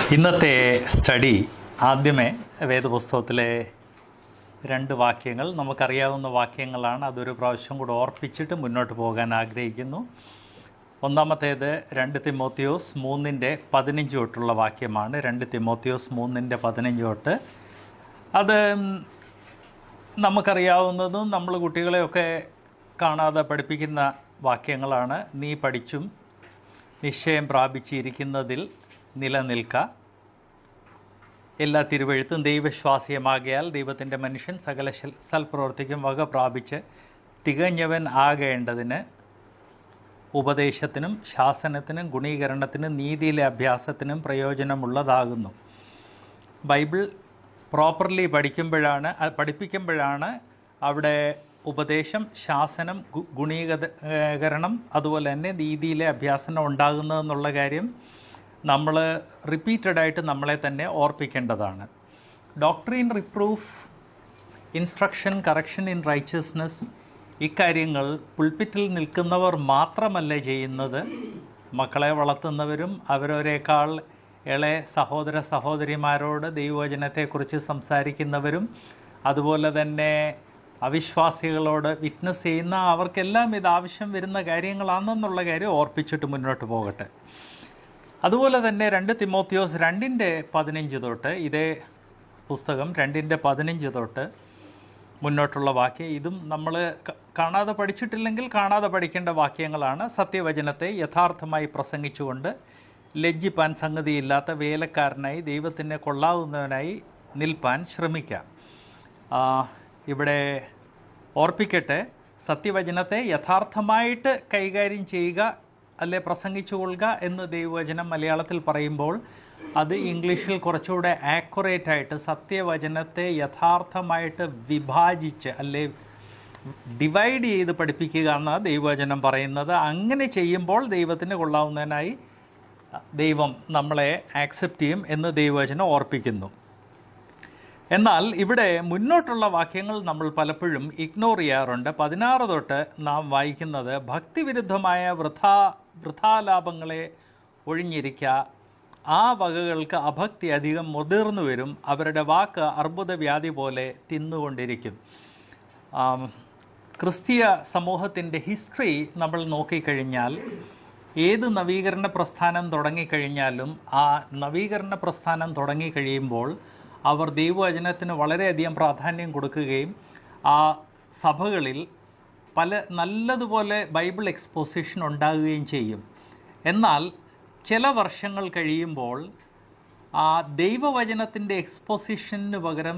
ഇന്നത്തെ സ്റ്റഡി ആദ്യമേ വേദപുസ്തകത്തിലെ രണ്ട് വാക്യങ്ങൾ നമുക്കറിയാവുന്ന വാക്യങ്ങളാണ് അതൊരു പ്രാവശ്യം കൂടെ ഓർപ്പിച്ചിട്ട് മുന്നോട്ട് പോകാൻ ആഗ്രഹിക്കുന്നു ഒന്നാമത്തേത് രണ്ട് തിമോത്തിയോസ് മൂന്നിൻ്റെ പതിനഞ്ച് തൊട്ടുള്ള വാക്യമാണ് രണ്ട് തിമോത്തിയോസ് മൂന്നിൻ്റെ പതിനഞ്ച് തൊട്ട് അത് നമുക്കറിയാവുന്നതും നമ്മൾ കുട്ടികളെയൊക്കെ കാണാതെ പഠിപ്പിക്കുന്ന വാക്യങ്ങളാണ് നീ പഠിച്ചും നിശ്ചയം പ്രാപിച്ചിരിക്കുന്നതിൽ നിലനിൽക്ക എല്ലാ തിരുവഴുത്തും ദൈവശ്വാസ്യമാകിയാൽ ദൈവത്തിൻ്റെ മനുഷ്യൻ സകല ശൽ- സൽപ്രവർത്തിക്കും വക പ്രാപിച്ച് തികഞ്ഞവൻ ആകേണ്ടതിന് ഉപദേശത്തിനും ശാസനത്തിനും ഗുണീകരണത്തിനും നീതിയിലെ അഭ്യാസത്തിനും പ്രയോജനമുള്ളതാകുന്നു ബൈബിൾ പ്രോപ്പർലി പഠിക്കുമ്പോഴാണ് അത് പഠിപ്പിക്കുമ്പോഴാണ് അവിടെ ഉപദേശം ശാസനം ഗു- ഗുണീകരണം അതുപോലെ തന്നെ നീതിയിലെ അഭ്യാസനം ഉണ്ടാകുന്നതെന്നുള്ള കാര്യം നമ്മൾ റിപ്പീറ്റഡായിട്ട് നമ്മളെ തന്നെ ഓർപ്പിക്കേണ്ടതാണ് doctrine reproof instruction correction in righteousness ഇക്കാര്യങ്ങൾ പുൾപ്പിറ്റിൽ നിൽക്കുന്നവർ മാത്രമല്ല ചെയ്യുന്നത് മക്കളെ വളർത്തുന്നവരും അവരവരെക്കാൾ ഇളയ സഹോദര സഹോദരിമാരോട് ദൈവവചനത്തെക്കുറിച്ച് സംസാരിക്കുന്നവരും അതുപോലെ തന്നെ അവിശ്വാസികളോട് വിറ്റ്നസ് ചെയ്യുന്ന അവർക്കെല്ലാം ഇത് ആവശ്യം വരുന്ന കാര്യങ്ങളാണെന്നുള്ള കാര്യം ഓർപ്പിച്ചിട്ട് മുന്നോട്ട് പോകട്ടെ അതുപോലെ തന്നെ രണ്ട് തിമോത്തിയോസ് രണ്ടിൻ്റെ പതിനഞ്ച് തൊട്ട് ഇതേ പുസ്തകം രണ്ടിൻ്റെ പതിനഞ്ച് തൊട്ട് മുന്നോട്ടുള്ള വാക്യം ഇതും നമ്മൾ കാണാതെ പഠിച്ചിട്ടില്ലെങ്കിൽ കാണാതെ പഠിക്കേണ്ട വാക്യങ്ങളാണ് സത്യവചനത്തെ യഥാർത്ഥമായി പ്രസംഗിച്ചുകൊണ്ട് ലജ്ജിപ്പാൻ സംഗതിയില്ലാത്ത വേലക്കാരനായി ദൈവത്തിനെ കൊള്ളാവുന്നവനായി നിൽപ്പാൻ ശ്രമിക്കാം ആ, ഇവിടെ ഓർപ്പിക്കട്ടെ സത്യവചനത്തെ യഥാർത്ഥമായിട്ട് കൈകാര്യം ചെയ്യുക അല്ലെ പ്രസംഗിച്ചു കൊള്ളുക എന്ന് ദൈവവചനം മലയാളത്തിൽ പറയുമ്പോൾ അത് ഇംഗ്ലീഷിൽ കുറച്ചുകൂടെ ആക്യുറേറ്റ് ആയിട്ട് സത്യവചനത്തെ യഥാർത്ഥമായിട്ട് വിഭാജിച്ച് അല്ലെ ഡിവൈഡ് ചെയ്ത് പഠിപ്പിക്കുക എന്നാണ് ദൈവവചനം പറയുന്നത് അങ്ങനെ ചെയ്യുമ്പോൾ ദൈവത്തിന് കൊള്ളാവുന്നതിനായി ദൈവം നമ്മളെ ആക്സെപ്റ്റ് ചെയ്യും എന്ന് ദൈവവചനം ഓർപ്പിക്കുന്നു എന്നാൽ ഇവിടെ മുന്നോട്ടുള്ള വാക്യങ്ങൾ നമ്മൾ പലപ്പോഴും ഇഗ്നോർ ചെയ്യാറുണ്ട് പതിനാറ് തൊട്ട് നാം വായിക്കുന്നത് ഭക്തിവിരുദ്ധമായ വൃഥാ വൃഥാലാഭങ്ങളെ ഒഴിഞ്ഞിരിക്കുക ആ വകകൾക്ക് അഭക്തി അധികം മുതിർന്നു വരും അവരുടെ വാക്ക് അർബുദവ്യാധി പോലെ തിന്നുകൊണ്ടിരിക്കും ആം, ക്രിസ്തീയ സമൂഹത്തിൻ്റെ ഹിസ്റ്ററി നമ്മൾ നോക്കിക്കഴിഞ്ഞാൽ ഏത് നവീകരണ പ്രസ്ഥാനം തുടങ്ങിക്കഴിഞ്ഞാലും ആ നവീകരണ പ്രസ്ഥാനം തുടങ്ങിക്കഴിയുമ്പോൾ അവർ ദൈവവചനത്തിന് വളരെയധികം പ്രാധാന്യം കൊടുക്കുകയും ആ സഭകളിൽ പല നല്ലതുപോലെ ബൈബിൾ എക്സ്പോസിഷൻ ഉണ്ടാകുകയും ചെയ്യും എന്നാൽ ചില വർഷങ്ങൾ കഴിയുമ്പോൾ ആ ദൈവവചനത്തിൻ്റെ എക്സ്പോസിഷന് പകരം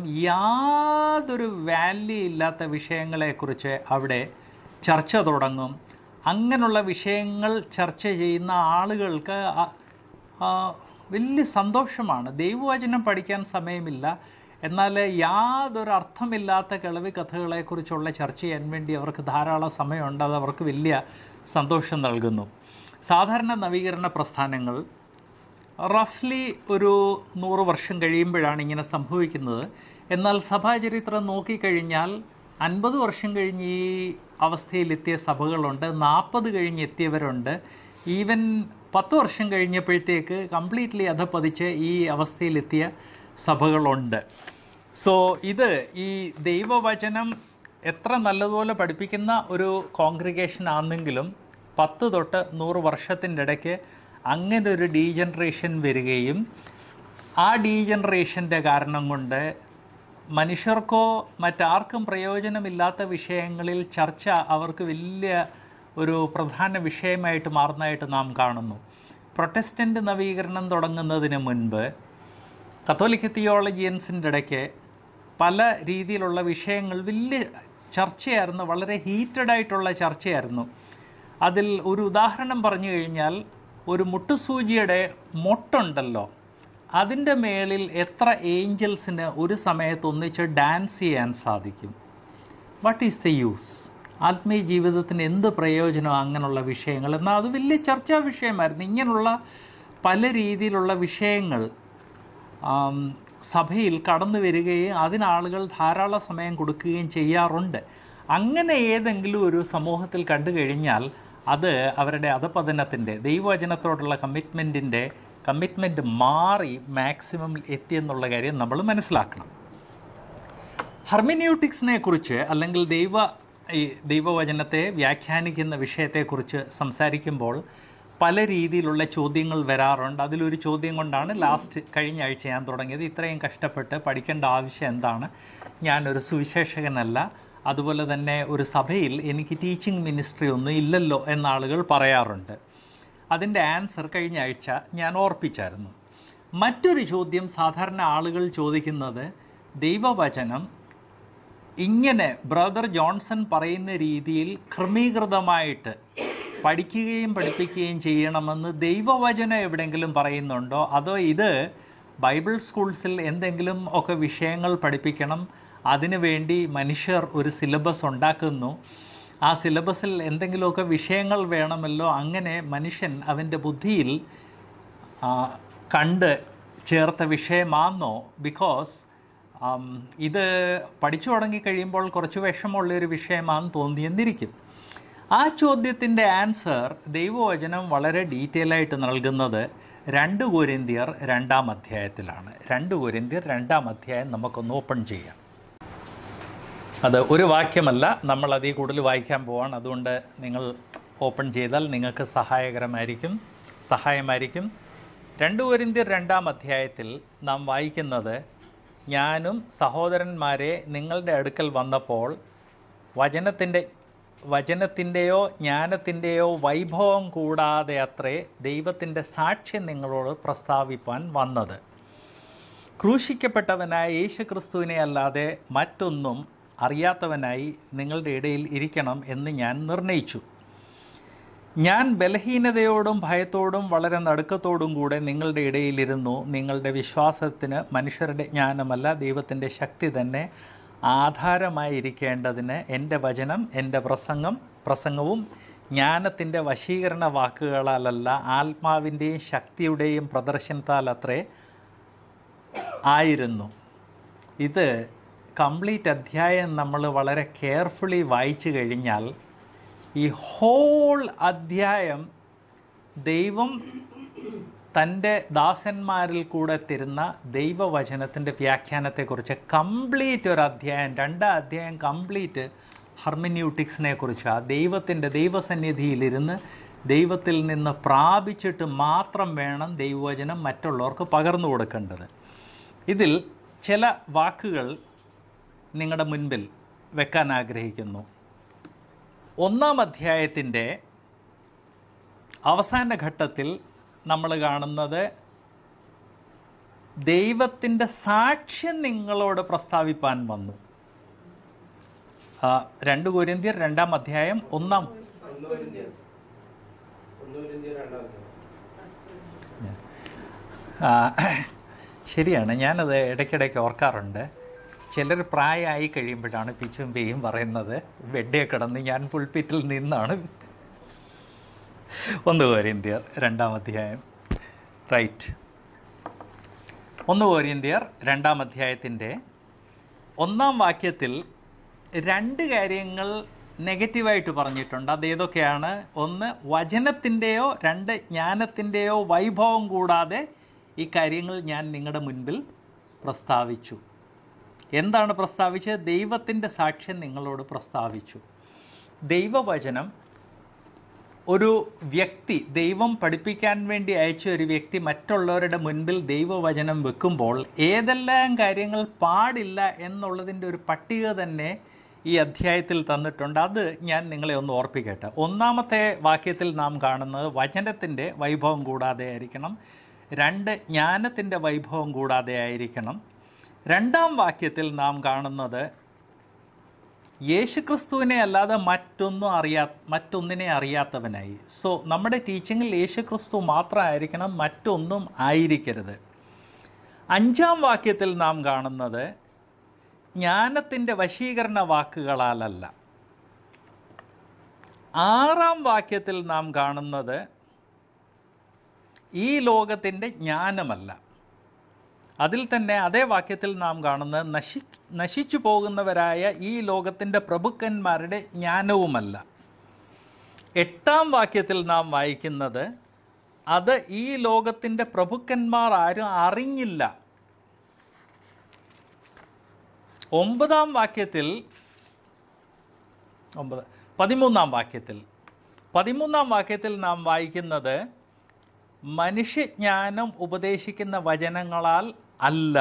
യാതൊരു വാല്യൂ ഇല്ലാത്ത വിഷയങ്ങളെക്കുറിച്ച് അവിടെ ചർച്ച തുടങ്ങും അങ്ങനെയുള്ള വിഷയങ്ങൾ ചർച്ച ചെയ്യുന്ന ആളുകൾക്ക് ആ- ആ വലിയ സന്തോഷമാണ് ദൈവവചനം പഠിക്കാൻ സമയമില്ല എന്നാൽ യാതൊരു അർത്ഥമില്ലാത്ത കിളവി കഥകളെക്കുറിച്ചുള്ള ചർച്ച ചെയ്യാൻ വേണ്ടി അവർക്ക് ധാരാളം സമയമുണ്ട് അത് അവർക്ക് വലിയ സന്തോഷം നൽകുന്നു സാധാരണ നവീകരണ പ്രസ്ഥാനങ്ങൾ റഫ്ലി ഒരു നൂറ് വർഷം കഴിയുമ്പോഴാണ് ഇങ്ങനെ സംഭവിക്കുന്നത് എന്നാൽ സഭാചരിത്രം നോക്കിക്കഴിഞ്ഞാൽ അൻപത് വർഷം കഴിഞ്ഞ് ഈ അവസ്ഥയിലെത്തിയ സഭകളുണ്ട് നാൽപ്പത് കഴിഞ്ഞ് എത്തിയവരുണ്ട് ഈവൻ പത്ത് വർഷം കഴിഞ്ഞപ്പോഴത്തേക്ക് കംപ്ലീറ്റ്ലി അധപ്പതിച്ച് ഈ അവസ്ഥയിലെത്തിയ സഭകളുണ്ട് സോ ഇത് ഈ ദൈവവചനം എത്ര നല്ലതുപോലെ പഠിപ്പിക്കുന്ന ഒരു കോൺഗ്രിഗേഷൻ ആണെങ്കിലും പത്ത് തൊട്ട് നൂറ് വർഷത്തിൻ്റെ ഇടയ്ക്ക് അങ്ങനെ ഒരു ഡീജനറേഷൻ വരികയും ആ ഡീജനറേഷൻ്റെ കാരണം കൊണ്ട് മനുഷ്യർക്കോ മറ്റാർക്കും പ്രയോജനമില്ലാത്ത വിഷയങ്ങളിൽ ചർച്ച അവർക്ക് വലിയ ഒരു പ്രധാന വിഷയമായിട്ട് മാറുന്നതായിട്ട് നാം കാണുന്നു പ്രൊട്ടസ്റ്റൻ്റ് നവീകരണം തുടങ്ങുന്നതിന് മുൻപ് കത്തോലിക്ക തിയോളജിയൻസിൻ്റെ ഇടയ്ക്ക് പല രീതിയിലുള്ള വിഷയങ്ങൾ വലിയ ചർച്ചയായിരുന്നു വളരെ ഹീറ്റഡ് ആയിട്ടുള്ള ചർച്ചയായിരുന്നു അതിൽ ഒരു ഉദാഹരണം പറഞ്ഞു കഴിഞ്ഞാൽ ഒരു മുട്ടുസൂചിയുടെ മൊട്ടുണ്ടല്ലോ അതിൻ്റെ മേളിൽ എത്ര ഏഞ്ചൽസിന് ഒരു സമയത്ത് ഒന്നിച്ച് ഡാൻസ് ചെയ്യാൻ സാധിക്കും വാട്ട് ഈസ് ദ യൂസ് ആത്മീയ ജീവിതത്തിന് എന്ത് പ്രയോജനം അങ്ങനെയുള്ള വിഷയങ്ങൾ എന്നാൽ അത് വലിയ ചർച്ചാ വിഷയമായിരുന്നു ഇങ്ങനെയുള്ള പല രീതിയിലുള്ള വിഷയങ്ങൾ ആം, സഭയിൽ കടന്നു വരികയും അതിനാളുകൾ ധാരാളം സമയം കൊടുക്കുകയും ചെയ്യാറുണ്ട് അങ്ങനെ ഏതെങ്കിലും ഒരു സമൂഹത്തിൽ കണ്ടു കഴിഞ്ഞാൽ അത് അവരുടെ അധപതനത്തിൻ്റെ ദൈവവചനത്തോടുള്ള കമ്മിറ്റ്മെൻറ്റിൻ്റെ കമ്മിറ്റ്മെൻറ്റ് മാറി മാക്സിമം എത്തിയെന്നുള്ള കാര്യം നമ്മൾ മനസ്സിലാക്കണം ഹർമിന്യൂട്ടിക്സിനെ കുറിച്ച് അല്ലെങ്കിൽ ദൈവ ഈ ദൈവവചനത്തെ വ്യാഖ്യാനിക്കുന്ന വിഷയത്തെക്കുറിച്ച് സംസാരിക്കുമ്പോൾ പല രീതിയിലുള്ള ചോദ്യങ്ങൾ വരാറുണ്ട് അതിലൊരു ചോദ്യം കൊണ്ടാണ് ലാസ്റ്റ് കഴിഞ്ഞ ആഴ്ച ഞാൻ തുടങ്ങിയത് ഇത്രയും കഷ്ടപ്പെട്ട് പഠിക്കേണ്ട ആവശ്യം എന്താണ് ഞാനൊരു സുവിശേഷകനല്ല അതുപോലെ തന്നെ ഒരു സഭയിൽ എനിക്ക് ടീച്ചിങ് മിനിസ്ട്രി ഒന്നും ഇല്ലല്ലോ എന്ന ആളുകൾ പറയാറുണ്ട് അതിൻ്റെ ആൻസർ കഴിഞ്ഞ ആഴ്ച ഞാൻ ഓർപ്പിച്ചായിരുന്നു മറ്റൊരു ചോദ്യം സാധാരണ ആളുകൾ ചോദിക്കുന്നത് ദൈവവചനം ഇങ്ങനെ ബ്രദർ ജോൺസൺ പറയുന്ന രീതിയിൽ ക്രമീകൃതമായിട്ട് പഠിക്കുകയും പഠിപ്പിക്കുകയും ചെയ്യണമെന്ന് ദൈവവചനം എവിടെയെങ്കിലും പറയുന്നുണ്ടോ അതോ ഇത് ബൈബിൾ സ്കൂൾസിൽ എന്തെങ്കിലും ഒക്കെ വിഷയങ്ങൾ പഠിപ്പിക്കണം അതിനുവേണ്ടി മനുഷ്യർ ഒരു സിലബസ് ഉണ്ടാക്കുന്നു ആ സിലബസിൽ എന്തെങ്കിലുമൊക്കെ വിഷയങ്ങൾ വേണമല്ലോ അങ്ങനെ മനുഷ്യൻ അവൻ്റെ ബുദ്ധിയിൽ ആ, കണ്ട് ചേർത്ത വിഷയമാണെന്നോ ബിക്കോസ് ഇത് പഠിച്ചു തുടങ്ങി കഴിയുമ്പോൾ കുറച്ച് വിഷമമുള്ളൊരു വിഷയമാണെന്ന് തോന്നിയെന്നിരിക്കും ആ ചോദ്യത്തിൻ്റെ ആൻസർ ദൈവവചനം വളരെ ഡീറ്റെയിൽ ആയിട്ട് നൽകുന്നത് രണ്ട് കോരിന്തിയർ രണ്ടാം അധ്യായത്തിലാണ് രണ്ട് കോരിന്തിയർ രണ്ടാം അധ്യായം നമുക്കൊന്ന് ഓപ്പൺ ചെയ്യാം അത് ഒരു വാക്യമല്ല നമ്മൾ അതിൽ കൂടുതൽ വായിക്കാൻ പോവാണ് അതുകൊണ്ട് നിങ്ങൾ ഓപ്പൺ ചെയ്താൽ നിങ്ങൾക്ക് സഹായകരമായിരിക്കും സഹായമായിരിക്കും രണ്ട് കോരിന്ത്യർ രണ്ടാം അധ്യായത്തിൽ നാം വായിക്കുന്നത് ഞാനും സഹോദരന്മാരെ നിങ്ങളുടെ അടുക്കൽ വന്നപ്പോൾ വചനത്തിൻ്റെ വചനത്തിൻ്റെയോ ജ്ഞാനത്തിൻ്റെയോ വൈഭവം കൂടാതെ അത്രേ ദൈവത്തിൻ്റെ സാക്ഷ്യം നിങ്ങളോട് പ്രസ്താവിപ്പാൻ വന്നത് ക്രൂശിക്കപ്പെട്ടവനായ യേശുക്രിസ്തുവിനെ അല്ലാതെ മറ്റൊന്നും അറിയാത്തവനായി നിങ്ങളുടെ ഇടയിൽ ഇരിക്കണം എന്ന് ഞാൻ നിർണയിച്ചു ഞാൻ ബലഹീനതയോടും ഭയത്തോടും വളരെ നടുക്കത്തോടും കൂടെ നിങ്ങളുടെ ഇടയിലിരുന്നു നിങ്ങളുടെ വിശ്വാസത്തിന് മനുഷ്യരുടെ ജ്ഞാനമല്ല ദൈവത്തിൻ്റെ ശക്തി തന്നെ ആധാരമായിരിക്കേണ്ടതിന് എൻ്റെ വചനം എൻ്റെ പ്രസംഗം പ്രസംഗവും ജ്ഞാനത്തിൻ്റെ വശീകരണ വാക്കുകളാലല്ല ആത്മാവിൻ്റെയും ശക്തിയുടെയും പ്രദർശനത്താൽ അത്രേ ആയിരുന്നു ഇത് കംപ്ലീറ്റ് അധ്യായം നമ്മൾ വളരെ കെയർഫുള്ളി വായിച്ചു കഴിഞ്ഞാൽ ഈ ഹോൾ അധ്യായം ദൈവം തൻ്റെ ദാസന്മാരിൽ കൂടെ തരുന്ന ദൈവവചനത്തിൻ്റെ വ്യാഖ്യാനത്തെക്കുറിച്ച് കംപ്ലീറ്റ് ഒരു അധ്യായം രണ്ടാം അധ്യായം കംപ്ലീറ്റ് ഹർമിന്യൂട്ടിക്സിനെ കുറിച്ച് ആ ദൈവത്തിൻ്റെ ദൈവസന്നിധിയിലിരുന്ന് ദൈവത്തിൽ നിന്ന് പ്രാപിച്ചിട്ട് മാത്രം വേണം ദൈവവചനം മറ്റുള്ളവർക്ക് പകർന്നു കൊടുക്കേണ്ടത് ഇതിൽ ചില വാക്കുകൾ നിങ്ങളുടെ മുൻപിൽ വെക്കാൻ ആഗ്രഹിക്കുന്നു ഒന്നാം അധ്യായത്തിൻ്റെ അവസാന ഘട്ടത്തിൽ നമ്മൾ കാണുന്നത് ദൈവത്തിൻ്റെ സാക്ഷ്യം നിങ്ങളോട് പ്രസ്താവിപ്പാൻ വന്നു ആ, രണ്ട് കുരിന്തിയർ രണ്ടാം അധ്യായം ഒന്നാം ആ, ശരിയാണ് ഞാനത് ഇടയ്ക്കിടയ്ക്ക് ഓർക്കാറുണ്ട് ചിലർ പ്രായമായി കഴിയുമ്പോഴാണ് പിച്ചും പേയും പറയുന്നത് വെഡ്ഡേ കിടന്ന് ഞാൻ പുൾപ്പിറ്റിൽ നിന്നാണ് ഒന്ന് കോരിന്ത്യർ രണ്ടാം അധ്യായം റൈറ്റ് ഒന്ന് കോരിന്ത്യർ രണ്ടാം അധ്യായത്തിൻ്റെ ഒന്നാം വാക്യത്തിൽ രണ്ട് കാര്യങ്ങൾ നെഗറ്റീവായിട്ട് പറഞ്ഞിട്ടുണ്ട് അത് ഏതൊക്കെയാണ് ഒന്ന് വചനത്തിൻ്റെയോ രണ്ട് ജ്ഞാനത്തിൻ്റെയോ വൈഭവം കൂടാതെ ഈ കാര്യങ്ങൾ ഞാൻ നിങ്ങളുടെ മുൻപിൽ പ്രസ്താവിച്ചു എന്താണ് പ്രസ്താവിച്ചത് ദൈവത്തിൻ്റെ സാക്ഷ്യം നിങ്ങളോട് പ്രസ്താവിച്ചു ദൈവവചനം ഒരു വ്യക്തി ദൈവം പഠിപ്പിക്കാൻ വേണ്ടി അയച്ച ഒരു വ്യക്തി മറ്റുള്ളവരുടെ മുൻപിൽ ദൈവവചനം വെക്കുമ്പോൾ ഏതെല്ലാം കാര്യങ്ങൾ പാടില്ല എന്നുള്ളതിൻ്റെ ഒരു പട്ടിക തന്നെ ഈ അധ്യായത്തിൽ തന്നിട്ടുണ്ട് അത് ഞാൻ നിങ്ങളെ ഒന്ന് ഓർപ്പിക്കട്ടെ ഒന്നാമത്തെ വാക്യത്തിൽ നാം കാണുന്നത് വചനത്തിൻ്റെ വൈഭവം കൂടാതെ ആയിരിക്കണം രണ്ട് ജ്ഞാനത്തിൻ്റെ വൈഭവം കൂടാതെ ആയിരിക്കണം രണ്ടാം വാക്യത്തിൽ നാം കാണുന്നത് യേശുക്രിസ്തുവിനെ അല്ലാതെ മറ്റൊന്നും അറിയാ മറ്റൊന്നിനെ അറിയാത്തവനായി സോ നമ്മുടെ ടീച്ചിങ്ങിൽ യേശുക്രിസ്തു മാത്രമായിരിക്കണം മറ്റൊന്നും ആയിരിക്കരുത് അഞ്ചാം വാക്യത്തിൽ നാം കാണുന്നത് ജ്ഞാനത്തിൻ്റെ വശീകരണ വാക്കുകളാലല്ല ആറാം വാക്യത്തിൽ നാം കാണുന്നത് ഈ ലോകത്തിൻ്റെ ജ്ഞാനമല്ല അതിൽ തന്നെ അതേ വാക്യത്തിൽ നാം കാണുന്നത് നശി നശിച്ചു പോകുന്നവരായ ഈ ലോകത്തിൻ്റെ പ്രഭുക്കന്മാരുടെ ജ്ഞാനവുമല്ല എട്ടാം വാക്യത്തിൽ നാം വായിക്കുന്നത് അത് ഈ ലോകത്തിൻ്റെ പ്രഭുക്കന്മാർ ആരും അറിഞ്ഞില്ല ഒമ്പതാം വാക്യത്തിൽ ഒമ്പത് പതിമൂന്നാം വാക്യത്തിൽ പതിമൂന്നാം വാക്യത്തിൽ നാം വായിക്കുന്നത് മനുഷ്യജ്ഞാനം ഉപദേശിക്കുന്ന വചനങ്ങളാൽ അല്ല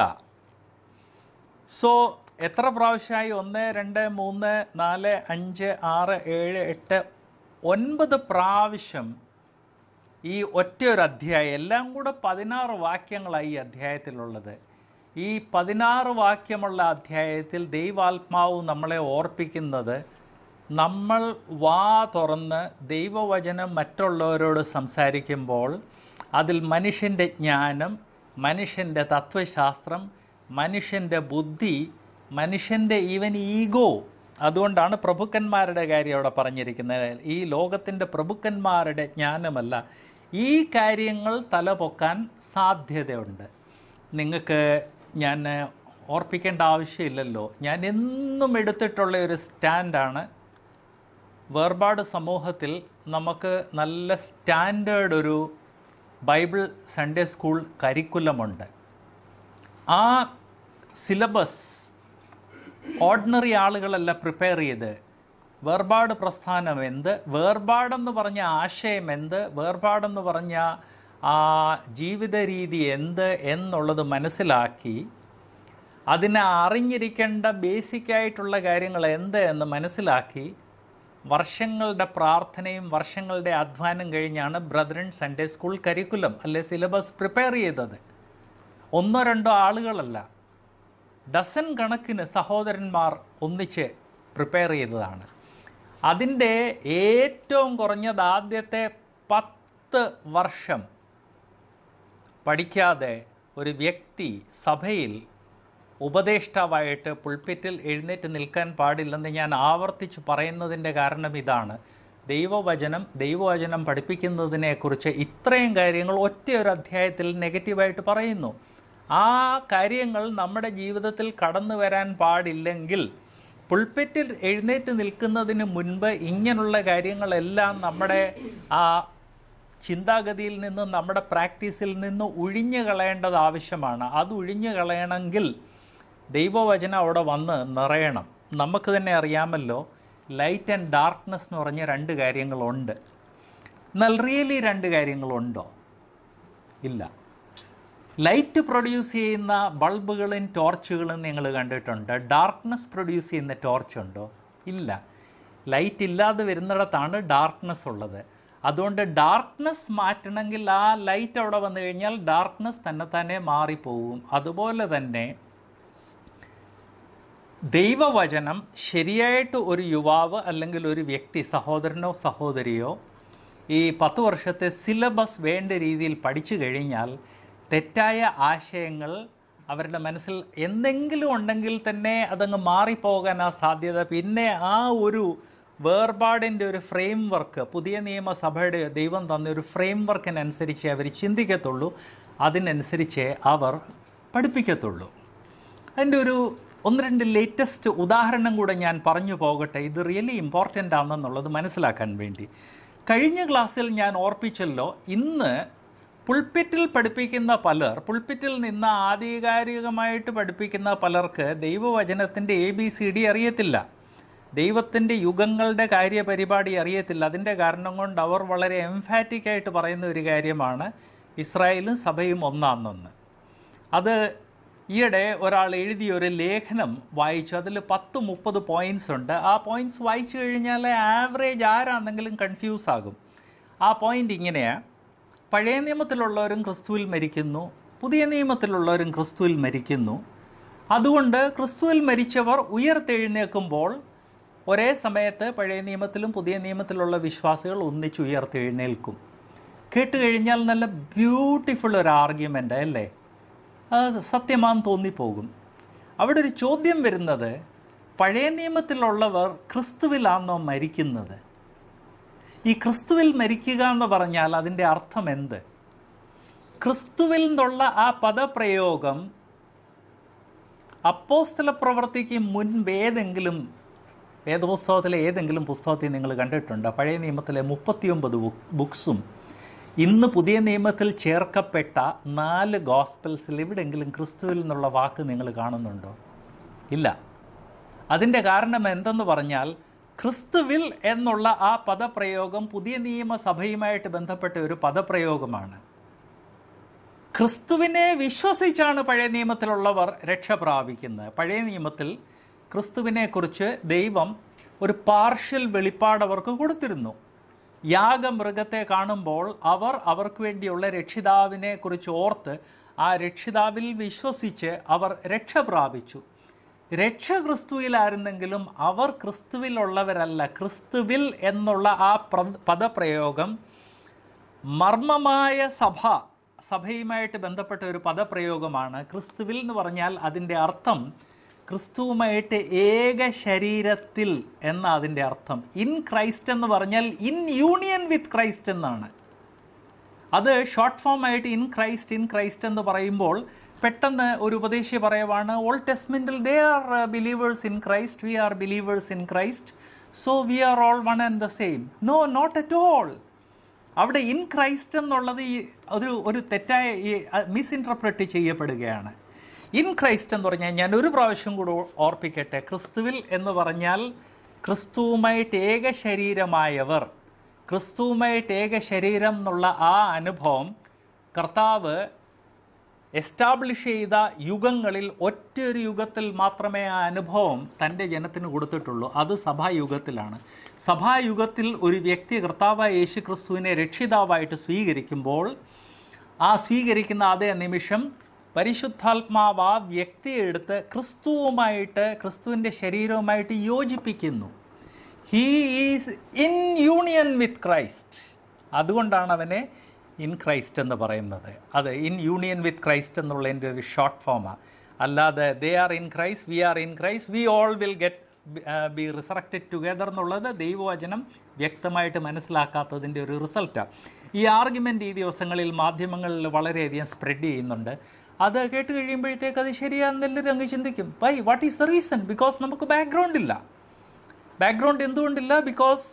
സോ എത്ര പ്രാവശ്യമായി ഒന്ന് രണ്ട് മൂന്ന് നാല് അഞ്ച് ആറ് ഏഴ് എട്ട് ഒൻപത് പ്രാവശ്യം ഈ ഒറ്റ ഒരു അധ്യായം എല്ലാം കൂടെ പതിനാറ് വാക്യങ്ങളായി ഈ അധ്യായത്തിലുള്ളത് ഈ പതിനാറ് വാക്യമുള്ള അധ്യായത്തിൽ ദൈവാത്മാവ് നമ്മളെ ഓർപ്പിക്കുന്നത് നമ്മൾ വാ തുറന്ന് ദൈവവചനം മറ്റുള്ളവരോട് സംസാരിക്കുമ്പോൾ അതിൽ മനുഷ്യൻ്റെ ജ്ഞാനം മനുഷ്യൻ്റെ തത്വശാസ്ത്രം മനുഷ്യൻ്റെ ബുദ്ധി മനുഷ്യൻ്റെ ഈവൻ ഈഗോ അതുകൊണ്ടാണ് പ്രഭുക്കന്മാരുടെ കാര്യം അവിടെ പറഞ്ഞിരിക്കുന്നത് ഈ ലോകത്തിൻ്റെ പ്രഭുക്കന്മാരുടെ ജ്ഞാനമല്ല ഈ കാര്യങ്ങൾ തലപൊക്കാൻ സാധ്യതയുണ്ട് നിങ്ങൾക്ക് ഞാൻ ഓർപ്പിക്കേണ്ട ആവശ്യമില്ലല്ലോ ഞാൻ എന്നും എടുത്തിട്ടുള്ള ഒരു സ്റ്റാൻഡാണ് വേർപാട് സമൂഹത്തിൽ നമുക്ക് നല്ല സ്റ്റാൻഡേർഡ് ഒരു ബൈബിൾ സൺഡേ സ്കൂൾ കരിക്കുലമുണ്ട് ആ സിലബസ് ഓർഡിനറി ആളുകളല്ല പ്രിപ്പയർ ചെയ്ത് വേർപാട് പ്രസ്ഥാനം എന്ത് വേർപാടെന്ന് പറഞ്ഞ ആശയം എന്ത് വേർപാടെന്ന് പറഞ്ഞ ആ ജീവിത രീതി എന്ത് എന്നുള്ളത് മനസ്സിലാക്കി അതിനെ അറിഞ്ഞിരിക്കേണ്ട ബേസിക് ആയിട്ടുള്ള കാര്യങ്ങൾ എന്ത് എന്ന് മനസ്സിലാക്കി വർഷങ്ങളുടെ പ്രാർത്ഥനയും വർഷങ്ങളുടെ അധ്വാനം കഴിഞ്ഞാണ് ബ്രദറൻ സൺഡേ സ്കൂൾ കരിക്കുലം അല്ലെ സിലബസ് പ്രിപ്പയർ ചെയ്തത് ഒന്നോ രണ്ടോ ആളുകളല്ല ഡസൻ കണക്കിന് സഹോദരന്മാർ ഒന്നിച്ച് പ്രിപ്പയർ ചെയ്തതാണ് അതിൻ്റെ ഏറ്റവും കുറഞ്ഞത് ആദ്യത്തെ പത്ത് വർഷം പഠിക്കാതെ ഒരു വ്യക്തി സഭയിൽ ഉപദേഷ്ടാവായിട്ട് പുൾപ്പിറ്റിൽ എഴുന്നേറ്റ് നിൽക്കാൻ പാടില്ലെന്ന് ഞാൻ ആവർത്തിച്ച് പറയുന്നതിൻ്റെ കാരണം ഇതാണ് ദൈവവചനം ദൈവവചനം പഠിപ്പിക്കുന്നതിനെക്കുറിച്ച് ഇത്രയും കാര്യങ്ങൾ ഒറ്റ ഒരു അധ്യായത്തിൽ നെഗറ്റീവായിട്ട് പറയുന്നു ആ കാര്യങ്ങൾ നമ്മുടെ ജീവിതത്തിൽ കടന്നു വരാൻ പാടില്ലെങ്കിൽ പുൾപ്പെറ്റിൽ എഴുന്നേറ്റ് നിൽക്കുന്നതിന് മുൻപ് ഇങ്ങനെയുള്ള കാര്യങ്ങളെല്ലാം നമ്മുടെ ആ ചിന്താഗതിയിൽ നിന്ന് നമ്മുടെ പ്രാക്ടീസിൽ നിന്ന് ഒഴിഞ്ഞു കളയേണ്ടത് ആവശ്യമാണ് അത് ഒഴിഞ്ഞു കളയണമെങ്കിൽ ദൈവവചനം അവിടെ വന്ന് നിറയണം നമുക്ക് തന്നെ അറിയാമല്ലോ ലൈറ്റ് ആൻഡ് ഡാർക്ക്നെസ് എന്ന് പറഞ്ഞ രണ്ട് കാര്യങ്ങളുണ്ട് എന്നാൽ റിയലി രണ്ട് കാര്യങ്ങളുണ്ടോ ഇല്ല ലൈറ്റ് പ്രൊഡ്യൂസ് ചെയ്യുന്ന ബൾബുകളും ടോർച്ചുകളും നിങ്ങൾ കണ്ടിട്ടുണ്ട് ഡാർക്ക്നെസ് പ്രൊഡ്യൂസ് ചെയ്യുന്ന ടോർച്ച് ഉണ്ടോ ഇല്ല ലൈറ്റ് ഇല്ലാതെ വരുന്നിടത്താണ് ഡാർക്ക്നെസ് ഉള്ളത് അതുകൊണ്ട് ഡാർക്ക്നെസ് മാറ്റണമെങ്കിൽ ആ ലൈറ്റ് അവിടെ വന്നു കഴിഞ്ഞാൽ ഡാർക്ക്നെസ് തന്നെ തന്നെ മാറിപ്പോവും അതുപോലെ തന്നെ ദൈവവചനം ശരിയായിട്ട് ഒരു യുവാവ് അല്ലെങ്കിൽ ഒരു വ്യക്തി സഹോദരനോ സഹോദരിയോ ഈ പത്ത് വർഷത്തെ സിലബസ് വേണ്ട രീതിയിൽ പഠിച്ചു കഴിഞ്ഞാൽ തെറ്റായ ആശയങ്ങൾ അവരുടെ മനസ്സിൽ എന്തെങ്കിലും ഉണ്ടെങ്കിൽ തന്നെ അതങ്ങ് മാറിപ്പോകാൻ ആ സാധ്യത പിന്നെ ആ ഒരു വേർപാടിൻ്റെ ഒരു ഫ്രെയിം വർക്ക് പുതിയ നിയമസഭയുടെ ദൈവം തന്ന ഒരു ഫ്രെയിം വർക്കിനനുസരിച്ച് അവർ ചിന്തിക്കത്തുള്ളൂ അതിനനുസരിച്ച് അവർ പഠിപ്പിക്കത്തുള്ളൂ അതിൻ്റെ ഒരു ഒന്ന് രണ്ട് ലേറ്റസ്റ്റ് ഉദാഹരണം കൂടെ ഞാൻ പറഞ്ഞു പോകട്ടെ ഇത് റിയലി ഇമ്പോർട്ടൻ്റ് ആണെന്നുള്ളത് മനസ്സിലാക്കാൻ വേണ്ടി കഴിഞ്ഞ ക്ലാസ്സിൽ ഞാൻ ഓർപ്പിച്ചല്ലോ ഇന്ന് പുൾപ്പിറ്റിൽ പഠിപ്പിക്കുന്ന പലർ പുൾപ്പിറ്റിൽ നിന്ന് ആധികാരികമായിട്ട് പഠിപ്പിക്കുന്ന പലർക്ക് ദൈവവചനത്തിൻ്റെ എ ബി സി ഡി അറിയത്തില്ല ദൈവത്തിൻ്റെ യുഗങ്ങളുടെ കാര്യപരിപാടി അറിയത്തില്ല അതിൻ്റെ കാരണം കൊണ്ട് അവർ വളരെ എംഫാറ്റിക് ആയിട്ട് പറയുന്ന ഒരു കാര്യമാണ് ഇസ്രായേലും സഭയും ഒന്നാണെന്ന് അത് ഈയിടെ ഒരാൾ എഴുതിയ ഒരു ലേഖനം വായിച്ചു അതിൽ പത്ത് മുപ്പത് പോയിന്റ്സ് ഉണ്ട് ആ പോയിന്റ്സ് വായിച്ചു കഴിഞ്ഞാൽ ആവറേജ് ആരാണെങ്കിലും കൺഫ്യൂസ് ആകും ആ പോയിന്റ് ഇങ്ങനെയാണ് പഴയ നിയമത്തിലുള്ളവരും ക്രിസ്തുവിൽ മരിക്കുന്നു പുതിയ നിയമത്തിലുള്ളവരും ക്രിസ്തുവിൽ മരിക്കുന്നു അതുകൊണ്ട് ക്രിസ്തുവിൽ മരിച്ചവർ ഉയർത്തെഴുന്നേൽക്കുമ്പോൾ ഒരേ സമയത്ത് പഴയ നിയമത്തിലും പുതിയ നിയമത്തിലുള്ള വിശ്വാസികൾ ഒന്നിച്ച് ഉയർത്തെഴുന്നേൽക്കും കേട്ട് കഴിഞ്ഞാൽ നല്ല ബ്യൂട്ടിഫുൾ ഒരു ആർഗ്യുമെൻ്റ് അല്ലേ അത് സത്യമാണെന്ന് തോന്നിപ്പോകും അവിടെ ഒരു ചോദ്യം വരുന്നത് പഴയ നിയമത്തിലുള്ളവർ ക്രിസ്തുവിലാണോ മരിക്കുന്നത് ഈ ക്രിസ്തുവിൽ മരിക്കുക എന്ന് പറഞ്ഞാൽ അതിൻ്റെ അർത്ഥം എന്ത് ക്രിസ്തുവിൽ നിന്നുള്ള ആ പദപ്രയോഗം അപ്പോസ്തല പ്രവൃത്തിക്ക് മുൻപ് ഏതെങ്കിലും വേദപുസ്തകത്തിലെ ഏതെങ്കിലും പുസ്തകത്തിൽ നിങ്ങൾ കണ്ടിട്ടുണ്ടോ പഴയ നിയമത്തിലെ മുപ്പത്തിയൊമ്പത് ബുക്സും ഇന്ന് പുതിയ നിയമത്തിൽ ചേർക്കപ്പെട്ട നാല് ഗോസ്പൽസിൽ എവിടെയെങ്കിലും ക്രിസ്തുവിൽ നിന്നുള്ള വാക്ക് നിങ്ങൾ കാണുന്നുണ്ടോ ഇല്ല അതിൻ്റെ കാരണം എന്തെന്ന് പറഞ്ഞാൽ ക്രിസ്തുവിൽ എന്നുള്ള ആ പദപ്രയോഗം പുതിയ നിയമസഭയുമായിട്ട് ബന്ധപ്പെട്ട ഒരു പദപ്രയോഗമാണ് ക്രിസ്തുവിനെ വിശ്വസിച്ചാണ് പഴയ നിയമത്തിലുള്ളവർ രക്ഷ പ്രാപിക്കുന്നത് പഴയ നിയമത്തിൽ ക്രിസ്തുവിനെക്കുറിച്ച് ദൈവം ഒരു പാർഷ്യൽ വെളിപ്പാട് അവർക്ക് കൊടുത്തിരുന്നു യാഗമൃഗത്തെ കാണുമ്പോൾ അവർ അവർക്ക് വേണ്ടിയുള്ള രക്ഷിതാവിനെ കുറിച്ച് ഓർത്ത് ആ രക്ഷിതാവിൽ വിശ്വസിച്ച് അവർ രക്ഷ പ്രാപിച്ചു രക്ഷ ക്രിസ്തുവിലായിരുന്നെങ്കിലും അവർ ക്രിസ്തുവിലുള്ളവരല്ല ക്രിസ്തുവിൽ എന്നുള്ള ആ പ്ര- പദപ്രയോഗം മർമ്മമായ സഭ സഭയുമായിട്ട് ബന്ധപ്പെട്ട ഒരു പദപ്രയോഗമാണ് ക്രിസ്തുവിൽ എന്ന് പറഞ്ഞാൽ അതിൻ്റെ അർത്ഥം ക്രിസ്തുവുമായിട്ട് ഏക ശരീരത്തിൽ എന്ന അതിൻ്റെ അർത്ഥം ഇൻ ക്രൈസ്റ്റ് എന്ന് പറഞ്ഞാൽ ഇൻ യൂണിയൻ വിത്ത് ക്രൈസ്റ്റ് എന്നാണ് അത് ഷോർട്ട് ഫോം ആയിട്ട് ഇൻ ക്രൈസ്റ്റ് ഇൻ ക്രൈസ്റ്റ് എന്ന് പറയുമ്പോൾ പെട്ടെന്ന് ഒരു ഉപദേശി പറയുവാണ് ഓൾ ടെസ്റ്റ്മെൻറ്റിൽ they are believers in Christ we are believers in Christ so we are all one and the same no not at all അവിടെ ഇൻ ക്രൈസ്റ്റ് എന്നുള്ളത് ഈ ഒരു ഒരു തെറ്റായ ഈ മിസ്ഇൻറ്റർപ്രറ്റ് ചെയ്യപ്പെടുകയാണ് ഇൻ ക്രൈസ്റ്റ് എന്ന് പറഞ്ഞാൽ ഞാൻ ഒരു പ്രാവശ്യം കൂടെ ഓർപ്പിക്കട്ടെ ക്രിസ്തുവിൽ എന്ന് പറഞ്ഞാൽ ക്രിസ്തുവുമായിട്ട് ഏക ശരീരമായവർ ക്രിസ്തുവുമായിട്ട് ഏക ശരീരം എന്നുള്ള ആ അനുഭവം കർത്താവ് എസ്റ്റാബ്ലിഷ് ചെയ്ത യുഗങ്ങളിൽ ഒറ്റൊരു യുഗത്തിൽ മാത്രമേ ആ അനുഭവം തൻ്റെ ജനത്തിന് കൊടുത്തിട്ടുള്ളൂ അത് സഭായുഗത്തിലാണ് സഭായുഗത്തിൽ ഒരു വ്യക്തി കർത്താവായ യേശു ക്രിസ്തുവിനെ രക്ഷിതാവായിട്ട് സ്വീകരിക്കുമ്പോൾ ആ സ്വീകരിക്കുന്ന അതേ നിമിഷം പരിശുദ്ധാത്മാവ് ആ വ്യക്തിയെ എടുത്ത് ക്രിസ്തുവുമായിട്ട് ക്രിസ്തുവിൻ്റെ ശരീരവുമായിട്ട് യോജിപ്പിക്കുന്നു he is in union with Christ അതുകൊണ്ടാണ് അവനെ ഇൻ ക്രൈസ്റ്റ് എന്ന് പറയുന്നത് അത് ഇൻ യൂണിയൻ വിത്ത് ക്രൈസ്റ്റ് എന്നുള്ളതിൻ്റെ ഒരു ഷോർട്ട് ഫോമാണ് അല്ലാതെ they are in Christ we are in Christ we all will get be resurrected together എന്നുള്ളത് ദൈവവചനം വ്യക്തമായിട്ട് മനസ്സിലാക്കാത്തതിൻ്റെ ഒരു റിസൾട്ടാണ് ഈ ആർഗ്യുമെൻ്റ് ഈ ദിവസങ്ങളിൽ മാധ്യമങ്ങളിൽ വളരെയധികം സ്പ്രെഡ് ചെയ്യുന്നുണ്ട് അത് കേട്ട് കഴിയുമ്പോഴത്തേക്ക് അത് ശരിയാണെന്നെല്ലാവരും അങ്ങ് ചിന്തിക്കും why what is the reason because നമുക്ക് ബാക്ക്ഗ്രൗണ്ട് ഇല്ല ബാക്ക്ഗ്രൗണ്ട് എന്തുകൊണ്ടില്ല ബിക്കോസ്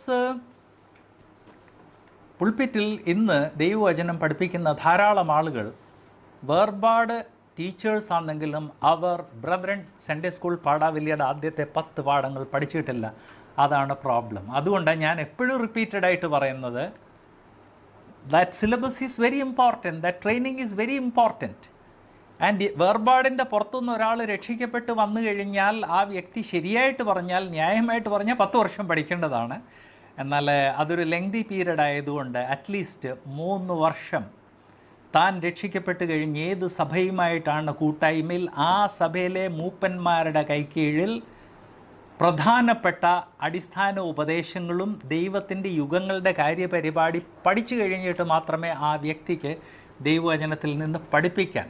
പുൾപിറ്റിൽ ഇന്ന് ദൈവവചനം പഠിപ്പിക്കുന്ന ധാരാളം ആളുകൾ വേർപാട് ടീച്ചേഴ്സ് ആണെങ്കിലും അവർ ബ്രദറൻ സൺഡേ സ്കൂൾ പാഠാവലിയുടെ ആദ്യത്തെ പത്ത് പാഠങ്ങൾ പഠിച്ചിട്ടില്ല അതാണ് പ്രോബ്ലം അതുകൊണ്ടാണ് ഞാൻ എപ്പോഴും റിപ്പീറ്റഡ് ആയിട്ട് പറയുന്നത് that syllabus is very important that training is very important and വേർപാടിൻ്റെ പുറത്തുനിന്ന് ഒരാൾ രക്ഷിക്കപ്പെട്ട് വന്നു കഴിഞ്ഞാൽ ആ വ്യക്തി ശരിയായിട്ട് പറഞ്ഞാൽ ന്യായമായിട്ട് പറഞ്ഞാൽ പത്ത് വർഷം പഠിക്കേണ്ടതാണ് എന്നാൽ അതൊരു ലെങ്തി പീരീഡ് ആയതുകൊണ്ട് അറ്റ്ലീസ്റ്റ് മൂന്ന് വർഷം താൻ രക്ഷിക്കപ്പെട്ട് കഴിഞ്ഞ് ഏത് സഭയുമായിട്ടാണ് കൂട്ടായ്മയിൽ ആ സഭയിലെ മൂപ്പന്മാരുടെ കൈക്കീഴിൽ പ്രധാനപ്പെട്ട അടിസ്ഥാന ഉപദേശങ്ങളും ദൈവത്തിൻ്റെ യുഗങ്ങളുടെ കാര്യപരിപാടി പഠിച്ചു കഴിഞ്ഞിട്ട് മാത്രമേ ആ വ്യക്തിക്ക് ദൈവവചനത്തിൽ നിന്ന് പഠിപ്പിക്കാൻ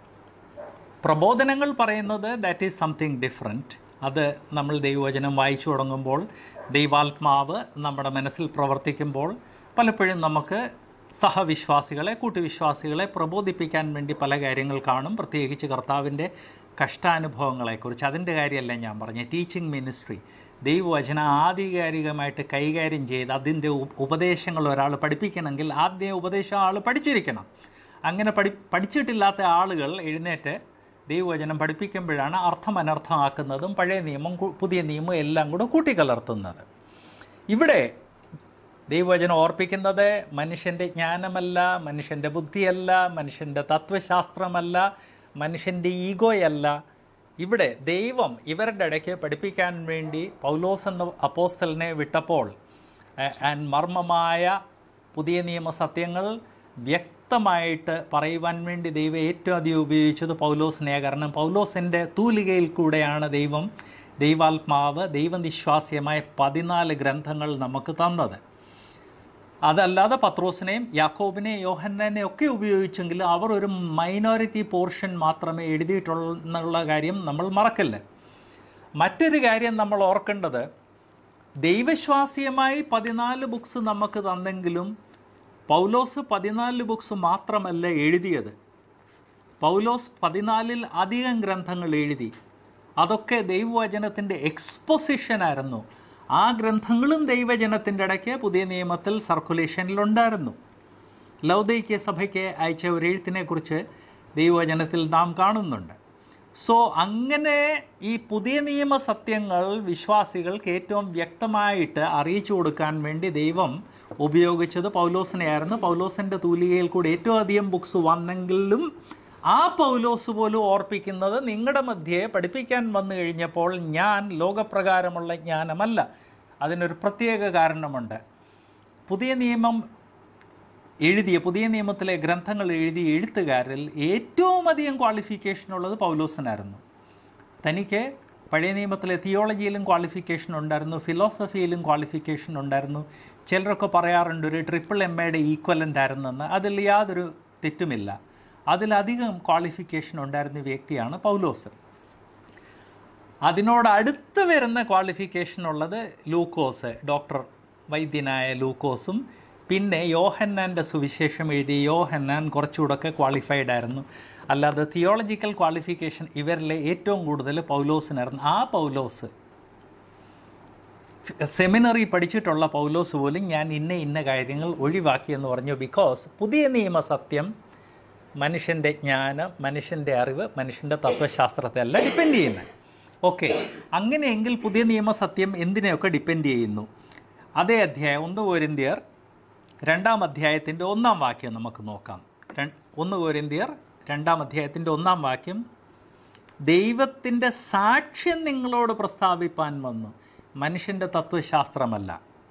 പ്രബോധനങ്ങൾ പറയുന്നത് ദാറ്റ് ഈസ് സംതിങ് ഡിഫറെൻറ്റ് അത് നമ്മൾ ദൈവവചനം വായിച്ചു തുടങ്ങുമ്പോൾ ദൈവാത്മാവ് നമ്മുടെ മനസ്സിൽ പ്രവർത്തിക്കുമ്പോൾ പലപ്പോഴും നമുക്ക് സഹവിശ്വാസികളെ കൂട്ടുവിശ്വാസികളെ പ്രബോധിപ്പിക്കാൻ വേണ്ടി പല കാര്യങ്ങൾ കാണും പ്രത്യേകിച്ച് കർത്താവിൻ്റെ കഷ്ടാനുഭവങ്ങളെക്കുറിച്ച് അതിൻ്റെ കാര്യമല്ല ഞാൻ പറഞ്ഞത് ടീച്ചിങ് മിനിസ്ട്രി ദൈവവചനം ആധികാരികമായിട്ട് കൈകാര്യം ചെയ്ത് അതിൻ്റെ ഉ- ഉപദേശങ്ങൾ ഒരാൾ പഠിപ്പിക്കണമെങ്കിൽ ആദ്യം ഉപദേശം ആൾ പഠിച്ചിരിക്കണം അങ്ങനെ പഠി പഠിച്ചിട്ടില്ലാത്ത ആളുകൾ എഴുന്നേറ്റ് ദൈവവചനം പഠിപ്പിക്കുമ്പോഴാണ് അർത്ഥം അനർത്ഥമാക്കുന്നതും പഴയ നിയമം കു- പുതിയ നിയമം എല്ലാം കൂടെ കൂട്ടിക്കലർത്തുന്നത് ഇവിടെ ദൈവവചനം ഓർപ്പിക്കുന്നത് മനുഷ്യൻ്റെ ജ്ഞാനമല്ല മനുഷ്യൻ്റെ ബുദ്ധിയല്ല മനുഷ്യൻ്റെ തത്വശാസ്ത്രമല്ല മനുഷ്യൻ്റെ ഈഗോയല്ല ഇവിടെ ദൈവം ഇവരുടെ ഇടയ്ക്ക് പഠിപ്പിക്കാൻ വേണ്ടി പൗലോസ് എന്ന അപ്പോസ്തലിനെ വിട്ടപ്പോൾ ആൻഡ് മർമ്മമായ പുതിയ നിയമ സത്യങ്ങൾ വ്യക്തമായിട്ട് പറയുവാൻ വേണ്ടി ദൈവം ഏറ്റവും അധികം ഉപയോഗിച്ചത് പൗലോസിനെ കാരണം പൗലോസിൻ്റെ തൂലികയിൽ കൂടെയാണ് ദൈവം ദൈവാത്മാവ് ദൈവനിശ്വാസ്യമായ പതിനാല് ഗ്രന്ഥങ്ങൾ നമുക്ക് തന്നത് അതല്ലാതെ പത്രോസിനെയും യാക്കോബിനെയും യോഹന്നാനെയും ഒക്കെ ഉപയോഗിച്ചെങ്കിൽ അവർ ഒരു മൈനോറിറ്റി പോർഷൻ മാത്രമേ എഴുതിയിട്ടുള്ളൂ എന്നുള്ള കാര്യം നമ്മൾ മറക്കല്ല മറ്റൊരു കാര്യം നമ്മൾ ഓർക്കേണ്ടത് ദൈവശ്വാസ്യമായി പതിനാല് ബുക്സ് നമുക്ക് തന്നെങ്കിലും പൗലോസ് പതിനാല് ബുക്സ് മാത്രമല്ല എഴുതിയത് പൗലോസ് പതിനാലിൽ അധികം ഗ്രന്ഥങ്ങൾ എഴുതി അതൊക്കെ ദൈവവചനത്തിൻ്റെ എക്സ്പൊസിഷനായിരുന്നു ആ ഗ്രന്ഥങ്ങളും ദൈവജനത്തിൻ്റെ ഇടയ്ക്ക് പുതിയ നിയമത്തിൽ സർക്കുലേഷനിലുണ്ടായിരുന്നു ലൗദൈക്യ സഭയ്ക്ക് അയച്ച ഒരു എഴുത്തിനെ കുറിച്ച് ദൈവവചനത്തിൽ നാം കാണുന്നുണ്ട് സോ അങ്ങനെ ഈ പുതിയ നിയമ സത്യങ്ങൾ വിശ്വാസികൾക്ക് ഏറ്റവും വ്യക്തമായിട്ട് അറിയിച്ചു കൊടുക്കാൻ വേണ്ടി ദൈവം ഉപയോഗിച്ചത് പൗലോസിനെയായിരുന്നു പൗലോസിൻ്റെ തൂലികയിൽ കൂടി ഏറ്റവും അധികം ബുക്സ് വന്നെങ്കിലും ആ പൗലോസ് പോലും ഓർപ്പിക്കുന്നത് നിങ്ങളുടെ മധ്യേ പഠിപ്പിക്കാൻ വന്നു കഴിഞ്ഞപ്പോൾ ഞാൻ ലോകപ്രകാരമുള്ള ജ്ഞാനമല്ല അതിനൊരു പ്രത്യേക കാരണമുണ്ട് പുതിയ നിയമം എഴുതിയ പുതിയ നിയമത്തിലെ ഗ്രന്ഥങ്ങൾ എഴുതിയ എഴുത്തുകാരിൽ ഏറ്റവും അധികം ക്വാളിഫിക്കേഷൻ ഉള്ളത് പൗലോസിനായിരുന്നു തനിക്ക് പഴയ നിയമത്തിലെ തിയോളജിയിലും ക്വാളിഫിക്കേഷൻ ഉണ്ടായിരുന്നു ഫിലോസഫിയിലും ക്വാളിഫിക്കേഷൻ ഉണ്ടായിരുന്നു ചിലരൊക്കെ പറയാറുണ്ട് ഒരു ട്രിപ്പിൾ എം എയുടെ ഈക്വലൻ്റ് ആയിരുന്നെന്ന് അതിൽ യാതൊരു തെറ്റുമില്ല അതിലധികം ക്വാളിഫിക്കേഷൻ ഉണ്ടായിരുന്ന വ്യക്തിയാണ് പൗലോസ് അതിനോട് അടുത്ത് വരുന്ന ക്വാളിഫിക്കേഷൻ ഉള്ളത് ലൂക്കോസ് ഡോക്ടർ വൈദ്യനായ ലൂക്കോസും പിന്നെ യോഹന്നാൻ്റെ സുവിശേഷം എഴുതിയ യോഹന്നാൻ കുറച്ചുകൂടെയൊക്കെ ക്വാളിഫൈഡ് ആയിരുന്നു അല്ലാതെ തിയോളജിക്കൽ ക്വാളിഫിക്കേഷൻ ഇവരിലെ ഏറ്റവും കൂടുതൽ പൗലോസിനായിരുന്നു ആ പൗലോസ് സെമിനറി പഠിച്ചിട്ടുള്ള പൗലോസ് പോലും ഞാൻ ഇന്ന ഇന്ന കാര്യങ്ങൾ ഒഴിവാക്കി എന്ന് പറഞ്ഞു ബിക്കോസ് പുതിയ നിയമ സത്യം മനുഷ്യൻ്റെ ജ്ഞാനം മനുഷ്യൻ്റെ അറിവ് മനുഷ്യൻ്റെ തത്വശാസ്ത്രത്തെ അല്ല ഡിപ്പെൻഡ് ചെയ്യുന്നത് ഓക്കെ അങ്ങനെയെങ്കിൽ പുതിയ നിയമ സത്യം എന്തിനെയൊക്കെ ഡിപ്പെൻഡ് ചെയ്യുന്നു അതേ അധ്യായം ഒന്ന് കോരിന്ത്യർ രണ്ടാം അധ്യായത്തിൻ്റെ ഒന്നാം വാക്യം നമുക്ക് നോക്കാം ര- ഒന്ന് കോരിന്ത്യർ രണ്ടാം അധ്യായത്തിൻ്റെ ഒന്നാം വാക്യം ദൈവത്തിൻ്റെ സാക്ഷ്യം നിങ്ങളോട് പ്രസ്താവിപ്പാൻ വന്നു മനുഷ്യൻ്റെ തത്വശാസ്ത്രമല്ല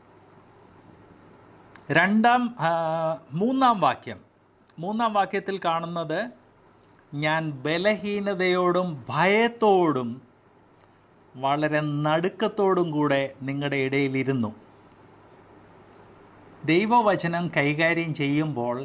രണ്ടാം ആ, മൂന്നാം വാക്യം മൂന്നാം വാക്യത്തിൽ കാണുന്നത് ഞാൻ ബലഹീനതയോടും ഭയത്തോടും വളരെ നടുക്കത്തോടും കൂടെ നിങ്ങളുടെ ഇടയിലിരുന്നു ദൈവവചനം കൈകാര്യം ചെയ്യുമ്പോൾ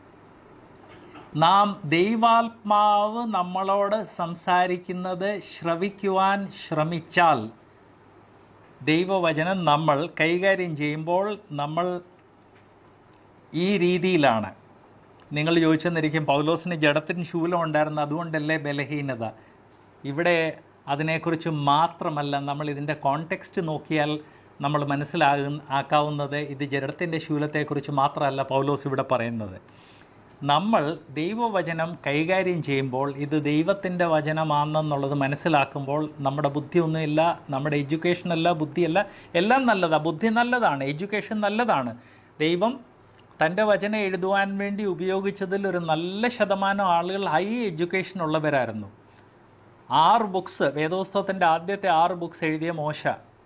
നാം ദൈവാത്മാവ് നമ്മളോട് സംസാരിക്കുന്നത് ശ്രവിക്കുവാൻ ശ്രമിച്ചാൽ ദൈവവചനം നമ്മൾ കൈകാര്യം ചെയ്യുമ്പോൾ നമ്മൾ ഈ രീതിയിലാണ് നിങ്ങൾ ചോദിച്ചെന്നിരിക്കും പൗലോസിന് ജഡത്തിന് ശൂലം ഉണ്ടായിരുന്നു അതുകൊണ്ടല്ലേ ബലഹീനത ഇവിടെ അതിനെക്കുറിച്ച് മാത്രമല്ല നമ്മൾ ഇതിൻ്റെ കോണ്ടെക്സ്റ്റ് നോക്കിയാൽ നമ്മൾ മനസ്സിലാകുന്ന ആക്കാവുന്നത് ഇത് ജഡത്തിൻ്റെ ശൂലത്തെക്കുറിച്ച് മാത്രമല്ല പൗലോസ് ഇവിടെ പറയുന്നത് നമ്മൾ ദൈവവചനം കൈകാര്യം ചെയ്യുമ്പോൾ ഇത് ദൈവത്തിൻ്റെ വചനമാണെന്നുള്ളത് മനസ്സിലാക്കുമ്പോൾ നമ്മുടെ ബുദ്ധിയൊന്നുമില്ല നമ്മുടെ എഡ്യൂക്കേഷനല്ല ബുദ്ധിയല്ല എല്ലാം നല്ലതാണ് ബുദ്ധി നല്ലതാണ് എഡ്യൂക്കേഷൻ നല്ലതാണ് ദൈവം തൻ്റെ വചനം എഴുതുവാൻ വേണ്ടി ഉപയോഗിച്ചതിൽ ഒരു നല്ല ശതമാനം ആളുകൾ ഹൈ എഡ്യൂക്കേഷൻ ഉള്ളവരായിരുന്നു ആറ് ബുക്സ് വേദോസ്തവത്തിൻ്റെ ആദ്യത്തെ ആറ് ബുക്സ് എഴുതിയ മോശ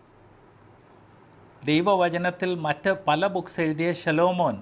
ദൈവവചനത്തിൽ മറ്റ് പല ബുക്സ് എഴുതിയ ശലോമോൻ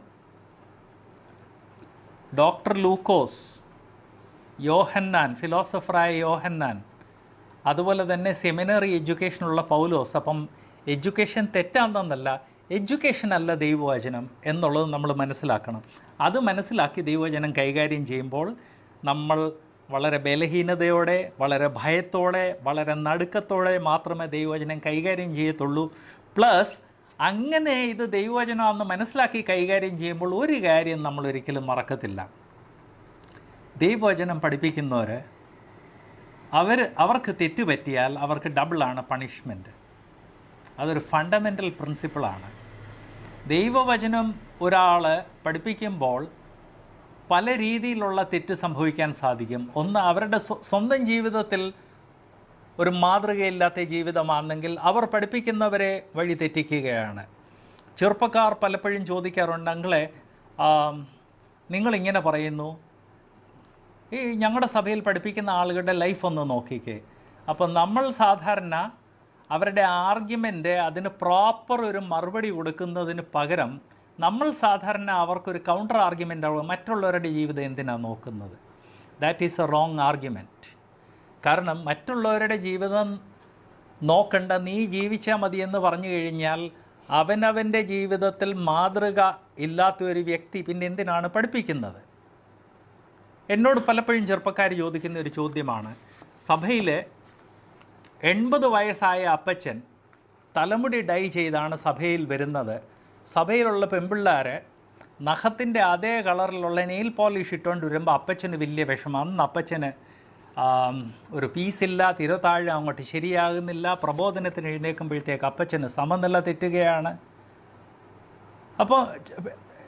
ഡോക്ടർ ലൂക്കോസ് യോഹന്നാൻ ഫിലോസഫറായ യോഹന്നാൻ അതുപോലെ തന്നെ സെമിനറി എഡ്യൂക്കേഷനുള്ള പൗലോസ് അപ്പം എഡ്യൂക്കേഷൻ തെറ്റാണെന്നല്ല എഡ്യൂക്കേഷൻ അല്ല ദൈവവചനം എന്നുള്ളത് നമ്മൾ മനസ്സിലാക്കണം അത് മനസ്സിലാക്കി ദൈവവചനം കൈകാര്യം ചെയ്യുമ്പോൾ നമ്മൾ വളരെ ബലഹീനതയോടെ വളരെ ഭയത്തോടെ വളരെ നടുക്കത്തോടെ മാത്രമേ ദൈവവചനം കൈകാര്യം ചെയ്യത്തുള്ളൂ പ്ലസ് അങ്ങനെ ഇത് ദൈവവചനമാണെന്ന് മനസ്സിലാക്കി കൈകാര്യം ചെയ്യുമ്പോൾ ഒരു കാര്യം നമ്മൾ ഒരിക്കലും മറക്കത്തില്ല ദൈവവചനം പഠിപ്പിക്കുന്നവർ അവർ അവർക്ക് തെറ്റുപറ്റിയാൽ അവർക്ക് ഡബിളാണ് പണിഷ്മെൻറ്റ് അതൊരു ഫണ്ടമെൻ്റൽ പ്രിൻസിപ്പിളാണ് ദൈവവചനം ഒരാൾ പഠിപ്പിക്കുമ്പോൾ പല രീതിയിലുള്ള തെറ്റ് സംഭവിക്കാൻ സാധിക്കും ഒന്ന് അവരുടെ സ്വ- സ്വന്തം ജീവിതത്തിൽ ഒരു മാതൃകയില്ലാത്ത ജീവിതമാണെങ്കിൽ അവർ പഠിപ്പിക്കുന്നവരെ വഴി തെറ്റിക്കുകയാണ് ചെറുപ്പക്കാർ പലപ്പോഴും ചോദിക്കാറുണ്ട് അങ്ങളെ നിങ്ങളിങ്ങനെ പറയുന്നു ഈ ഞങ്ങളുടെ സഭയിൽ പഠിപ്പിക്കുന്ന ആളുകളുടെ ലൈഫ് ഒന്ന് നോക്കിക്കേ അപ്പം നമ്മൾ സാധാരണ അവരുടെ ആർഗ്യുമെൻ്റ് അതിന് പ്രോപ്പർ ഒരു മറുപടി കൊടുക്കുന്നതിന് പകരം നമ്മൾ സാധാരണ അവർക്കൊരു കൗണ്ടർ ആർഗ്യുമെൻ്റ് ആവുക മറ്റുള്ളവരുടെ ജീവിതം എന്തിനാണ് നോക്കുന്നത് that is a wrong argument കാരണം മറ്റുള്ളവരുടെ ജീവിതം നോക്കണ്ട നീ ജീവിച്ചാൽ മതി എന്ന് പറഞ്ഞു കഴിഞ്ഞാൽ അവനവൻ്റെ ജീവിതത്തിൽ മാതൃക ഇല്ലാത്ത ഒരു വ്യക്തി പിന്നെ എന്തിനാണ് പഠിപ്പിക്കുന്നത് എന്നോട് പലപ്പോഴും ചെറുപ്പക്കാർ ചോദിക്കുന്ന ഒരു ചോദ്യമാണ് സഭയിൽ എൺപത് വയസ്സായ അപ്പച്ചൻ തലമുടി ഡൈ ചെയ്താണ് സഭയിൽ വരുന്നത് സഭയിലുള്ള പെൺപിള്ളേർ നഖത്തിൻ്റെ അതേ കളറിലുള്ള നെയിൽ പോളിഷ് ഇട്ടുകൊണ്ട് വരുമ്പോൾ അപ്പച്ചന് വലിയ വിഷമം അന്ന് അപ്പച്ചന് ആം, ഒരു പീസില്ല തിരതാഴ് അങ്ങോട്ട് ശരിയാകുന്നില്ല പ്രബോധനത്തിന് എഴുന്നേൽക്കുമ്പോഴത്തേക്ക് അപ്പച്ചന് സമനില തെറ്റുകയാണ് അപ്പോൾ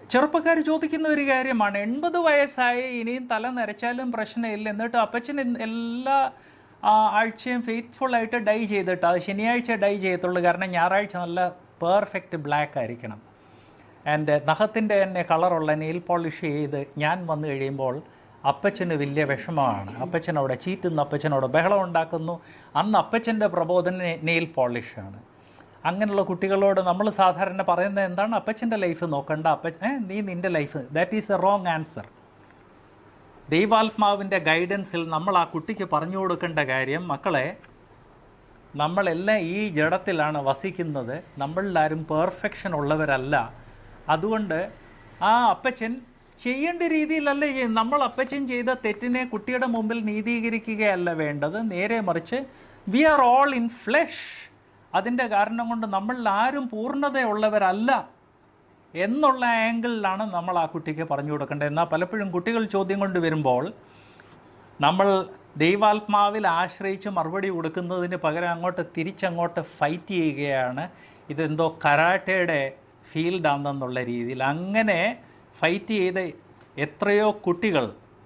ചെറുപ്പക്കാർ ചോദിക്കുന്ന ഒരു കാര്യമാണ് എൺപത് വയസ്സായി ഇനിയും തല നരച്ചാലും പ്രശ്നമില്ല എന്നിട്ട് അപ്പച്ചൻ ഇന്ന് എല്ലാ ആ, ആഴ്ചയും ഫെയ്ത്ത്ഫുൾ ആയിട്ട് ഡൈ ചെയ്തിട്ട് അത് ശനിയാഴ്ച ഡൈ ചെയ്യത്തുള്ളൂ കാരണം ഞായറാഴ്ച നല്ല പെർഫെക്റ്റ് ബ്ലാക്ക് ആയിരിക്കണം ആൻഡ് നഖത്തിൻ്റെ തന്നെ കളറുള്ള നെയിൽ പോളിഷ് ചെയ്ത് ഞാൻ വന്നു കഴിയുമ്പോൾ അപ്പച്ചന് വലിയ വിഷമമാണ് അപ്പച്ചൻ അവിടെ ചീറ്റുന്ന അപ്പച്ചനോട് ബഹളം ഉണ്ടാക്കുന്നു അന്ന് അപ്പച്ചൻ്റെ പ്രബോധന നെയിൽ പോളിഷാണ് അങ്ങനെയുള്ള കുട്ടികളോട് നമ്മൾ സാധാരണ പറയുന്നത് എന്താണ് അപ്പച്ചൻ്റെ ലൈഫ് നോക്കണ്ട അപ്പ ഏ, നീ നിൻ്റെ life that is a wrong answer ദൈവാത്മാവിൻ്റെ ഗൈഡൻസിൽ നമ്മൾ ആ കുട്ടിക്ക് പറഞ്ഞു കൊടുക്കേണ്ട കാര്യം മക്കളെ നമ്മളെല്ലാം ഈ ജഡത്തിലാണ് വസിക്കുന്നത് നമ്മളിലാരും പെർഫെക്ഷൻ ഉള്ളവരല്ല അതുകൊണ്ട് ആ അപ്പച്ചൻ ചെയ്യേണ്ട രീതിയിലല്ല ചെയ്യുന്നത് നമ്മൾ അപ്പച്ചൻ ചെയ്ത തെറ്റിനെ കുട്ടിയുടെ മുമ്പിൽ നീതീകരിക്കുകയല്ല വേണ്ടത് നേരെ മറിച്ച് we are all in flesh അതിൻ്റെ കാരണം കൊണ്ട് നമ്മളിൽ ആരും പൂർണ്ണതയുള്ളവരല്ല എന്നുള്ള ആംഗിളിലാണ് നമ്മൾ ആ കുട്ടിക്ക് പറഞ്ഞു കൊടുക്കേണ്ടത് എന്നാൽ പലപ്പോഴും കുട്ടികൾ ചോദ്യം കൊണ്ട് വരുമ്പോൾ നമ്മൾ ദൈവാത്മാവിൽ ആശ്രയിച്ച് മറുപടി കൊടുക്കുന്നതിന് പകരം അങ്ങോട്ട് തിരിച്ചങ്ങോട്ട് ഫൈറ്റ് ചെയ്യുകയാണ് ഇതെന്തോ കരാട്ടയുടെ ഫീൽഡാണെന്നുള്ള രീതിയിൽ അങ്ങനെ ഫൈറ്റ് ചെയ്ത് എത്രയോ കുട്ടികൾ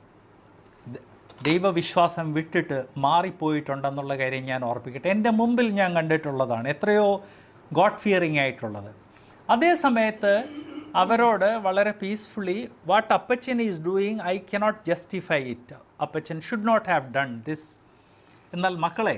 ദ- ദൈവവിശ്വാസം വിട്ടിട്ട് മാറിപ്പോയിട്ടുണ്ടെന്നുള്ള കാര്യം ഞാൻ ഓർപ്പിക്കട്ടെ എൻ്റെ മുമ്പിൽ ഞാൻ കണ്ടിട്ടുള്ളതാണ് എത്രയോ ഗോഡ് ഫിയറിംഗ് ആയിട്ടുള്ളത് അതേ സമയത്ത് അവരോട് വളരെ peacefully what appachan is doing I cannot justify it appachan should not have done this എന്നാൽ മക്കളെ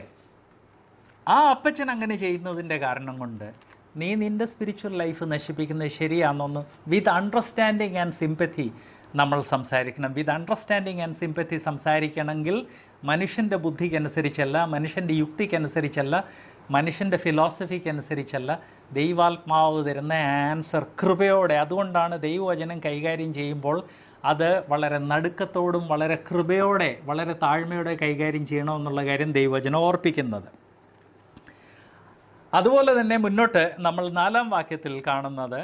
ആ അപ്പച്ചൻ അങ്ങനെ ചെയ്യുന്നതിൻ്റെ കാരണം കൊണ്ട് നീ നിൻ്റെ സ്പിരിച്വൽ ലൈഫ് നശിപ്പിക്കുന്നത് ശരിയാണെന്നൊന്ന് വിത്ത് അണ്ടർസ്റ്റാൻഡിങ് ആൻഡ് സിമ്പത്തി നമ്മൾ സംസാരിക്കണം വിത്ത് അണ്ടർസ്റ്റാൻഡിങ് ആൻഡ് സിമ്പത്തി സംസാരിക്കണമെങ്കിൽ മനുഷ്യൻ്റെ ബുദ്ധിക്കനുസരിച്ചല്ല മനുഷ്യൻ്റെ യുക്തിക്കനുസരിച്ചല്ല മനുഷ്യൻ്റെ ഫിലോസഫിക്ക് അനുസരിച്ചല്ല ദൈവാത്മാവ് തരുന്ന ആൻസർ കൃപയോടെ അതുകൊണ്ടാണ് ദൈവവചനം കൈകാര്യം ചെയ്യുമ്പോൾ അത് വളരെ നടുക്കത്തോടും വളരെ കൃപയോടെ വളരെ താഴ്മയോടെ കൈകാര്യം ചെയ്യണമെന്നുള്ള കാര്യം ദൈവവചനം ഓർപ്പിക്കുന്നത് അതുപോലെ തന്നെ മുന്നോട്ട് നമ്മൾ നാലാം വാക്യത്തിൽ കാണുന്നത്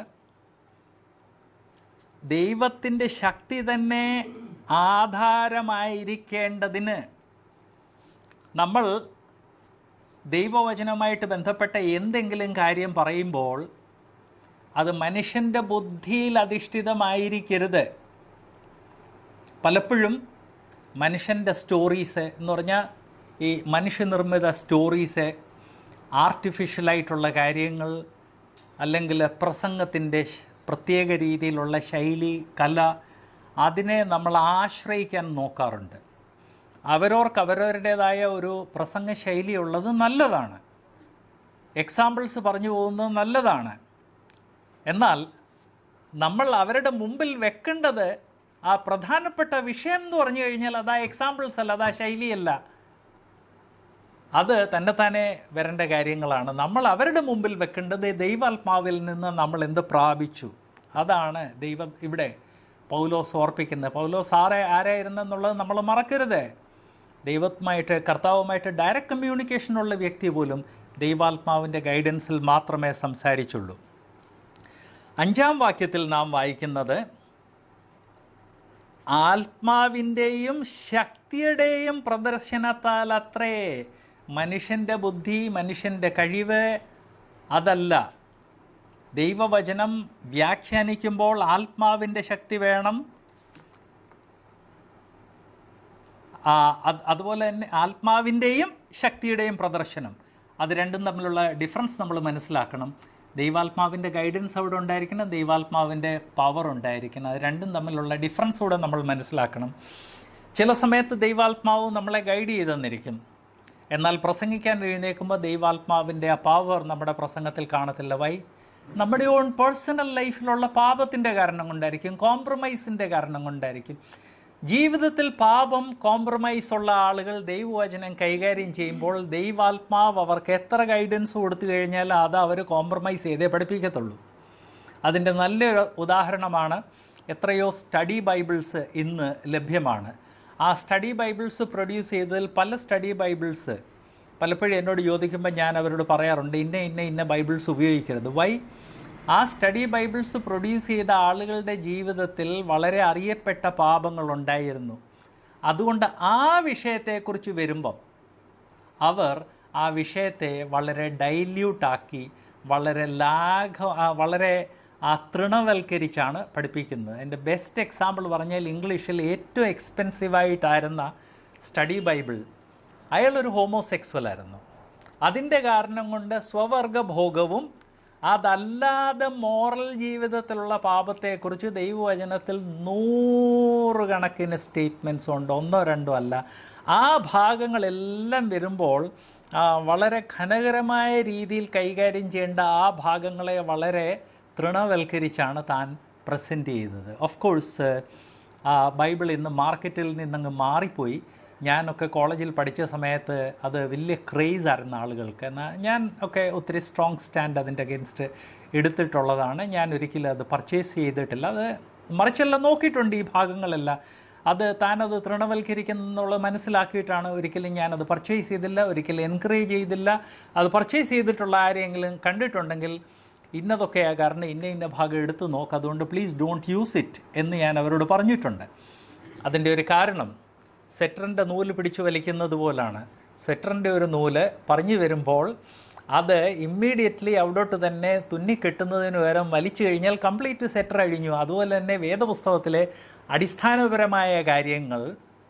ദൈവത്തിൻ്റെ ശക്തി തന്നെ ആധാരമായിരിക്കേണ്ടതിന് നമ്മൾ ദൈവവചനവുമായിട്ട് ബന്ധപ്പെട്ട എന്തെങ്കിലും കാര്യം പറയുമ്പോൾ അത് മനുഷ്യൻ്റെ ബുദ്ധിയിൽ അധിഷ്ഠിതമായിരിക്കരുത് പലപ്പോഴും മനുഷ്യൻ്റെ സ്റ്റോറീസ് എന്ന് പറഞ്ഞാൽ ഈ മനുഷ്യനിർമ്മിത സ്റ്റോറീസ് ആർട്ടിഫിഷ്യലായിട്ടുള്ള കാര്യങ്ങൾ അല്ലെങ്കിൽ പ്രസംഗത്തിൻ്റെ ശ്- പ്രത്യേക രീതിയിലുള്ള ശൈലി കല അതിനെ നമ്മൾ ആശ്രയിക്കാൻ നോക്കാറുണ്ട് അവരവർക്ക് അവരവരുടേതായ ഒരു പ്രസംഗ ശൈലി ഉള്ളത് നല്ലതാണ് എക്സാമ്പിൾസ് പറഞ്ഞു പോകുന്നത് നല്ലതാണ് എന്നാൽ നമ്മൾ അവരുടെ മുമ്പിൽ വെക്കേണ്ടത് ആ പ്രധാനപ്പെട്ട വിഷയം എന്ന് പറഞ്ഞു കഴിഞ്ഞാൽ അതാ എക്സാമ്പിൾസ് അല്ല അതാ ശൈലിയല്ല അത് തന്നെത്താനെ വരേണ്ട കാര്യങ്ങളാണ് നമ്മൾ അവരുടെ മുമ്പിൽ വെക്കേണ്ടത് ദൈവാത്മാവിൽ നിന്ന് നമ്മൾ എന്ത് പ്രാപിച്ചു അതാണ് ദൈവം ഇവിടെ പൗലോസ് ഓർപ്പിക്കുന്നത് പൗലോസ് ആരെ ആരായിരുന്നെന്നുള്ളത് നമ്മൾ മറക്കരുത് ദൈവവുമായിട്ട് കർത്താവുമായിട്ട് ഡയറക്റ്റ് കമ്മ്യൂണിക്കേഷനുള്ള വ്യക്തി പോലും ദൈവാത്മാവിൻ്റെ ഗൈഡൻസിൽ മാത്രമേ സംസാരിച്ചുള്ളൂ അഞ്ചാം വാക്യത്തിൽ നാം വായിക്കുന്നത് ആത്മാവിൻ്റെയും ശക്തിയുടെയും പ്രദർശനത്താൽ അത്രേ മനുഷ്യൻ്റെ ബുദ്ധി മനുഷ്യൻ്റെ കഴിവ് അതല്ല ദൈവവചനം വ്യാഖ്യാനിക്കുമ്പോൾ ആത്മാവിൻ്റെ ശക്തി വേണം ആ, അത് അതുപോലെ തന്നെ ആത്മാവിൻ്റെയും ശക്തിയുടെയും പ്രദർശനം അത് രണ്ടും തമ്മിലുള്ള ഡിഫറൻസ് നമ്മൾ മനസ്സിലാക്കണം ദൈവാത്മാവിൻ്റെ ഗൈഡൻസ് അവിടെ ഉണ്ടായിരിക്കണം ദൈവാത്മാവിൻ്റെ പവർ ഉണ്ടായിരിക്കണം അത് രണ്ടും തമ്മിലുള്ള ഡിഫറൻസ് കൂടെ നമ്മൾ മനസ്സിലാക്കണം ചില സമയത്ത് ദൈവാത്മാവ് നമ്മളെ ഗൈഡ് ചെയ്ത് തന്നിരിക്കും എന്നാൽ പ്രസംഗിക്കാൻ എഴുന്നേൽക്കുമ്പോൾ ദൈവാത്മാവിൻ്റെ ആ പവർ നമ്മുടെ പ്രസംഗത്തിൽ കാണത്തില്ല വൈ നമ്മുടെ ഓൺ പേഴ്സണൽ ലൈഫിലുള്ള പാപത്തിൻ്റെ കാരണം കൊണ്ടായിരിക്കും കോംപ്രമൈസിൻ്റെ കാരണം കൊണ്ടായിരിക്കും ജീവിതത്തിൽ പാപം കോംപ്രമൈസ് ഉള്ള ആളുകൾ ദൈവവചനം കൈകാര്യം ചെയ്യുമ്പോൾ ദൈവാത്മാവ് അവർക്ക് എത്ര ഗൈഡൻസ് കൊടുത്തു കഴിഞ്ഞാൽ അത് അവർ കോംപ്രമൈസ് ചെയ്തേ പഠിപ്പിക്കത്തുള്ളൂ അതിൻ്റെ നല്ലൊരു ഉദാഹരണമാണ് എത്രയോ സ്റ്റഡി ബൈബിൾസ് ഇന്ന് ലഭ്യമാണ് ആ സ്റ്റഡി ബൈബിൾസ് പ്രൊഡ്യൂസ് ചെയ്തതിൽ പല സ്റ്റഡി ബൈബിൾസ് പലപ്പോഴും എന്നോട് ചോദിക്കുമ്പോൾ ഞാൻ അവരോട് പറയാറുണ്ട് ഇന്ന ഇന്ന ഇന്ന ബൈബിൾസ് ഉപയോഗിക്കരുത് വൈ ആ സ്റ്റഡി ബൈബിൾസ് പ്രൊഡ്യൂസ് ചെയ്ത ആളുകളുടെ ജീവിതത്തിൽ വളരെ അറിയപ്പെട്ട പാപങ്ങൾ ഉണ്ടായിരുന്നു അതുകൊണ്ട് ആ വിഷയത്തെക്കുറിച്ച് വരുമ്പം അവർ ആ വിഷയത്തെ വളരെ ഡൈല്യൂട്ടാക്കി വളരെ ലാഘ ആ, വളരെ ആ തൃണവൽക്കരിച്ചാണ് പഠിപ്പിക്കുന്നത് എൻ്റെ ബെസ്റ്റ് എക്സാമ്പിൾ പറഞ്ഞാൽ ഇംഗ്ലീഷിൽ ഏറ്റവും എക്സ്പെൻസീവായിട്ടായിരുന്ന സ്റ്റഡി ബൈബിൾ അയാളൊരു ഹോമോസെക്സ്വൽ ആയിരുന്നു അതിൻ്റെ കാരണം കൊണ്ട് സ്വവർഗഭോഗവും അതല്ലാതെ മോറൽ ജീവിതത്തിലുള്ള പാപത്തെക്കുറിച്ച് ദൈവവചനത്തിൽ നൂറുകണക്കിന് സ്റ്റേറ്റ്മെൻറ്റ്സ് ഉണ്ട് ഒന്നോ രണ്ടോ അല്ല ആ ഭാഗങ്ങളെല്ലാം വരുമ്പോൾ ആ, വളരെ ഘനകരമായ രീതിയിൽ കൈകാര്യം ചെയ്യേണ്ട ആ ഭാഗങ്ങളെ വളരെ തൃണവൽക്കരിച്ചാണ് താൻ പ്രസൻറ്റ് ചെയ്തത് ഓഫ് കോഴ്സ് ബൈബിൾ ഇന്ന് മാർക്കറ്റിൽ നിന്നങ്ങ് മാറിപ്പോയി ഞാനൊക്കെ കോളേജിൽ പഠിച്ച സമയത്ത് അത് വലിയ ക്രേസ് ആയിരുന്നു ആളുകൾക്ക് എന്നാൽ ഞാൻ ഒക്കെ ഒത്തിരി സ്ട്രോങ് സ്റ്റാൻഡ് അതിൻ്റെ അഗേൻസ്റ്റ് എടുത്തിട്ടുള്ളതാണ് ഞാൻ ഒരിക്കലും അത് പർച്ചേസ് ചെയ്തിട്ടില്ല അത് മറിച്ചെല്ലാം നോക്കിയിട്ടുണ്ട് ഈ ഭാഗങ്ങളെല്ലാം അത് താനത് തൃണവൽക്കരിക്കുന്നുള്ളത് മനസ്സിലാക്കിയിട്ടാണ് ഒരിക്കലും ഞാനത് പർച്ചേസ് ചെയ്തില്ല ഒരിക്കലും എൻകറേജ് ചെയ്തില്ല അത് പർച്ചേസ് ചെയ്തിട്ടുള്ള ആരെങ്കിലും കണ്ടിട്ടുണ്ടെങ്കിൽ ഇന്നതൊക്കെയാ കാരണം ഇന്ന ഇന്ന ഭാഗം എടുത്ത് നോക്ക് അതുകൊണ്ട് പ്ലീസ് ഡോണ്ട് യൂസ് ഇറ്റ് എന്ന് ഞാൻ അവരോട് പറഞ്ഞിട്ടുണ്ട് അതിൻ്റെ ഒരു കാരണം സെറ്ററിൻ്റെ നൂല് പിടിച്ചു വലിക്കുന്നത് പോലാണ് സെറ്ററിൻ്റെ ഒരു നൂല് പറഞ്ഞു വരുമ്പോൾ അത് ഇമ്മീഡിയറ്റ്ലി അവിടോട്ട് തന്നെ തുന്നിക്കെട്ടുന്നതിന് പകരം വലിച്ചു കഴിഞ്ഞാൽ കംപ്ലീറ്റ് സെറ്റർ അഴിഞ്ഞു അതുപോലെ തന്നെ വേദപുസ്തകത്തിലെ അടിസ്ഥാനപരമായ കാര്യങ്ങൾ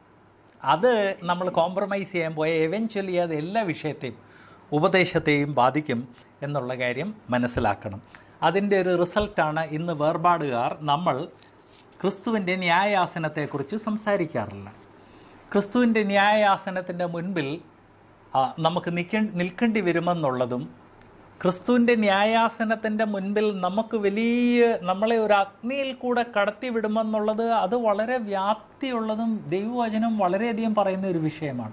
അത് നമ്മൾ കോംപ്രമൈസ് ചെയ്യാൻ പോയ എവൻച്വലി അത് എല്ലാ വിഷയത്തെയും ഉപദേശത്തെയും ബാധിക്കും എന്നുള്ള കാര്യം മനസ്സിലാക്കണം അതിൻ്റെ ഒരു റിസൾട്ടാണ് ഇന്ന് വേർപാടുകാർ നമ്മൾ ക്രിസ്തുവിൻ്റെ ന്യായാസനത്തെക്കുറിച്ച് സംസാരിക്കാറില്ല ക്രിസ്തുവിൻ്റെ ന്യായാസനത്തിൻ്റെ മുൻപിൽ ആ, നമുക്ക് നിൽക്ക നിൽക്കേണ്ടി വരുമെന്നുള്ളതും ക്രിസ്തുവിൻ്റെ ന്യായാസനത്തിൻ്റെ മുൻപിൽ നമുക്ക് വലിയ നമ്മളെ ഒരു അഗ്നിയിൽ കൂടെ കടത്തിവിടുമെന്നുള്ളത് അത് വളരെ വ്യാപ്തിയുള്ളതും ദൈവവചനം വളരെയധികം പറയുന്ന ഒരു വിഷയമാണ്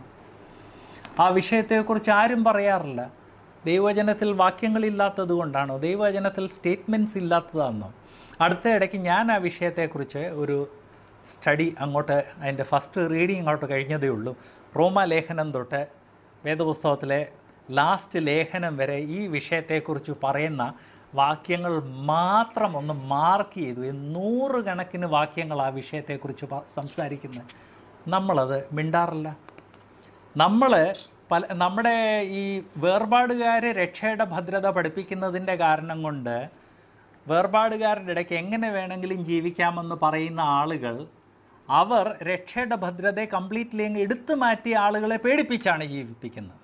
ആ വിഷയത്തെക്കുറിച്ച് ആരും പറയാറില്ല ദൈവവചനത്തിൽ വാക്യങ്ങളില്ലാത്തത് കൊണ്ടാണോ ദൈവവചനത്തിൽ സ്റ്റേറ്റ്മെൻറ്റ്സ് ഇല്ലാത്തതാണെന്നോ അടുത്ത ഇടയ്ക്ക് ഞാൻ ആ വിഷയത്തെക്കുറിച്ച് ഒരു സ്റ്റഡി അങ്ങോട്ട് അതിൻ്റെ ഫസ്റ്റ് റീഡിങ് അങ്ങോട്ട് കഴിഞ്ഞതേ ഉള്ളൂ റോമ ലേഖനം തൊട്ട് വേദപുസ്തകത്തിലെ ലാസ്റ്റ് ലേഖനം വരെ ഈ വിഷയത്തെക്കുറിച്ച് പറയുന്ന വാക്യങ്ങൾ മാത്രം ഒന്ന് മാർക്ക് ചെയ്തു ഈ നൂറുകണക്കിന് വാക്യങ്ങൾ ആ വിഷയത്തെക്കുറിച്ച് പ- സംസാരിക്കുന്നത് നമ്മളത് മിണ്ടാറില്ല നമ്മൾ പല നമ്മുടെ ഈ വേർപാടുകാരെ രക്ഷയുടെ ഭദ്രത പഠിപ്പിക്കുന്നതിൻ്റെ കാരണം കൊണ്ട് വേർപാടുകാരുടെ ഇടയ്ക്ക് എങ്ങനെ വേണമെങ്കിലും ജീവിക്കാമെന്ന് പറയുന്ന ആളുകൾ അവർ രക്ഷയുടെ ഭദ്രതയെ കംപ്ലീറ്റ്ലി അങ്ങ് എടുത്തു മാറ്റിയ ആളുകളെ പേടിപ്പിച്ചാണ് ജീവിപ്പിക്കുന്നത്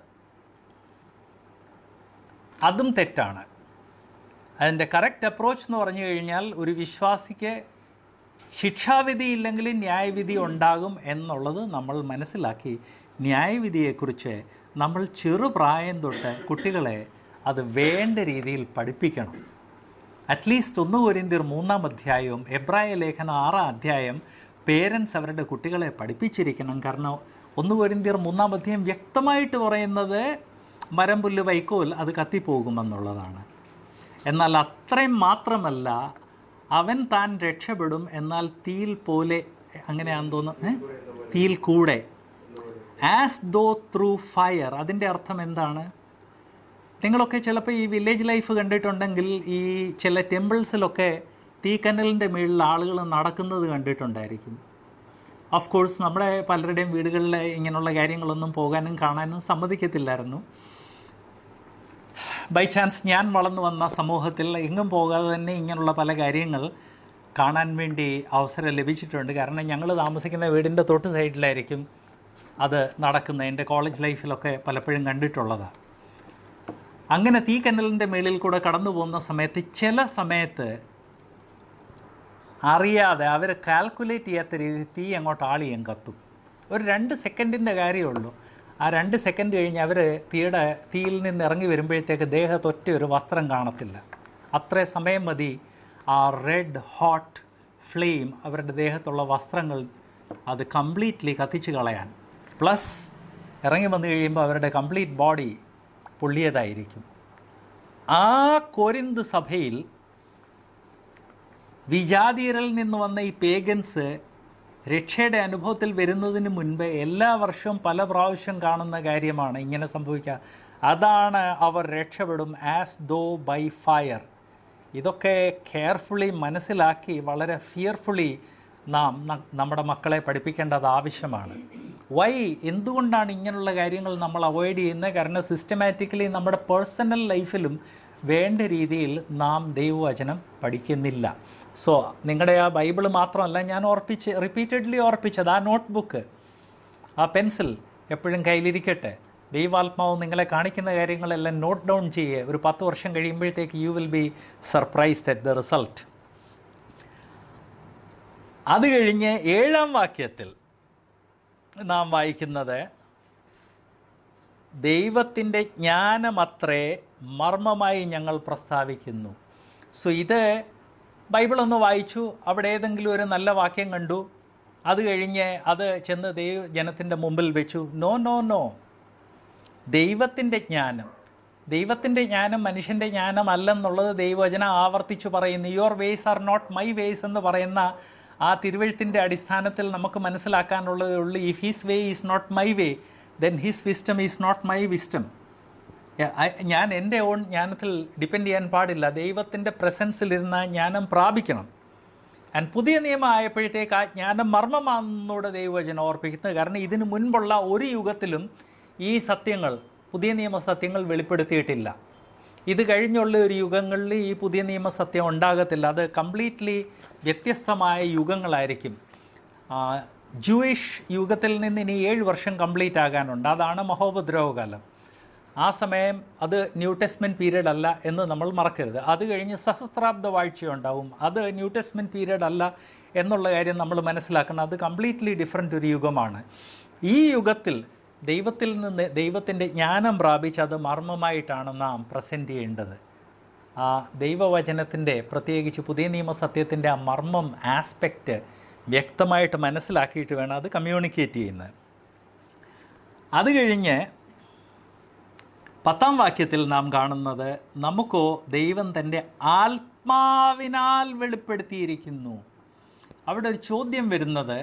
അതും തെറ്റാണ് അതിൻ്റെ കറക്റ്റ് അപ്രോച്ച് എന്ന് പറഞ്ഞു കഴിഞ്ഞാൽ ഒരു വിശ്വാസിക്ക് ശിക്ഷാവിധി ഇല്ലെങ്കിലും ന്യായവിധി ഉണ്ടാകും എന്നുള്ളത് നമ്മൾ മനസ്സിലാക്കി ന്യായവിധിയെക്കുറിച്ച് നമ്മൾ ചെറുപ്രായം തൊട്ട് കുട്ടികളെ അത് വേണ്ട രീതിയിൽ പഠിപ്പിക്കണം അറ്റ്ലീസ്റ്റ് ഒന്ന് കോരിന്തിയർ മൂന്നാം അധ്യായവും എബ്രായ ലേഖനം ആറാം അധ്യായം പേരൻസ് അവരുടെ കുട്ടികളെ പഠിപ്പിച്ചിരിക്കണം കാരണം ഒന്ന് കോരിന്തിയർ മൂന്നാം അധ്യായം വ്യക്തമായിട്ട് പറയുന്നത് മരം പുല്ല് വൈക്കോൽ അത് കത്തിപ്പോകുമെന്നുള്ളതാണ് എന്നാൽ അത്രയും മാത്രമല്ല അവൻ താൻ രക്ഷപ്പെടും എന്നാൽ തീയിൽ പോലെ അങ്ങനെയാണെന്ന് തോന്നുന്നു ഏ? തീയിൽ കൂടെ ആസ് ദോ ത്രൂ ഫയർ അതിൻ്റെ അർത്ഥം എന്താണ് നിങ്ങളൊക്കെ ചിലപ്പോൾ ഈ വില്ലേജ് ലൈഫ് കണ്ടിട്ടുണ്ടെങ്കിൽ ഈ ചില ടെമ്പിൾസിലൊക്കെ തീക്കനലിൻ്റെ മുകളിൽ ആളുകൾ നടക്കുന്നത് കണ്ടിട്ടുണ്ടായിരിക്കും ഓഫ് കോഴ്സ് നമ്മുടെ പലരുടെയും വീടുകളിൽ ഇങ്ങനെയുള്ള കാര്യങ്ങളൊന്നും പോകാനും കാണാനും സമ്മതിക്കത്തില്ലായിരുന്നു ബൈ ചാൻസ് ഞാൻ വളർന്നു വന്ന സമൂഹത്തിൽ എങ്ങും പോകാതെ തന്നെ ഇങ്ങനെയുള്ള പല കാര്യങ്ങൾ കാണാൻ വേണ്ടി അവസരം ലഭിച്ചിട്ടുണ്ട് കാരണം ഞങ്ങൾ താമസിക്കുന്ന വീടിൻ്റെ തൊട്ട് സൈഡിലായിരിക്കും അത് നടക്കുന്നത് എൻ്റെ കോളേജ് ലൈഫിലൊക്കെ പലപ്പോഴും കണ്ടിട്ടുള്ളതാണ് അങ്ങനെ തീക്കനലിൻ്റെ മേളിൽ കൂടെ കടന്നു പോകുന്ന സമയത്ത് ചില സമയത്ത് അറിയാതെ അവർ കാൽക്കുലേറ്റ് ചെയ്യാത്ത രീതിയിൽ തീ അങ്ങോട്ട് ആളിയും കത്തും ഒരു രണ്ട് സെക്കൻഡിൻ്റെ കാര്യമുള്ളൂ ആ രണ്ട് സെക്കൻഡ് കഴിഞ്ഞ് അവർ തീയുടെ തീയിൽ നിന്ന് ഇറങ്ങി വരുമ്പോഴത്തേക്ക് ദേഹത്ത് ഒറ്റ ഒരു വസ്ത്രം കാണത്തില്ല അത്രേ സമയം മതി ആ റെഡ് ഹോട്ട് ഫ്ലെയിം അവരുടെ ദേഹത്തുള്ള വസ്ത്രങ്ങൾ അത് കംപ്ലീറ്റ്ലി കത്തിച്ച് കളയാൻ പ്ലസ് ഇറങ്ങി വന്നു കഴിയുമ്പോൾ അവരുടെ കംപ്ലീറ്റ് ബോഡി പൊള്ളിയതായിരിക്കും ആ കൊരിന്ത് സഭയിൽ വിജാതീയരിൽ നിന്ന് വന്ന ഈ പേഗൻസ് രക്ഷയുടെ അനുഭവത്തിൽ വരുന്നതിന് മുൻപ് എല്ലാ വർഷവും പല പ്രാവശ്യം കാണുന്ന കാര്യമാണ് ഇങ്ങനെ സംഭവിക്കുക അതാണ് അവർ രക്ഷപ്പെടും ആസ് ദോ ബൈ ഫയർ ഇതൊക്കെ കെയർഫുള്ളി മനസ്സിലാക്കി വളരെ ഫിയർഫുള്ളി നാം ന- നമ്മുടെ മക്കളെ പഠിപ്പിക്കേണ്ടത് ആവശ്യമാണ് വൈ എന്തുകൊണ്ടാണ് ഇങ്ങനെയുള്ള കാര്യങ്ങൾ നമ്മൾ അവോയ്ഡ് ചെയ്യുന്നത് കാരണം സിസ്റ്റമാറ്റിക്കലി നമ്മുടെ പേഴ്സണൽ ലൈഫിലും വേണ്ട രീതിയിൽ നാം ദൈവവചനം പഠിക്കുന്നില്ല സോ നിങ്ങളുടെ ആ ബൈബിൾ മാത്രമല്ല ഞാൻ ഓർപ്പിച്ച് റിപ്പീറ്റഡ്ലി ഓർപ്പിച്ചത് ആ നോട്ട് ബുക്ക് ആ പെൻസിൽ എപ്പോഴും കയ്യിലിരിക്കട്ടെ ദൈവാത്മാവ് നിങ്ങളെ കാണിക്കുന്ന കാര്യങ്ങളെല്ലാം നോട്ട് ഡൗൺ ചെയ്യുക ഒരു പത്ത് വർഷം കഴിയുമ്പോഴത്തേക്ക് you will be surprised at the result അത് കഴിഞ്ഞ് ഏഴാം വാക്യത്തിൽ നാം വായിക്കുന്നത് ദൈവത്തിൻ്റെ ജ്ഞാനമത്രേ മർമ്മമായി ഞങ്ങൾ പ്രസ്താവിക്കുന്നു സോ ഇത് ബൈബിളൊന്ന് വായിച്ചു അവിടെ ഏതെങ്കിലും ഒരു നല്ല വാക്യം കണ്ടു അത് കഴിഞ്ഞ് അത് ചെന്ന് ദൈവ ജനത്തിൻ്റെ മുമ്പിൽ വെച്ചു നോ നോ നോ ദൈവത്തിൻ്റെ ജ്ഞാനം ദൈവത്തിൻ്റെ ജ്ഞാനം മനുഷ്യൻ്റെ ജ്ഞാനം അല്ലെന്നുള്ളത് ദൈവവചനം ആവർത്തിച്ചു പറയുന്നു your ways are not my ways എന്ന് പറയുന്ന ആ തിരുവഴുത്തിൻ്റെ അടിസ്ഥാനത്തിൽ നമുക്ക് മനസ്സിലാക്കാനുള്ളതേ ഉള്ളൂ if his way is not my way then his wisdom is not my wisdom ഞാൻ എൻ്റെ ഓൺ ജ്ഞാനത്തിൽ ഡിപ്പെൻഡ് ചെയ്യാൻ പാടില്ല ദൈവത്തിൻ്റെ പ്രസൻസിലിരുന്ന ജ്ഞാനം പ്രാപിക്കണം ആൻഡ് പുതിയ നിയമം ആയപ്പോഴത്തേക്ക് ആ ജ്ഞാനം മർമ്മമാണെന്നൂടെ ദൈവവചനം ഓർപ്പിക്കുന്നത് കാരണം ഇതിനു മുൻപുള്ള ഒരു യുഗത്തിലും ഈ സത്യങ്ങൾ പുതിയ നിയമ സത്യങ്ങൾ വെളിപ്പെടുത്തിയിട്ടില്ല ഇത് കഴിഞ്ഞുള്ള ഒരു യുഗങ്ങളിൽ ഈ പുതിയ നിയമ സത്യം ഉണ്ടാകത്തില്ല അത് കംപ്ലീറ്റ്ലി വ്യത്യസ്തമായ യുഗങ്ങളായിരിക്കും ജൂയിഷ് യുഗത്തിൽ നിന്ന് ഇനി ഏഴ് വർഷം കംപ്ലീറ്റ് ആകാനുണ്ട് അതാണ് മഹോപദ്രവകാലം ആ സമയം അത് ന്യൂ ടെസ്റ്റ്മെൻറ്റ് പീരീഡ് അല്ല എന്ന് നമ്മൾ മറക്കരുത് അത് കഴിഞ്ഞ് സഹസ്രാബ്ദ വാഴ്ചയുണ്ടാവും അത് ന്യൂ ടെസ്റ്റ്മെൻറ്റ് പീരീഡ് അല്ല എന്നുള്ള കാര്യം നമ്മൾ മനസ്സിലാക്കണം അത് കംപ്ലീറ്റ്ലി ഡിഫറെൻ്റ് ഒരു യുഗമാണ് ഈ യുഗത്തിൽ ദൈവത്തിൽ നിന്ന് ദൈവത്തിൻ്റെ ജ്ഞാനം പ്രാപിച്ച് അത് മർമ്മമായിട്ടാണ് നാം പ്രസൻറ്റ് ചെയ്യേണ്ടത് ആ ദൈവവചനത്തിൻ്റെ പ്രത്യേകിച്ച് പുതിയ നിയമസത്യത്തിൻ്റെ ആ മർമ്മം ആസ്പെക്റ്റ് വ്യക്തമായിട്ട് മനസ്സിലാക്കിയിട്ട് വേണം അത് കമ്മ്യൂണിക്കേറ്റ് ചെയ്യുന്നത് അത് കഴിഞ്ഞ് പത്താം വാക്യത്തിൽ നാം കാണുന്നത് നമുക്കോ ദൈവം തൻ്റെ ആത്മാവിനാൽ വെളിപ്പെടുത്തിയിരിക്കുന്നു അവിടെ ഒരു ചോദ്യം വരുന്നത്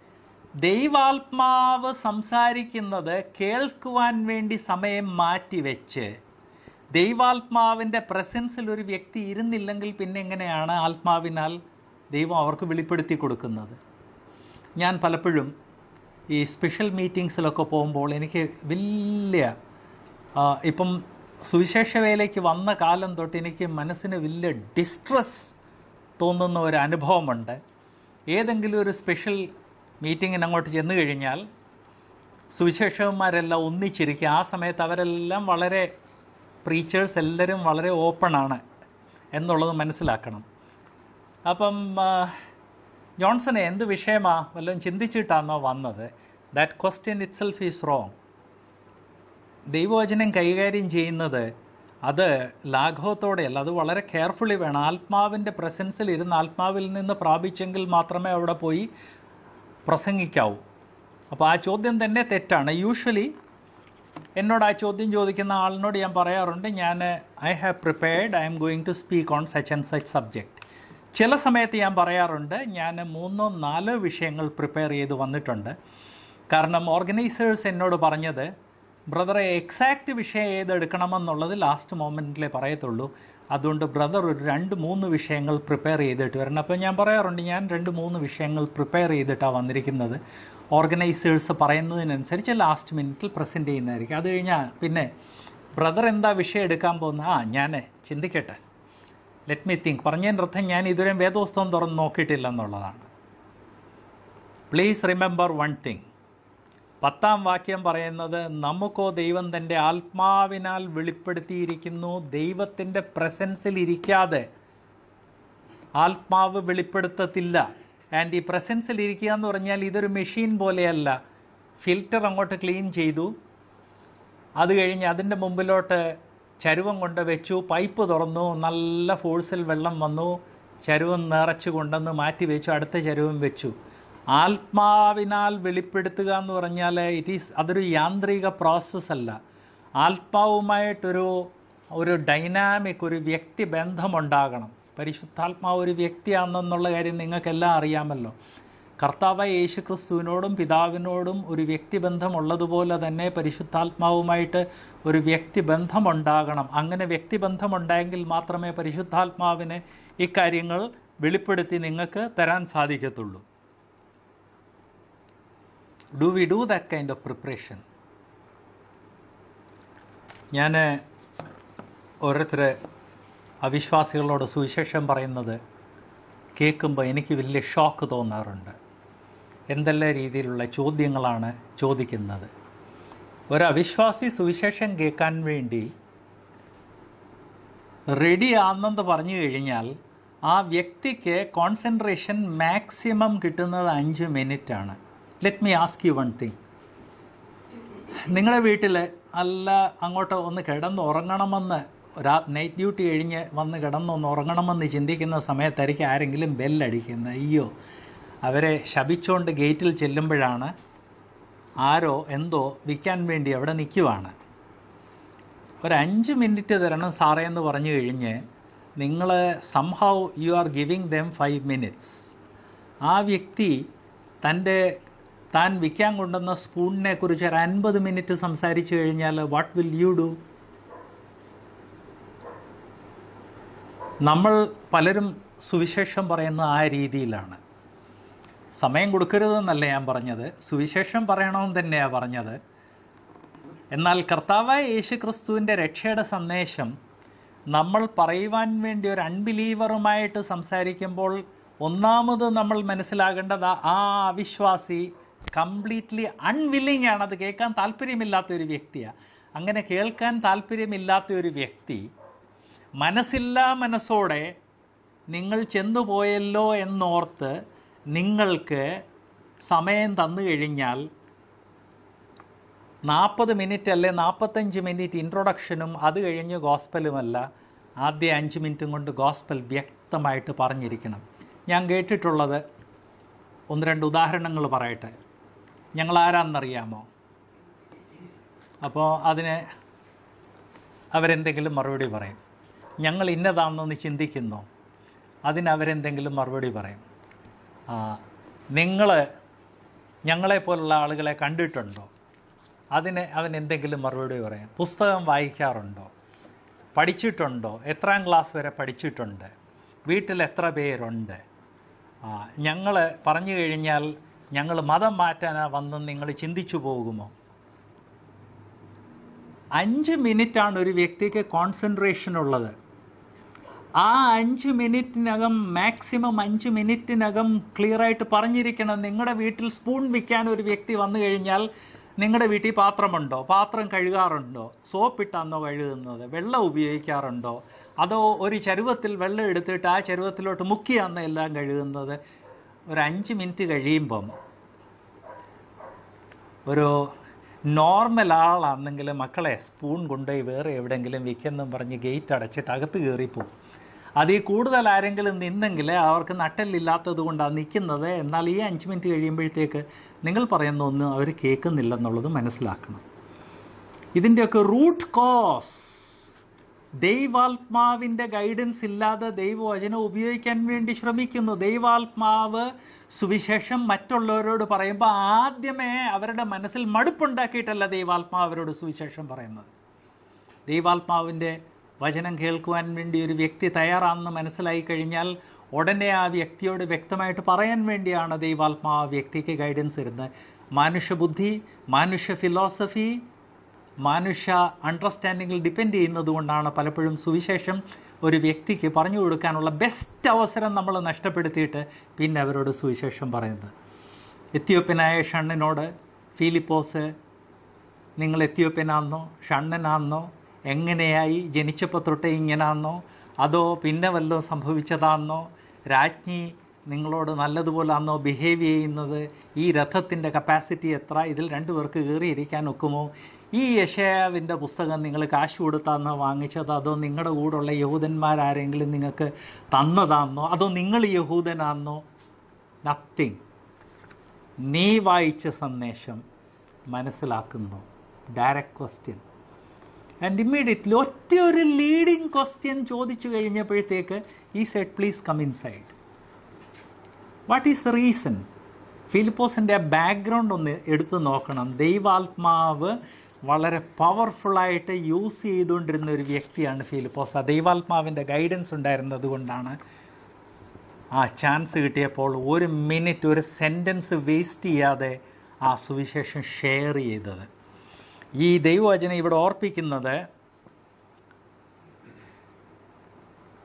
ദൈവാത്മാവ് സംസാരിക്കുന്നത് കേൾക്കുവാൻ വേണ്ടി സമയം മാറ്റിവെച്ച് ദൈവാത്മാവിൻ്റെ പ്രസൻസിൽ ഒരു വ്യക്തി ഇരുന്നില്ലെങ്കിൽ പിന്നെ എങ്ങനെയാണ് ആത്മാവിനാൽ ദൈവം അവർക്ക് വെളിപ്പെടുത്തി കൊടുക്കുന്നത് ഞാൻ പലപ്പോഴും ഈ സ്പെഷ്യൽ മീറ്റിങ്സിലൊക്കെ പോകുമ്പോൾ എനിക്ക് വലിയ ആ, ഇപ്പം സുവിശേഷ വേലയ്ക്ക് വന്ന കാലം തൊട്ട് എനിക്ക് മനസ്സിന് വലിയ ഡിസ്ട്രസ് തോന്നുന്ന ഒരു അനുഭവമുണ്ട് ഏതെങ്കിലും ഒരു സ്പെഷ്യൽ മീറ്റിങ്ങിന് അങ്ങോട്ട് ചെന്ന് കഴിഞ്ഞാൽ സുവിശേഷകന്മാരെല്ലാം ഒന്നിച്ചിരിക്കുക ആ സമയത്ത് അവരെല്ലാം വളരെ പ്രീച്ചേഴ്സ് എല്ലാവരും വളരെ ഓപ്പണാണ് എന്നുള്ളത് മനസ്സിലാക്കണം അപ്പം ആ, ജോൺസനെ എന്ത് വിഷയമാ വല്ലതും ചിന്തിച്ചിട്ടാണോ വന്നത് that question itself is wrong ദൈവവചനം കൈകാര്യം ചെയ്യുന്നത് അത് ലാഘവത്തോടെയല്ല അത് വളരെ കെയർഫുള്ളി വേണം ആത്മാവിൻ്റെ പ്രസൻസിൽ ഇരുന്ന് ആത്മാവിൽ നിന്ന് പ്രാപിച്ചെങ്കിൽ മാത്രമേ അവിടെ പോയി പ്രസംഗിക്കാവൂ അപ്പോൾ ആ ചോദ്യം തന്നെ തെറ്റാണ് യൂഷ്വലി എന്നോട് ആ ചോദ്യം ചോദിക്കുന്ന ആളിനോട് ഞാൻ പറയാറുണ്ട് ഞാൻ I have prepared I'm going to speak on such and such subject ചില സമയത്ത് ഞാൻ പറയാറുണ്ട് ഞാൻ മൂന്നോ നാലോ വിഷയങ്ങൾ പ്രിപ്പയർ ചെയ്ത് വന്നിട്ടുണ്ട് കാരണം ഓർഗനൈസേഴ്സ് എന്നോട് പറഞ്ഞത് ബ്രദറെ എക്സാക്റ്റ് വിഷയം ഏതെടുക്കണമെന്നുള്ളത് ലാസ്റ്റ് മൊമെൻറ്റിലേ പറയത്തുള്ളൂ അതുകൊണ്ട് ബ്രദർ ഒരു രണ്ട് മൂന്ന് വിഷയങ്ങൾ പ്രിപ്പയർ ചെയ്തിട്ട് വരണം അപ്പോൾ ഞാൻ പറയാറുണ്ട് ഞാൻ രണ്ട് മൂന്ന് വിഷയങ്ങൾ പ്രിപ്പയർ ചെയ്തിട്ടാണ് വന്നിരിക്കുന്നത് ഓർഗനൈസേഴ്സ് പറയുന്നതിനനുസരിച്ച് ലാസ്റ്റ് മിനിറ്റിൽ പ്രസൻറ്റ് ചെയ്യുന്നതായിരിക്കും അത് കഴിഞ്ഞാൽ പിന്നെ ബ്രദർ എന്താ വിഷയം എടുക്കാൻ പോകുന്നത് ആ ഞാൻ ചിന്തിക്കട്ടെ ലെറ്റ് മീ തിങ്ക് പറഞ്ഞതിൻ്റെ അർത്ഥം ഞാൻ ഇതുവരെയും വേദോസ്തവം തുറന്ന് നോക്കിയിട്ടില്ല എന്നുള്ളതാണ് പ്ലീസ് റിമെമ്പർ വൺ തിങ് പത്താം വാക്യം പറയുന്നത് നമുക്കോ ദൈവം തൻ്റെ ആത്മാവിനാൽ വെളിപ്പെടുത്തിയിരിക്കുന്നു ദൈവത്തിൻ്റെ പ്രസൻസിൽ ഇരിക്കാതെ ആത്മാവ് വെളിപ്പെടുത്തത്തില്ല ആൻഡ് ഈ പ്രസൻസിൽ ഇരിക്കുക എന്ന് പറഞ്ഞാൽ ഇതൊരു മെഷീൻ പോലെയല്ല ഫിൽറ്റർ അങ്ങോട്ട് ക്ലീൻ ചെയ്തു അത് കഴിഞ്ഞ് അതിൻ്റെ മുമ്പിലോട്ട് ചരുവം കൊണ്ട് വെച്ചു പൈപ്പ് തുറന്നു നല്ല ഫോഴ്സിൽ വെള്ളം വന്നു ചരുവം നിറച്ച് കൊണ്ടുവന്ന് മാറ്റി വെച്ചു അടുത്ത ചരുവം വെച്ചു ആത്മാവിനാൽ വെളിപ്പെടുത്തുക എന്ന് പറഞ്ഞാൽ ഇറ്റ് ഈസ് അതൊരു യാന്ത്രിക പ്രോസസ്സ് അല്ല ആത്മാവുമായിട്ടൊരു ഒരു ഡൈനാമിക് ഒരു വ്യക്തി ബന്ധമുണ്ടാകണം പരിശുദ്ധാത്മാവ് ഒരു വ്യക്തിയാണെന്നുള്ള കാര്യം നിങ്ങൾക്കെല്ലാം അറിയാമല്ലോ കർത്താവ് യേശു ക്രിസ്തുവിനോടും പിതാവിനോടും ഒരു വ്യക്തിബന്ധമുള്ളതുപോലെ തന്നെ പരിശുദ്ധാത്മാവുമായിട്ട് ഒരു വ്യക്തിബന്ധമുണ്ടാകണം അങ്ങനെ വ്യക്തിബന്ധമുണ്ടായെങ്കിൽ മാത്രമേ പരിശുദ്ധാത്മാവിന് ഇക്കാര്യങ്ങൾ വെളിപ്പെടുത്തി നിങ്ങൾക്ക് തരാൻ സാധിക്കത്തുള്ളൂ do we do that kind of preparation ഞാൻ ഓരോരുത്തർ അവിശ്വാസികളോട് സുവിശേഷം പറയുന്നത് കേൾക്കുമ്പോൾ എനിക്ക് വലിയ ഷോക്ക് തോന്നാറുണ്ട് എന്തെല്ലാം രീതിയിലുള്ള ചോദ്യങ്ങളാണ് ചോദിക്കുന്നത് ഒരു അവിശ്വാസി സുവിശേഷം കേൾക്കാൻ വേണ്ടി റെഡി ആണെന്ന് പറഞ്ഞു കഴിഞ്ഞാൽ ആ വ്യക്തിക്ക് കോൺസെൻട്രേഷൻ മാക്സിമം കിട്ടുന്നത് അഞ്ച് മിനിറ്റ് ആണ് let me ask you one thing നിങ്ങളുടെ വീട്ടിൽ അല്ല അങ്ങോട്ട് ഒന്ന് കിടന്ന് ഉറങ്ങണമെന്ന് രാ നൈറ്റ് ഡ്യൂട്ടി കഴിഞ്ഞ് വന്ന് കിടന്നൊന്ന് ഉറങ്ങണമെന്ന് ചിന്തിക്കുന്ന സമയത്തായിരിക്കും ആരെങ്കിലും ബെല്ലടിക്കുന്നത് അയ്യോ അവരെ ശപിച്ചുകൊണ്ട് ഗേറ്റിൽ ചെല്ലുമ്പോഴാണ് ആരോ എന്തോ വിൽക്കാൻ വേണ്ടി അവിടെ നിൽക്കുവാണ് ഒരു അഞ്ച് മിനിറ്റ് തരണം സാറേ എന്ന് പറഞ്ഞു കഴിഞ്ഞ് നിങ്ങൾ somehow you are giving them five minutes ആ വ്യക്തി തൻ്റെ താൻ വിൽക്കാൻ കൊണ്ടുവന്ന സ്പൂണിനെ കുറിച്ച് ഒരു അൻപത് മിനിറ്റ് സംസാരിച്ചു കഴിഞ്ഞാൽ വാട്ട് വിൽ യു ഡു നമ്മൾ പലരും സുവിശേഷം പറയുന്ന ആ രീതിയിലാണ് സമയം കൊടുക്കരുതെന്നല്ല ഞാൻ പറഞ്ഞത് സുവിശേഷം പറയണമെന്ന് തന്നെയാണ് പറഞ്ഞത് എന്നാൽ കർത്താവായ യേശു ക്രിസ്തുവിൻ്റെ രക്ഷയുടെ സന്ദേശം നമ്മൾ പറയുവാൻ വേണ്ടി ഒരു അൺബിലീവറുമായിട്ട് സംസാരിക്കുമ്പോൾ ഒന്നാമത് നമ്മൾ മനസ്സിലാകേണ്ടത് ആ അവിശ്വാസി കംപ്ലീറ്റ്ലി അൺവില്ലിങ് ആണ് അത് കേൾക്കാൻ താല്പര്യമില്ലാത്ത ഒരു വ്യക്തിയാണ് അങ്ങനെ കേൾക്കാൻ താല്പര്യമില്ലാത്ത ഒരു വ്യക്തി മനസ്സില്ലാ മനസ്സോടെ നിങ്ങൾ ചെന്നുപോയല്ലോ എന്നോർത്ത് നിങ്ങൾക്ക് സമയം തന്നു കഴിഞ്ഞാൽ നാൽപ്പത് മിനിറ്റ് അല്ലെ നാൽപ്പത്തഞ്ച് മിനിറ്റ് ഇൻട്രൊഡക്ഷനും അത് കഴിഞ്ഞ് ഗോസ്പലുമല്ല ആദ്യ അഞ്ച് മിനിറ്റും കൊണ്ട് ഗോസ്പൽ വ്യക്തമായിട്ട് പറഞ്ഞിരിക്കണം ഞാൻ കേട്ടിട്ടുള്ളത് ഒന്ന് രണ്ട് ഉദാഹരണങ്ങൾ പറയട്ടെ ഞങ്ങൾ ആരാണെന്നറിയാമോ അപ്പോൾ അതിന് അവരെന്തെങ്കിലും മറുപടി പറയും ഞങ്ങൾ ഇന്നതാണെന്നൊന്ന് ചിന്തിക്കുന്നു അതിന് അവരെന്തെങ്കിലും മറുപടി പറയും നിങ്ങൾ ഞങ്ങളെപ്പോലുള്ള ആളുകളെ കണ്ടിട്ടുണ്ടോ അതിന് അവൻ എന്തെങ്കിലും മറുപടി പറയാം പുസ്തകം വായിക്കാറുണ്ടോ പഠിച്ചിട്ടുണ്ടോ എത്രാം ക്ലാസ് വരെ പഠിച്ചിട്ടുണ്ട് വീട്ടിൽ എത്ര പേരുണ്ട് ആ ഞങ്ങൾ പറഞ്ഞു കഴിഞ്ഞാൽ ഞങ്ങൾ മതം മാറ്റാനാ വന്നെന്ന് നിങ്ങൾ ചിന്തിച്ചു പോകുമോ അഞ്ച് മിനിറ്റാണ് ഒരു വ്യക്തിക്ക് കോൺസെൻട്രേഷൻ ഉള്ളത് ആ അഞ്ച് മിനിറ്റിനകം മാക്സിമം അഞ്ച് മിനിറ്റിനകം ക്ലിയറായിട്ട് പറഞ്ഞിരിക്കണം നിങ്ങളുടെ വീട്ടിൽ സ്പൂൺ വിൽക്കാൻ ഒരു വ്യക്തി വന്നു കഴിഞ്ഞാൽ നിങ്ങളുടെ വീട്ടിൽ പാത്രമുണ്ടോ പാത്രം കഴുകാറുണ്ടോ സോപ്പിട്ടാന്നോ കഴുകുന്നത് വെള്ളം ഉപയോഗിക്കാറുണ്ടോ അതോ ഒരു ചരുവത്തിൽ വെള്ളം എടുത്തിട്ട് ആ ചരുവത്തിലോട്ട് മുക്കിയാന്നോ എല്ലാം കഴുകുന്നത് ഒരു അഞ്ച് മിനിറ്റ് കഴിയുമ്പം ഒരു നോർമൽ ആളാണെങ്കിൽ മക്കളെ സ്പൂൺ കൊണ്ടുപോയി വേറെ എവിടെയെങ്കിലും വിൽക്കെന്നും പറഞ്ഞ് ഗേറ്റ് അടച്ചിട്ട് അകത്ത് കയറിപ്പോവും അതിൽ കൂടുതൽ ആരെങ്കിലും നിന്നെങ്കിൽ അവർക്ക് നട്ടലില്ലാത്തത് കൊണ്ടാണ് നിൽക്കുന്നത് എന്നാൽ ഈ അഞ്ച് മിനിറ്റ് കഴിയുമ്പോഴത്തേക്ക് നിങ്ങൾ പറയുന്ന ഒന്നും അവർ കേൾക്കുന്നില്ലെന്നുള്ളത് മനസ്സിലാക്കണം ഇതിൻ്റെയൊക്കെ റൂട്ട് കോസ് ദൈവാത്മാവിൻ്റെ ഗൈഡൻസ് ഇല്ലാതെ ദൈവവചനം ഉപയോഗിക്കാൻ വേണ്ടി ശ്രമിക്കുന്നു ദൈവാത്മാവ് സുവിശേഷം മറ്റുള്ളവരോട് പറയുമ്പോൾ ആദ്യമേ അവരുടെ മനസ്സിൽ മടുപ്പുണ്ടാക്കിയിട്ടല്ല ദൈവാത്മാവ് അവരോട് സുവിശേഷം പറയുന്നത് ദൈവാത്മാവിൻ്റെ വചനം കേൾക്കുവാൻ വേണ്ടി ഒരു വ്യക്തി തയ്യാറാണെന്ന് മനസ്സിലായി കഴിഞ്ഞാൽ ഉടനെ ആ വ്യക്തിയോട് വ്യക്തമായിട്ട് പറയാൻ വേണ്ടിയാണ് ദൈവാത്മാ ആ വ്യക്തിക്ക് ഗൈഡൻസ് തരുന്നത് മാനുഷ്യബുദ്ധി മാനുഷ്യ ഫിലോസഫി മാനുഷ്യ അണ്ടർസ്റ്റാൻഡിങ്ങിൽ ഡിപ്പെൻഡ് ചെയ്യുന്നത് കൊണ്ടാണ് പലപ്പോഴും സുവിശേഷം ഒരു വ്യക്തിക്ക് പറഞ്ഞു കൊടുക്കാനുള്ള ബെസ്റ്റ് അവസരം നമ്മൾ നഷ്ടപ്പെടുത്തിയിട്ട് പിന്നെ അവരോട് സുവിശേഷം പറയുന്നത് എത്യോപ്യനായ ഷണ്ണിനോട് ഫിലിപ്പോസ് നിങ്ങൾ എത്യോപ്യനാണെന്നോ ഷണ്ണനാണെന്നോ എങ്ങനെയായി ജനിച്ചപ്പോൾ തൊട്ടേ ഇങ്ങനാണെന്നോ അതോ പിന്നെ വല്ലതും സംഭവിച്ചതാണെന്നോ രാജ്ഞി നിങ്ങളോട് നല്ലതുപോലെ ആണോ ബിഹേവ് ചെയ്യുന്നത് ഈ രഥത്തിൻ്റെ കപ്പാസിറ്റി എത്ര ഇതിൽ രണ്ടുപേർക്ക് കയറിയിരിക്കാൻ ഒക്കുമോ ഈ യശയാവിൻ്റെ പുസ്തകം നിങ്ങൾ കാശ് കൊടുത്താന്നോ വാങ്ങിച്ചതോ അതോ നിങ്ങളുടെ കൂടെയുള്ള യഹൂദന്മാരാരെങ്കിലും നിങ്ങൾക്ക് തന്നതാണെന്നോ അതോ നിങ്ങൾ യഹൂദനാണെന്നോ നത്തിങ് നീ വായിച്ച സന്ദേശം മനസ്സിലാക്കുന്നു ഡയറക്റ്റ് ക്വസ്റ്റ്യൻ ആൻഡ് ഇമ്മീഡിയറ്റ്ലി ഒറ്റ ഒരു ലീഡിങ് ക്വസ്റ്റ്യൻ ചോദിച്ചു കഴിഞ്ഞപ്പോഴത്തേക്ക് ഈ said please come inside what is the reason ഫിലിപ്പോസിൻ്റെ ബാക്ക്ഗ്രൗണ്ട് ഒന്ന് എടുത്തു നോക്കണം ദൈവാത്മാവ് വളരെ പവർഫുള്ളായിട്ട് യൂസ് ചെയ്തുകൊണ്ടിരുന്ന ഒരു വ്യക്തിയാണ് ഫിലിപ്പോസ് ആ ദൈവാത്മാവിൻ്റെ ഗൈഡൻസ് ഉണ്ടായിരുന്നത് കൊണ്ടാണ് ആ ചാൻസ് കിട്ടിയപ്പോൾ ഒരു മിനിറ്റ് ഒരു സെൻറ്റൻസ് വേസ്റ്റ് ചെയ്യാതെ ആ സുവിശേഷം ഷെയർ ചെയ്തത് ഈ ദൈവവചനം ഇവിടെ ഓർപ്പിക്കുന്നത്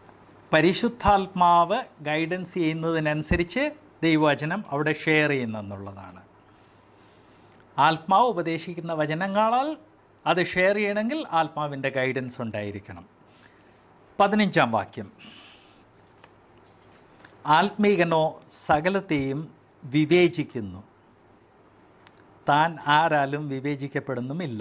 പരിശുദ്ധാത്മാവ് ഗൈഡൻസ് ചെയ്യുന്നതിനനുസരിച്ച് ദൈവവചനം അവിടെ ഷെയർ ചെയ്യുന്നെന്നുള്ളതാണ് ആത്മാവ് ഉപദേശിക്കുന്ന വചനങ്ങളാൽ അത് ഷെയർ ചെയ്യണമെങ്കിൽ ആത്മാവിൻ്റെ ഗൈഡൻസ് ഉണ്ടായിരിക്കണം പതിനഞ്ചാം വാക്യം ആത്മീകനോ സകലത്തെയും വിവേചിക്കുന്നു താൻ ആരാലും വിവേചിക്കപ്പെടുന്നുമില്ല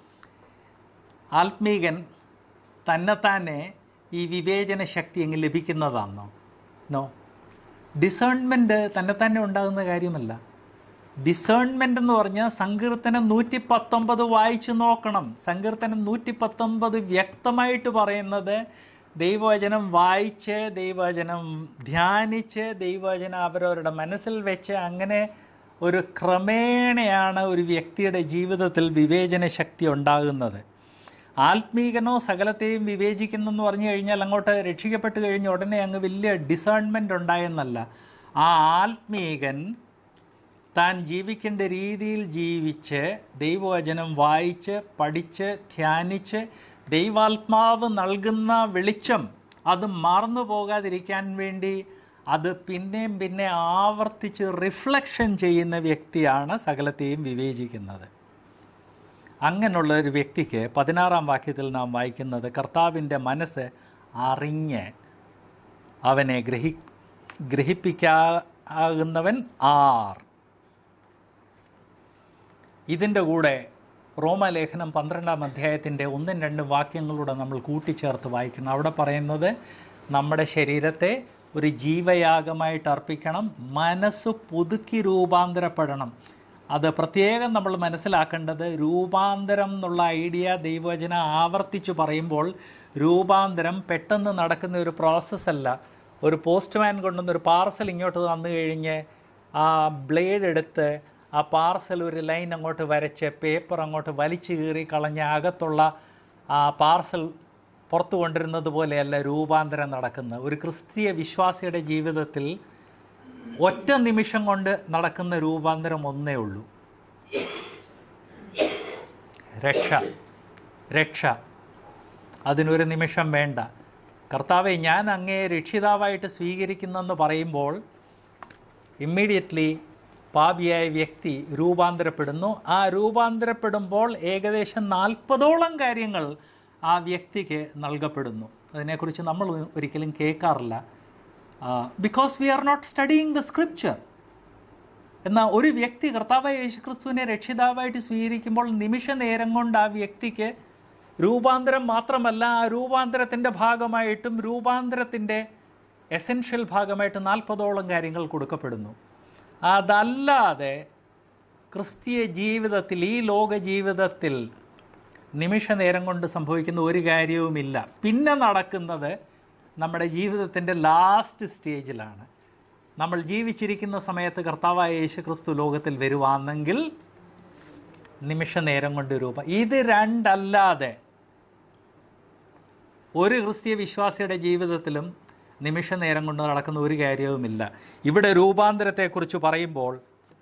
ആത്മീകൻ തന്നെത്താനെ ഈ വിവേചന ശക്തി എങ്ങ് ലഭിക്കുന്നതാണോ നോ ഡിസേൺമെൻറ്റ് തന്നെത്താനെ ഉണ്ടാകുന്ന കാര്യമല്ല ഡിസേൺമെൻ്റ് എന്ന് പറഞ്ഞാൽ സങ്കീർത്തനം നൂറ്റി പത്തൊമ്പത് വായിച്ചു നോക്കണം സങ്കീർത്തനം നൂറ്റി പത്തൊമ്പത് വ്യക്തമായിട്ട് പറയുന്നത് ദൈവവചനം വായിച്ച് ദൈവവചനം ധ്യാനിച്ച് ദൈവവചനം അവരവരുടെ മനസ്സിൽ വെച്ച് അങ്ങനെ ഒരു ക്രമേണയാണ് ഒരു വ്യക്തിയുടെ ജീവിതത്തിൽ വിവേചന ശക്തി ഉണ്ടാകുന്നത് ആത്മീകനോ സകലത്തെയും വിവേചിക്കുന്നു എന്ന് പറഞ്ഞു കഴിഞ്ഞാൽ അങ്ങോട്ട് രക്ഷിക്കപ്പെട്ട് കഴിഞ്ഞ ഉടനെ അങ്ങ് വലിയ ഡിസേൺമെൻ്റ് ഉണ്ടായെന്നല്ല ആ ആത്മീകൻ താൻ ജീവിക്കേണ്ട രീതിയിൽ ജീവിച്ച് ദൈവവചനം വായിച്ച് പഠിച്ച് ധ്യാനിച്ച് ദൈവാത്മാവ് നൽകുന്ന വെളിച്ചം അത് മറന്നു പോകാതിരിക്കാൻ വേണ്ടി അത് പിന്നെയും പിന്നെ ആവർത്തിച്ച് റിഫ്ലക്ഷൻ ചെയ്യുന്ന വ്യക്തിയാണ് സകലത്തെയും വിവേചിക്കുന്നത് അങ്ങനെയുള്ള ഒരു വ്യക്തിക്ക് പതിനാറാം വാക്യത്തിൽ നാം വായിക്കുന്നത് കർത്താവിൻ്റെ മനസ്സ് അറിഞ്ഞ് അവനെ ഗ്രഹി ഗ്രഹിപ്പിക്കാകുന്നവൻ ആർ ഇതിൻ്റെ കൂടെ റോമലേഖനം പന്ത്രണ്ടാം അധ്യായത്തിൻ്റെ ഒന്നും രണ്ടും വാക്യങ്ങളൂടെ നമ്മൾ കൂട്ടിച്ചേർത്ത് വായിക്കണം അവിടെ പറയുന്നത് നമ്മുടെ ശരീരത്തെ ഒരു ജീവയാഗമായിട്ട് അർപ്പിക്കണം മനസ്സ് പുതുക്കി രൂപാന്തരപ്പെടണം അത് പ്രത്യേകം നമ്മൾ മനസ്സിലാക്കേണ്ടത് രൂപാന്തരം എന്നുള്ള ഐഡിയ ദൈവവചന ആവർത്തിച്ച് പറയുമ്പോൾ രൂപാന്തരം പെട്ടെന്ന് നടക്കുന്ന ഒരു പ്രോസസ്സല്ല ഒരു പോസ്റ്റ്മാൻ കൊണ്ടുവന്ന് ഒരു പാർസൽ ഇങ്ങോട്ട് തന്നു കഴിഞ്ഞ് ആ ബ്ലേഡ് എടുത്ത് ആ പാർസൽ ഒരു ലൈൻ അങ്ങോട്ട് വരച്ച് പേപ്പർ അങ്ങോട്ട് വലിച്ചു കീറി കളഞ്ഞ് അകത്തുള്ള ആ പാർസൽ പുറത്തു കൊണ്ടിരുന്നത് പോലെയല്ല രൂപാന്തരം നടക്കുന്നത് ഒരു ക്രിസ്തീയ വിശ്വാസിയുടെ ജീവിതത്തിൽ ഒറ്റ നിമിഷം കൊണ്ട് നടക്കുന്ന രൂപാന്തരം ഒന്നേ ഉള്ളൂ രക്ഷ രക്ഷ അതിനൊരു നിമിഷം വേണ്ട കർത്താവെ ഞാൻ അങ്ങേ രക്ഷിതാവായിട്ട് സ്വീകരിക്കുന്നെന്ന് പറയുമ്പോൾ ഇമ്മീഡിയറ്റ്ലി പാപിയായ വ്യക്തി രൂപാന്തരപ്പെടുന്നു ആ രൂപാന്തരപ്പെടുമ്പോൾ ഏകദേശം നാൽപ്പതോളം കാര്യങ്ങൾ ആ വ്യക്തിക്ക് നൽകപ്പെടുന്നു അതിനെക്കുറിച്ച് നമ്മൾ ഒരിക്കലും കേൾക്കാറില്ല because we are not studying the scripture എന്നാൽ ഒരു വ്യക്തി കർത്താവായ യേശുക്രിസ്തുവിനെ രക്ഷിതാവായിട്ട് സ്വീകരിക്കുമ്പോൾ നിമിഷ നേരം കൊണ്ട് ആ വ്യക്തിക്ക് രൂപാന്തരം മാത്രമല്ല ആ രൂപാന്തരത്തിൻ്റെ ഭാഗമായിട്ടും രൂപാന്തരത്തിൻ്റെ എസെൻഷ്യൽ ഭാഗമായിട്ട് നാൽപ്പതോളം കാര്യങ്ങൾ കൊടുക്കപ്പെടുന്നു അതല്ലാതെ ക്രിസ്തീയ ജീവിതത്തിൽ ഈ ലോക ജീവിതത്തിൽ നിമിഷ നേരം കൊണ്ട് സംഭവിക്കുന്ന ഒരു കാര്യവുമില്ല പിന്നെ നടക്കുന്നത് നമ്മുടെ ജീവിതത്തിൻ്റെ ലാസ്റ്റ് സ്റ്റേജിലാണ് നമ്മൾ ജീവിച്ചിരിക്കുന്ന സമയത്ത് കർത്താവായ യേശു ക്രിസ്തു ലോകത്തിൽ വരുവാണെങ്കിൽ നിമിഷ നേരം കൊണ്ട് രൂപ ഇത് രണ്ടല്ലാതെ ഒരു ക്രിസ്തീയ വിശ്വാസിയുടെ ജീവിതത്തിലും നിമിഷ നേരം കൊണ്ട് നടക്കുന്ന ഒരു കാര്യവുമില്ല ഇവിടെ രൂപാന്തരത്തെക്കുറിച്ച് പറയുമ്പോൾ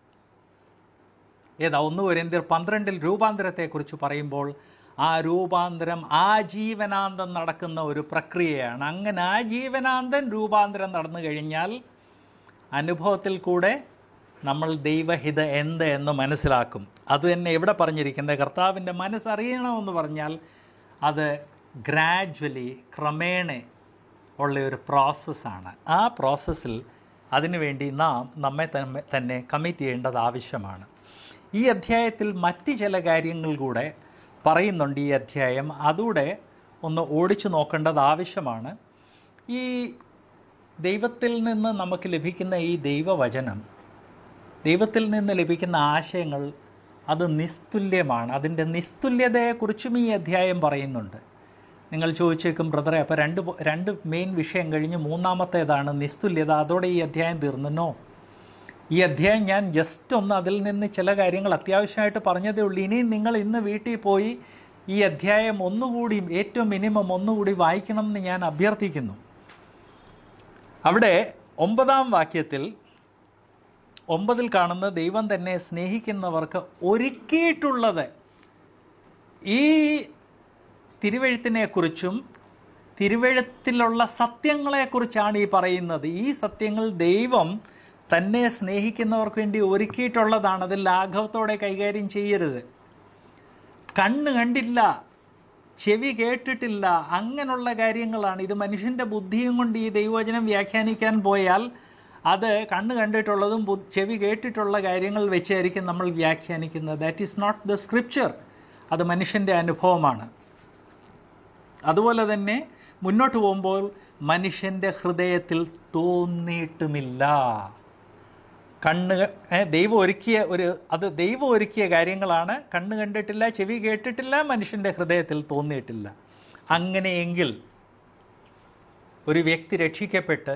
ഏതാ ഒന്ന് കൊരിന്ത്യർ പന്ത്രണ്ടിൽ രൂപാന്തരത്തെക്കുറിച്ച് പറയുമ്പോൾ ആ രൂപാന്തരം ആജീവനാന്തം നടക്കുന്ന ഒരു പ്രക്രിയയാണ് അങ്ങനെ ആജീവനാന്തം രൂപാന്തരം നടന്നു കഴിഞ്ഞാൽ അനുഭവത്തിൽ കൂടെ നമ്മൾ ദൈവഹിത എന്ത് എന്ന് മനസ്സിലാക്കും അത് തന്നെ എവിടെ പറഞ്ഞിരിക്കുന്നത് കർത്താവിൻ്റെ മനസ്സറിയണമെന്ന് പറഞ്ഞാൽ അത് ഗ്രാജ്വലി ക്രമേണ ഉള്ള ഒരു പ്രോസസ്സാണ് ആ പ്രോസസ്സിൽ അതിനുവേണ്ടി നാം നമ്മെ തന്നെ തന്നെ കമ്മിറ്റ് ചെയ്യേണ്ടത് ആവശ്യമാണ് ഈ അധ്യായത്തിൽ മറ്റ് ചില കാര്യങ്ങൾ കൂടെ പറയുന്നുണ്ട് ഈ അധ്യായം അതുകൂടെ ഒന്ന് ഓടിച്ചു നോക്കേണ്ടത് ആവശ്യമാണ് ഈ ദൈവത്തിൽ നിന്ന് നമുക്ക് ലഭിക്കുന്ന ഈ ദൈവവചനം ദൈവത്തിൽ നിന്ന് ലഭിക്കുന്ന ആശയങ്ങൾ അത് നിസ്തുല്യമാണ് അതിൻ്റെ നിസ്തുല്യതയെക്കുറിച്ചും ഈ അധ്യായം പറയുന്നുണ്ട് നിങ്ങൾ ചോദിച്ചേക്കും ബ്രദറെ അപ്പോൾ രണ്ട് പോ- രണ്ട് മെയിൻ വിഷയം കഴിഞ്ഞ് മൂന്നാമത്തേതാണ് നിസ്തുല്യത അതോടെ ഈ അധ്യായം തീർന്നോ ഈ അധ്യായം ഞാൻ ജസ്റ്റ് ഒന്ന് അതിൽ നിന്ന് ചില കാര്യങ്ങൾ അത്യാവശ്യമായിട്ട് പറഞ്ഞതേ ഉള്ളൂ ഇനിയും നിങ്ങൾ ഇന്ന് വീട്ടിൽ പോയി ഈ അധ്യായം ഒന്നുകൂടി ഏറ്റവും മിനിമം ഒന്നുകൂടി വായിക്കണം എന്ന് ഞാൻ അഭ്യർത്ഥിക്കുന്നു അവിടെ ഒമ്പതാം വാക്യത്തിൽ ഒമ്പതിൽ കാണുന്ന ദൈവം തന്നെ സ്നേഹിക്കുന്നവർക്ക് ഒരുക്കിയിട്ടുള്ളത് ഈ തിരുവഴുത്തിനെക്കുറിച്ചും തിരുവഴുത്തിലുള്ള സത്യങ്ങളെക്കുറിച്ചാണ് ഈ പറയുന്നത് ഈ സത്യങ്ങൾ ദൈവം തന്നെ സ്നേഹിക്കുന്നവർക്ക് വേണ്ടി ഒരുക്കിയിട്ടുള്ളതാണ് അത് ലാഘവത്തോടെ കൈകാര്യം ചെയ്യരുത് കണ്ണ് കണ്ടില്ല ചെവി കേട്ടിട്ടില്ല അങ്ങനെയുള്ള കാര്യങ്ങളാണ് ഇത് മനുഷ്യൻ്റെ ബുദ്ധിയും കൊണ്ട് ഈ ദൈവവചനം വ്യാഖ്യാനിക്കാൻ പോയാൽ അത് കണ്ണ് കണ്ടിട്ടുള്ളതും ബു- ചെവി കേട്ടിട്ടുള്ള കാര്യങ്ങൾ വെച്ചായിരിക്കും നമ്മൾ വ്യാഖ്യാനിക്കുന്നത് that is not the scripture അത് മനുഷ്യൻ്റെ അനുഭവമാണ് അതുപോലെ തന്നെ മുന്നോട്ട് പോകുമ്പോൾ മനുഷ്യൻ്റെ ഹൃദയത്തിൽ തോന്നിയിട്ടുമില്ല കണ്ണ് ഏ, ദൈവം ഒരുക്കിയ ഒരു അത് ദൈവം ഒരുക്കിയ കാര്യങ്ങളാണ് കണ്ണ് കണ്ടിട്ടില്ല ചെവി കേട്ടിട്ടില്ല മനുഷ്യൻ്റെ ഹൃദയത്തിൽ തോന്നിയിട്ടില്ല അങ്ങനെയെങ്കിൽ ഒരു വ്യക്തി രക്ഷിക്കപ്പെട്ട്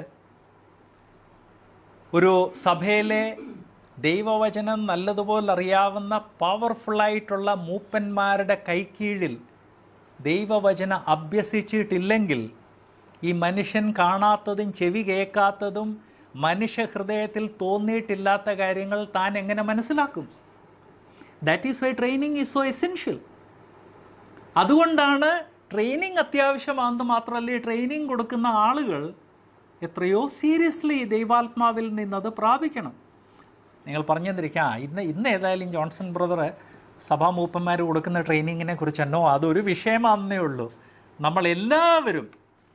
ഒരു സഭയിലെ ദൈവവചനം നല്ലതുപോലെ അറിയാവുന്ന പവർഫുള്ളായിട്ടുള്ള മൂപ്പന്മാരുടെ കൈക്കീഴിൽ ദൈവവചനം അഭ്യസിച്ചിട്ടില്ലെങ്കിൽ ഈ മനുഷ്യൻ കാണാത്തതും ചെവി കേൾക്കാത്തതും മനുഷ്യ ഹൃദയത്തിൽ തോന്നിയിട്ടില്ലാത്ത കാര്യങ്ങൾ താൻ എങ്ങനെ മനസ്സിലാക്കും that is why training is so essential അതുകൊണ്ടാണ് ട്രെയിനിങ് അത്യാവശ്യമാണെന്ന് മാത്രമല്ല ഈ ട്രെയിനിങ് കൊടുക്കുന്ന ആളുകൾ എത്രയോ സീരിയസ്ലി ദൈവാത്മാവിൽ നിന്നത് പ്രാപിക്കണം നിങ്ങൾ പറഞ്ഞു തന്നിരിക്കാം ഇന്ന് ഇന്ന് ഏതായാലും ജോൺസൺ ബ്രദർ സഭാമൂപ്പന്മാർ കൊടുക്കുന്ന ട്രെയിനിങ്ങിനെ കുറിച്ചെന്നോ അതൊരു വിഷയമാണെന്നേ ഉള്ളൂ നമ്മളെല്ലാവരും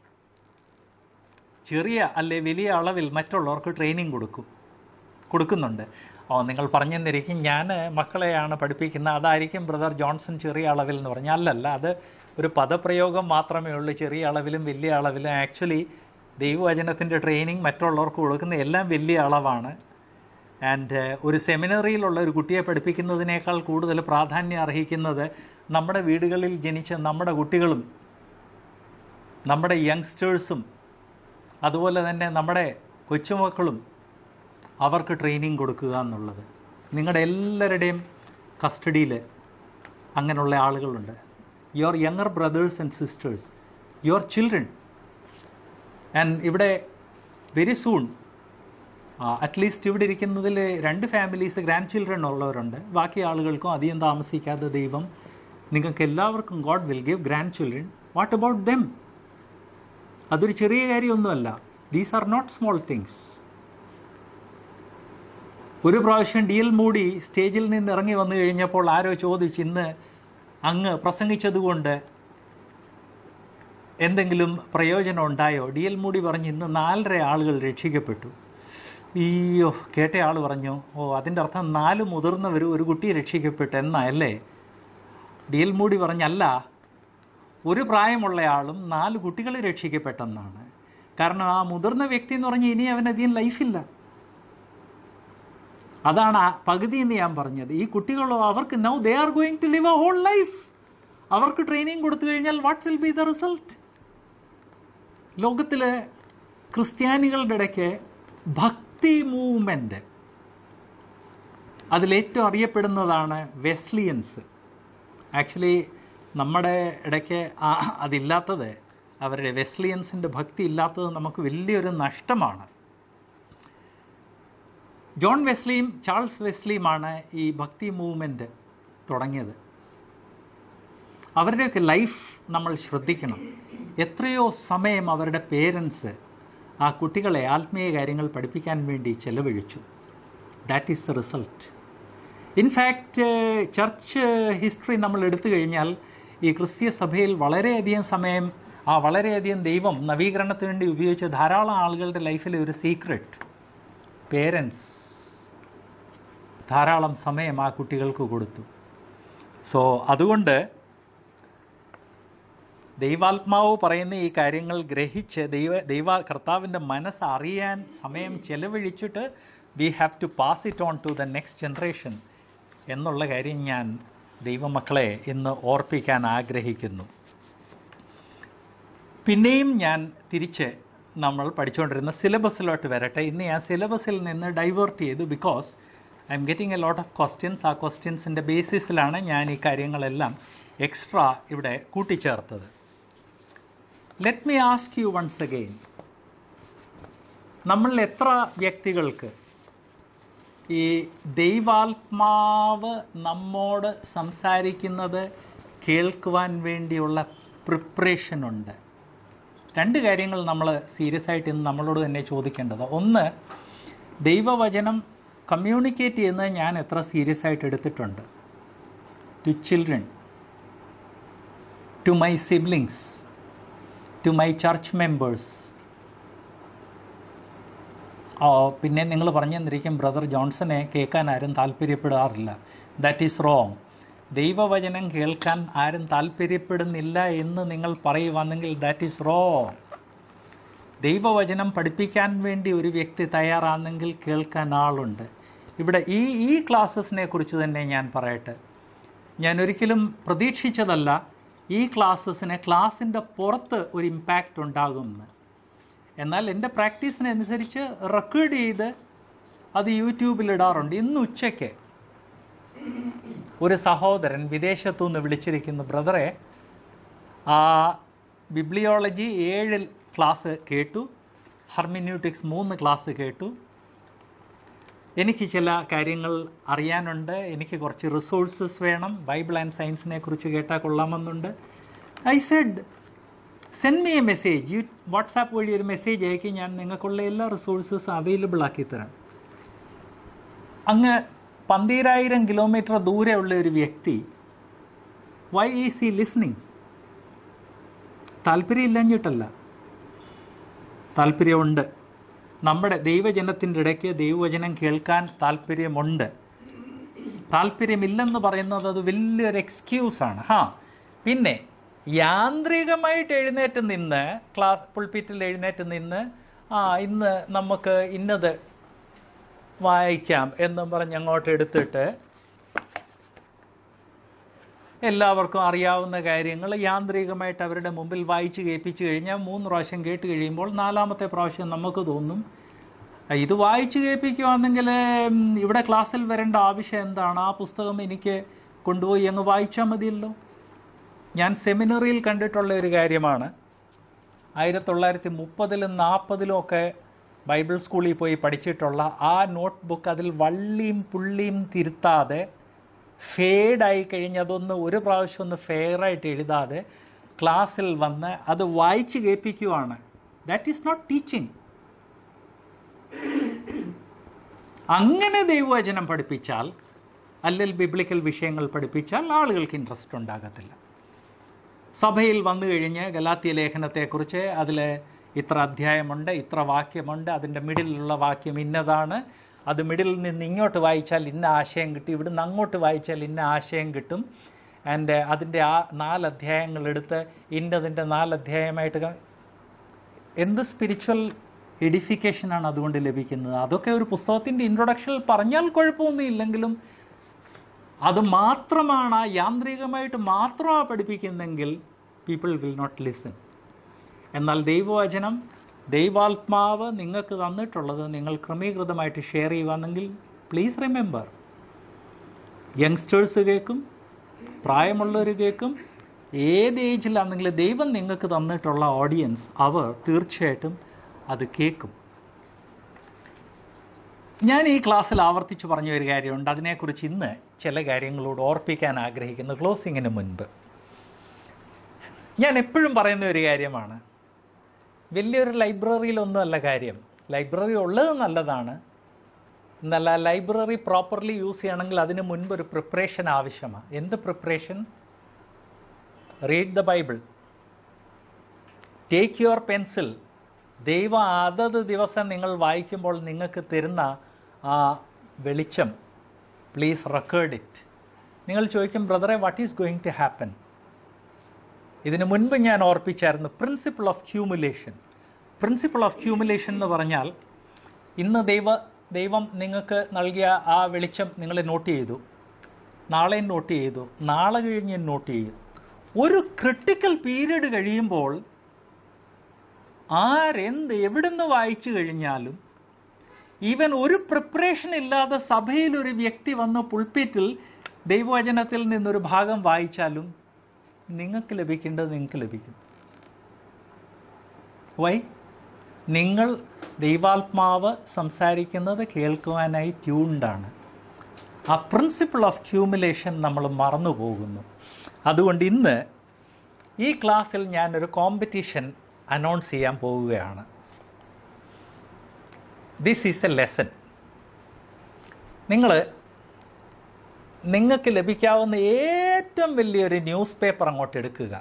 ചെറിയ അല്ലെ വലിയ അളവിൽ മറ്റുള്ളവർക്ക് ട്രെയിനിങ് കൊടുക്കും കൊടുക്കുന്നുണ്ട് ഓ നിങ്ങൾ പറഞ്ഞു തന്നിരിക്കും ഞാൻ മക്കളെയാണ് പഠിപ്പിക്കുന്നത് അതായിരിക്കും ബ്രദർ ജോൺസൺ ചെറിയ അളവിൽ എന്ന് പറഞ്ഞാൽ അല്ലല്ല അത് ഒരു പദപ്രയോഗം മാത്രമേ ഉള്ളൂ ചെറിയ അളവിലും വലിയ അളവിലും ആക്ച്വലി ദൈവവചനത്തിൻ്റെ ട്രെയിനിങ് മറ്റുള്ളവർക്ക് കൊടുക്കുന്ന എല്ലാം വലിയ അളവാണ് ആൻഡ് ഒരു സെമിനറിയിലുള്ള ഒരു കുട്ടിയെ പഠിപ്പിക്കുന്നതിനേക്കാൾ കൂടുതൽ പ്രാധാന്യം അർഹിക്കുന്നത് നമ്മുടെ വീടുകളിൽ ജനിച്ച നമ്മുടെ കുട്ടികളും നമ്മുടെ യങ്സ്റ്റേഴ്സും അതുപോലെ തന്നെ നമ്മുടെ കൊച്ചുമക്കളും അവർക്ക് ട്രെയിനിങ് കൊടുക്കുക എന്നുള്ളത് നിങ്ങളുടെ എല്ലാവരുടെയും കസ്റ്റഡിയിൽ അങ്ങനെയുള്ള ആളുകളുണ്ട് your younger brothers and sisters your children and ഇവിടെ വെരി സൂൺ അറ്റ്ലീസ്റ്റ് ഇവിടെ ഇരിക്കുന്നതിൽ രണ്ട് ഫാമിലീസ് ഗ്രാൻഡ് ചിൽഡ്രൻ ഉള്ളവരുണ്ട് ബാക്കി ആളുകൾക്കും അധികം താമസിക്കാതെ ദൈവം നിങ്ങൾക്ക് എല്ലാവർക്കും God will give grandchildren what about them അതൊരു ചെറിയ കാര്യമൊന്നുമല്ല these are not small things ഒരു പ്രാവശ്യം ഡി എൽ മൂടി സ്റ്റേജിൽ നിന്ന് ഇറങ്ങി വന്നു കഴിഞ്ഞപ്പോൾ ആരോ ചോദിച്ചു ഇന്ന് അങ്ങ് പ്രസംഗിച്ചതുകൊണ്ട് എന്തെങ്കിലും പ്രയോജനം ഉണ്ടായോ ഡി എൽ മൂടി പറഞ്ഞു ഇന്ന് നാലര ആളുകൾ രക്ഷിക്കപ്പെട്ടു അയ്യോ കേട്ട ആൾ പറഞ്ഞു ഓ അതിൻ്റെ അർത്ഥം നാല് മുതിർന്നവർ ഒരു കുട്ടിയെ രക്ഷിക്കപ്പെട്ടു എന്നാ അല്ലേ ഡി എൽ മൂടി പറഞ്ഞല്ല ഒരു പ്രായമുള്ള ആളും നാല് കുട്ടികൾ രക്ഷിക്കപ്പെട്ടെന്നാണ് കാരണം ആ മുതിർന്ന വ്യക്തി എന്ന് പറഞ്ഞാൽ ഇനി അവനധികം ലൈഫില്ല അതാണ് ആ പകുതി എന്ന് ഞാൻ പറഞ്ഞത് ഈ കുട്ടികളോ അവർക്ക് now they are going to live a whole life അവർക്ക് ട്രെയിനിങ് കൊടുത്തു കഴിഞ്ഞാൽ what will be the result ലോകത്തിലെ ക്രിസ്ത്യാനികളുടെ ഇടയ്ക്ക് ഭക്തി മൂവ്മെൻ്റ് അതിലേറ്റവും അറിയപ്പെടുന്നതാണ് വെസ്ലിയൻസ് ആക്ച്വലി നമ്മുടെ ഇടയ്ക്ക് ആ അതില്ലാത്തത് അവരുടെ വെസ്ലിയൻസിൻ്റെ ഭക്തി ഇല്ലാത്തത് നമുക്ക് വലിയൊരു നഷ്ടമാണ് ജോൺ വെസ്ലിയും ചാൾസ് വെസ്ലിയുമാണ് ഈ ഭക്തി മൂവ്മെൻറ്റ് തുടങ്ങിയത് അവരുടെയൊക്കെ ലൈഫ് നമ്മൾ ശ്രദ്ധിക്കണം എത്രയോ സമയം അവരുടെ പേരൻസ് ആ കുട്ടികളെ ആത്മീയ കാര്യങ്ങൾ പഠിപ്പിക്കാൻ വേണ്ടി ചെലവഴിച്ചു that is the result in fact church history നമ്മൾ എടുത്തു കഴിഞ്ഞാൽ ഈ ക്രിസ്തീയ സഭയിൽ വളരെയധികം സമയം ആ വളരെയധികം ദൈവം നവീകരണത്തിന് വേണ്ടി ഉപയോഗിച്ച ധാരാളം ആളുകളുടെ ലൈഫിലെ ഒരു സീക്രട്ട് പേരൻസ് ധാരാളം സമയം ആ കുട്ടികൾക്ക് കൊടുത്തു സോ അതുകൊണ്ട് ദൈവാത്മാവ് പറയുന്ന ഈ കാര്യങ്ങൾ ഗ്രഹിച്ച് ദൈവ ദൈവ കർത്താവിൻ്റെ മനസ്സ് അറിയാൻ സമയം ചെലവഴിച്ചിട്ട് we have to pass it on to the next generation എന്നുള്ള കാര്യം ഞാൻ ദൈവമക്കളെ ഇന്ന് ഓർപ്പിക്കാൻ ആഗ്രഹിക്കുന്നു പിന്നെയും ഞാൻ തിരിച്ച് നമ്മൾ പഠിച്ചുകൊണ്ടിരുന്ന സിലബസിലോട്ട് വരട്ടെ ഇന്ന് ഞാൻ സിലബസിൽ നിന്ന് ഡൈവേർട്ട് ചെയ്തു because I'm getting a lot of questions ആ ക്വസ്റ്റ്യൻസിൻ്റെ ബേസിസിലാണ് ഞാൻ ഈ കാര്യങ്ങളെല്ലാം എക്സ്ട്രാ ഇവിടെ കൂട്ടിച്ചേർത്തത് let me ask you once again നമ്മൾ എത്ര വ്യക്തികൾക്ക് ഈ ദൈവാത്മാവ് നമ്മോട് സംസാരിക്കുന്നത് കേൾക്കുവാൻ വേണ്ടിയുള്ള പ്രിപ്പറേഷൻ ഉണ്ട് രണ്ട് കാര്യങ്ങൾ നമ്മൾ സീരിയസ് ആയിട്ട് ഇന്ന് നമ്മളോട് തന്നെ ചോദിക്കേണ്ടത് ഒന്ന് ദൈവവചനം കമ്മ്യൂണിക്കേറ്റ് ചെയ്യുന്നത് ഞാൻ എത്ര സീരിയസ് ആയിട്ട് എടുത്തിട്ടുണ്ട് to children to my siblings to my church members പിന്നെ നിങ്ങൾ പറഞ്ഞു തന്നിരിക്കും ബ്രദർ ജോൺസനെ കേൾക്കാൻ ആരും താല്പര്യപ്പെടാറില്ല ദാറ്റ് ഈസ് റോങ് ദൈവവചനം കേൾക്കാൻ ആരും താല്പര്യപ്പെടുന്നില്ല എന്ന് നിങ്ങൾ പറയുവാണെങ്കിൽ ദാറ്റ് ഈസ് റോങ് ദൈവവചനം പഠിപ്പിക്കാൻ വേണ്ടി ഒരു വ്യക്തി തയ്യാറാണെങ്കിൽ കേൾക്കാൻ ആളുണ്ട് ഇവിടെ ഈ ഈ ക്ലാസ്സസിനെ കുറിച്ച് തന്നെ ഞാൻ പറയട്ടെ ഞാൻ ഒരിക്കലും പ്രതീക്ഷിച്ചതല്ല ഈ ക്ലാസ്സസിന് ക്ലാസ്സിൻ്റെ പുറത്ത് ഒരു ഇമ്പാക്റ്റ് ഉണ്ടാകുമെന്ന് എന്നാൽ എൻ്റെ പ്രാക്ടീസിനനുസരിച്ച് റെക്കോർഡ് ചെയ്ത് അത് യൂട്യൂബിൽ ഇടാറുണ്ട് ഇന്ന് ഉച്ചയ്ക്ക് ഒരു സഹോദരൻ വിദേശത്തു നിന്ന് വിളിച്ചിരിക്കുന്നു ബ്രദറെ ആ ബിബ്ലിയോളജി ഏഴ് ക്ലാസ് കേട്ടു ഹർമിന്യൂട്ടിക്സ് മൂന്ന് ക്ലാസ് കേട്ടു എനിക്ക് ചില കാര്യങ്ങൾ അറിയാനുണ്ട് എനിക്ക് കുറച്ച് റിസോഴ്സസ് വേണം ബൈബിൾ ആൻഡ് സയൻസിനെ കുറിച്ച് കേട്ടാൽ കൊള്ളാമെന്നുണ്ട് I said send me a message you WhatsApp വഴി ഒരു മെസ്സേജ് അയക്കി ഞാൻ നിങ്ങൾക്കുള്ള എല്ലാ റിസോഴ്സസും അവൈലബിൾ ആക്കി തരാം അങ്ങ് പന്തീരായിരം കിലോമീറ്റർ ദൂരെയുള്ള ഒരു വ്യക്തി വൈ ഈസ് ഹി ലിസ്ണിങ് താല്പര്യമില്ലഞ്ഞിട്ടല്ല താല്പര്യമുണ്ട് നമ്മുടെ ദൈവജനത്തിൻ്റെ ഇടയ്ക്ക് ദൈവവചനം കേൾക്കാൻ താല്പര്യമുണ്ട് താല്പര്യമില്ലെന്ന് പറയുന്നത് അത് വലിയൊരു എക്സ്ക്യൂസാണ് ഹാ പിന്നെ യാന്ത്രികമായിട്ട് എഴുന്നേറ്റ് നിന്ന് ക്ലാസ് പുൾപിറ്റിൽ എഴുന്നേറ്റ് നിന്ന് ആ ഇന്ന് നമുക്ക് ഇന്നത് വായിക്കാം എന്നും പറഞ്ഞ് അങ്ങോട്ട് എടുത്തിട്ട് എല്ലാവർക്കും അറിയാവുന്ന കാര്യങ്ങൾ യാന്ത്രികമായിട്ട് അവരുടെ മുമ്പിൽ വായിച്ച് കേൾപ്പിച്ച് കഴിഞ്ഞാൽ മൂന്ന് പ്രാവശ്യം കേട്ട് കഴിയുമ്പോൾ നാലാമത്തെ പ്രാവശ്യം നമുക്ക് തോന്നും ഇത് വായിച്ച് കേൾപ്പിക്കുകയാണെങ്കിൽ ഉം, ഇവിടെ ക്ലാസ്സിൽ വരേണ്ട ആവശ്യം എന്താണ് ആ പുസ്തകം എനിക്ക് കൊണ്ടുപോയി അങ്ങ് വായിച്ചാൽ മതിയല്ലോ ഞാൻ സെമിനറിയിൽ കണ്ടിട്ടുള്ള ഒരു കാര്യമാണ് ആയിരത്തി തൊള്ളായിരത്തി മുപ്പതിലും നാൽപ്പതിലും ഒക്കെ ബൈബിൾ സ്കൂളിൽ പോയി പഠിച്ചിട്ടുള്ള ആ നോട്ട് ബുക്ക് അതിൽ വള്ളിയും പുള്ളിയും തിരുത്താതെ ഫേഡായി കഴിഞ്ഞ് അതൊന്ന് ഒരു പ്രാവശ്യം ഒന്ന് ഫെയറായിട്ട് എഴുതാതെ ക്ലാസ്സിൽ വന്ന് അത് വായിച്ച് കേൾപ്പിക്കുവാണ് ദാറ്റ് ഈസ് നോട്ട് ടീച്ചിങ് അങ്ങനെ ദൈവവചനം പഠിപ്പിച്ചാൽ അല്ലെങ്കിൽ ബിബ്ലിക്കൽ വിഷയങ്ങൾ പഠിപ്പിച്ചാൽ ആളുകൾക്ക് ഇൻട്രസ്റ്റ് ഉണ്ടാകത്തില്ല സഭയിൽ വന്നു കഴിഞ്ഞ് ഗലാത്തിയ ലേഖനത്തെക്കുറിച്ച് അതിൽ ഇത്ര അധ്യായമുണ്ട് ഇത്ര വാക്യമുണ്ട് അതിൻ്റെ മിഡിലുള്ള വാക്യം ഇന്നതാണ് അത് മിഡിലിൽ നിന്ന് ഇങ്ങോട്ട് വായിച്ചാൽ ഇന്ന ആശയം കിട്ടും ഇവിടുന്ന് അങ്ങോട്ട് വായിച്ചാൽ ഇന്ന ആശയം കിട്ടും ആൻഡ് അതിൻ്റെ ആ നാല് അധ്യായങ്ങളെടുത്ത് ഇന്നതിൻ്റെ നാല് അധ്യായമായിട്ട് ക- എന്ത് സ്പിരിച്വൽ എഡിഫിക്കേഷനാണ് അതുകൊണ്ട് ലഭിക്കുന്നത് അതൊക്കെ ഒരു പുസ്തകത്തിൻ്റെ ഇൻട്രൊഡക്ഷനിൽ പറഞ്ഞാൽ കുഴപ്പമൊന്നും ഇല്ലെങ്കിലും അത് മാത്രമാണ് ആ യാന്ത്രികമായിട്ട് മാത്രമാണ് പഠിപ്പിക്കുന്നെങ്കിൽ പീപ്പിൾ വിൽ നോട്ട് ലിസൺ എന്നാൽ ദൈവവചനം ദൈവാത്മാവ് നിങ്ങൾക്ക് തന്നിട്ടുള്ളത് നിങ്ങൾ ക്രമീകൃതമായിട്ട് ഷെയർ ചെയ്യുകയാണെങ്കിൽ പ്ലീസ് റിമെമ്പർ യങ്സ്റ്റേഴ്സ് കേൾക്കും പ്രായമുള്ളവർ കേൾക്കും ഏത് ഏജിലാണെങ്കിലും ദൈവം നിങ്ങൾക്ക് തന്നിട്ടുള്ള ഓഡിയൻസ് അവർ തീർച്ചയായിട്ടും അത് കേൾക്കും ഞാൻ ഈ ക്ലാസ്സിൽ ആവർത്തിച്ച് പറഞ്ഞ ഒരു കാര്യമുണ്ട് അതിനെക്കുറിച്ച് ഇന്ന് ചില കാര്യങ്ങളോട് ഓർപ്പിക്കാൻ ആഗ്രഹിക്കുന്നു ക്ലോസിങ്ങിന് മുൻപ് ഞാൻ എപ്പോഴും പറയുന്ന ഒരു കാര്യമാണ് വലിയൊരു ലൈബ്രറിയിലൊന്നുമല്ല കാര്യം ലൈബ്രറി ഉള്ളത് നല്ലതാണ് എന്നല്ല ലൈബ്രറി പ്രോപ്പർലി യൂസ് ചെയ്യണമെങ്കിൽ അതിന് മുൻപ് ഒരു പ്രിപ്പറേഷൻ ആവശ്യമാണ് എന്ത് preparation read the Bible take your pencil ദൈവം അതത് ദിവസം നിങ്ങൾ വായിക്കുമ്പോൾ നിങ്ങൾക്ക് തരുന്ന ആ വെളിച്ചം പ്ലീസ് റെക്കോർഡ് ഇറ്റ് നിങ്ങൾ ചോദിക്കും ബ്രദറെ what is going to happen ഇതിനു മുൻപ് ഞാൻ ഓർപ്പിച്ചായിരുന്നു principle of cumulation principle of cumulation എന്ന് പറഞ്ഞാൽ ഇന്ന് ദൈവ ദൈവം നിങ്ങൾക്ക് നൽകിയ ആ വെളിച്ചം നിങ്ങൾ നോട്ട് ചെയ്തു നാളെയും നോട്ട് ചെയ്തു നാളെ കഴിഞ്ഞ് നോട്ട് ചെയ്തു ഒരു ക്രിട്ടിക്കൽ പീരീഡ് കഴിയുമ്പോൾ ആരെന്ത് എവിടുന്ന് വായിച്ചു കഴിഞ്ഞാലും ഈവൻ ഒരു പ്രിപ്പറേഷൻ ഇല്ലാതെ സഭയിൽ ഒരു വ്യക്തി വന്ന് പുൾപ്പിറ്റിൽ ദൈവവചനത്തിൽ നിന്നൊരു ഭാഗം വായിച്ചാലും നിങ്ങൾക്ക് ലഭിക്കേണ്ടത് നിങ്ങൾക്ക് ലഭിക്കും വൈ നിങ്ങൾ ദൈവാത്മാവ് സംസാരിക്കുന്നത് കേൾക്കുവാനായി ട്യൂൺഡാണ് ആ പ്രിൻസിപ്പിൾ ഓഫ് ക്യൂമുലേഷൻ നമ്മൾ മറന്നു പോകുന്നു അതുകൊണ്ട് ഇന്ന് ഈ ക്ലാസ്സിൽ ഞാനൊരു കോമ്പറ്റീഷൻ അനൗൺസ് ചെയ്യാൻ പോവുകയാണ് ദിസ് ഈസ് എ ലെസൺ നിങ്ങൾ നിങ്ങൾക്ക് ലഭിക്കാവുന്ന ഏറ്റവും വലിയൊരു ന്യൂസ് പേപ്പർ അങ്ങോട്ട് എടുക്കുക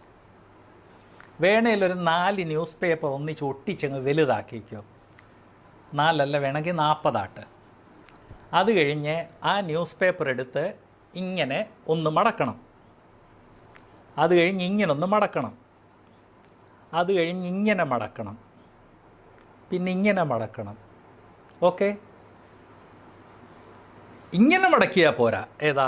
വേണേൽ ഒരു നാല് ന്യൂസ് പേപ്പർ ഒന്നിച്ച് ഒട്ടിച്ചങ്ങ് വലുതാക്കിക്കോ നാലല്ല വേണമെങ്കിൽ നാൽപ്പതാട്ട് അത് കഴിഞ്ഞ് ആ ന്യൂസ് പേപ്പർ എടുത്ത് ഇങ്ങനെ ഒന്ന് മടക്കണം അത് കഴിഞ്ഞ് ഇങ്ങനെ ഒന്ന് മടക്കണം അത് കഴിഞ്ഞ് ഇങ്ങനെ മടക്കണം പിന്നെ ഇങ്ങനെ മടക്കണം ഓക്കെ ഇങ്ങനെ മടക്കിയാൽ പോരാ ഏതാ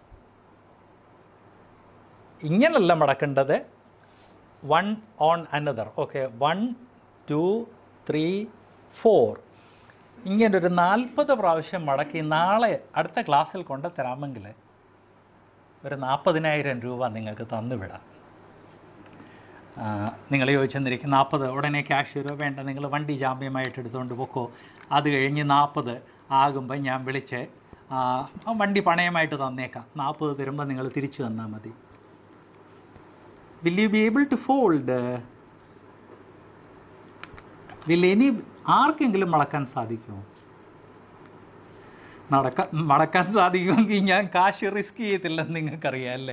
ഇങ്ങനല്ല മടക്കേണ്ടത് one on another okay one two three four ഇങ്ങനെ ഒരു നാൽപ്പത് പ്രാവശ്യം മടക്കി നാളെ അടുത്ത ക്ലാസ്സിൽ കൊണ്ട് തരാമെങ്കിൽ ഒരു നാൽപ്പതിനായിരം രൂപ നിങ്ങൾക്ക് തന്നുവിടാം ആ, നിങ്ങൾ ചോദിച്ചെന്നിരിക്കും നാൽപ്പത് ഉടനെ ക്യാഷ് തരുമോ വേണ്ട നിങ്ങൾ വണ്ടി ജാമ്യമായിട്ട് എടുത്തുകൊണ്ട് പൊക്കോ അത് കഴിഞ്ഞ് നാൽപ്പത് ആകുമ്പോൾ ഞാൻ വിളിച്ച് ആ, ആ വണ്ടി പണയമായിട്ട് തന്നേക്കാം നാൽപ്പത് തരുമ്പോൾ നിങ്ങൾ തിരിച്ചു തന്നാൽ മതി will you be able to fold will any ആർക്കെങ്കിലും മടക്കാൻ സാധിക്കുമോ നടക്കാൻ മടക്കാൻ സാധിക്കുമെങ്കിൽ ഞാൻ കാശ് റിസ്ക് ചെയ്യത്തില്ലെന്ന് നിങ്ങൾക്കറിയാം അല്ലേ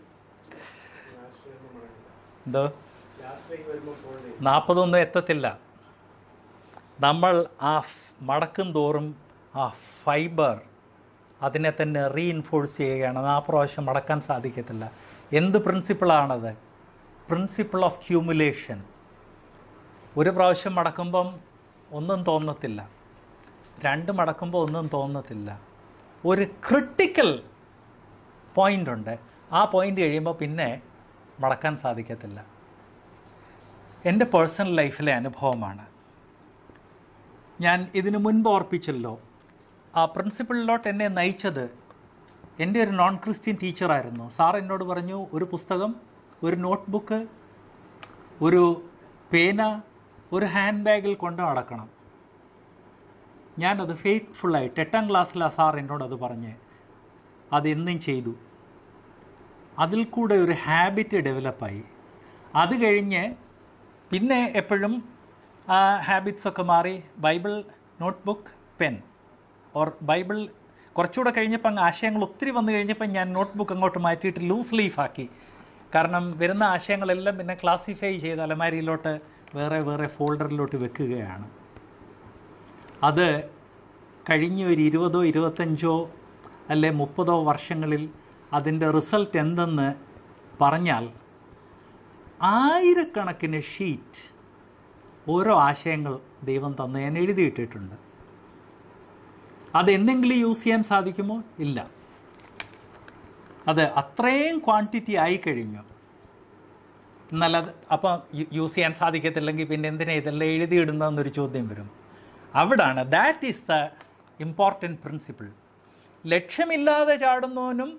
എന്തോ നാൽപ്പതൊന്നും എത്തത്തില്ല നമ്മൾ ആ ഫ്- മടക്കും തോറും ആ ഫൈബർ അതിനെ തന്നെ റീഇൻഫോഴ്സ് ചെയ്യുകയാണ് അത് ആ പ്രാവശ്യം മടക്കാൻ സാധിക്കത്തില്ല എന്ത് പ്രിൻസിപ്പിളാണത് പ്രിൻസിപ്പിൾ ഓഫ് ക്യൂമുലേഷൻ ഒരു പ്രാവശ്യം മടക്കുമ്പം ഒന്നും തോന്നത്തില്ല രണ്ട് മടക്കുമ്പോൾ ഒന്നും തോന്നത്തില്ല ഒരു ക്രിട്ടിക്കൽ പോയിൻ്റ് ഉണ്ട് ആ പോയിൻ്റ് കഴിയുമ്പോൾ പിന്നെ മടക്കാൻ സാധിക്കത്തില്ല എൻ്റെ പേഴ്സണൽ ലൈഫിലെ അനുഭവമാണ് ഞാൻ ഇതിനു മുൻപ് ഓർപ്പിച്ചല്ലോ ആ പ്രിൻസിപ്പളിലോട്ട് എന്നെ നയിച്ചത് എൻ്റെ ഒരു നോൺ ക്രിസ്ത്യൻ ടീച്ചറായിരുന്നു സാർ എന്നോട് പറഞ്ഞു ഒരു പുസ്തകം ഒരു നോട്ട്ബുക്ക് ഒരു പേന ഒരു ഹാൻഡ് ബാഗിൽ കൊണ്ട് നടക്കണം ഞാനത് ഫെയ്ത്ത്ഫുള്ളായിട്ട് എട്ടാം ക്ലാസ്സിലാണ് സാർ എന്നോടത് പറഞ്ഞ് അതെന്നും ചെയ്തു അതിൽ കൂടെ ഒരു ഹാബിറ്റ് ഡെവലപ്പായി അത് കഴിഞ്ഞ് പിന്നെ എപ്പോഴും ആ ഹാബിറ്റ്സ് ഒക്കെ മാറി Bible notebook pen or Bible കുറച്ചുകൂടെ കഴിഞ്ഞപ്പോൾ അങ്ങ് ആശയങ്ങൾ ഒത്തിരി വന്നു കഴിഞ്ഞപ്പോൾ ഞാൻ നോട്ട്ബുക്ക് അങ്ങോട്ട് മാറ്റിയിട്ട് ലൂസ് ലീഫാക്കി കാരണം വരുന്ന ആശയങ്ങളെല്ലാം പിന്നെ ക്ലാസിഫൈ ചെയ്ത് അലമാരിയിലോട്ട് വേറെ വേറെ ഫോൾഡറിലോട്ട് വെക്കുകയാണ് അത് കഴിഞ്ഞ ഒരു ഇരുപതോ ഇരുപത്തഞ്ചോ അല്ലെ മുപ്പതോ വർഷങ്ങളിൽ അതിൻ്റെ റിസൾട്ട് എന്തെന്ന് പറഞ്ഞാൽ ആയിരക്കണക്കിന് ഷീറ്റ് ഓരോ ആശയങ്ങൾ ദൈവം തന്ന് ഞാൻ എഴുതിയിട്ടിട്ടുണ്ട് അത് എന്തെങ്കിലും യൂസ് ചെയ്യാൻ സാധിക്കുമോ ഇല്ല അത് അത്രയും ക്വാണ്ടിറ്റി ആയിക്കഴിഞ്ഞു എന്നാൽ അത് അപ്പം യൂസ് ചെയ്യാൻ സാധിക്കത്തില്ലെങ്കിൽ പിന്നെ എന്തിനാ ഇതെല്ലാം എഴുതിയിടുന്നതെന്നൊരു ചോദ്യം വരും അവിടാണ് that is the important principle ലക്ഷ്യമില്ലാതെ ചാടുന്നവനും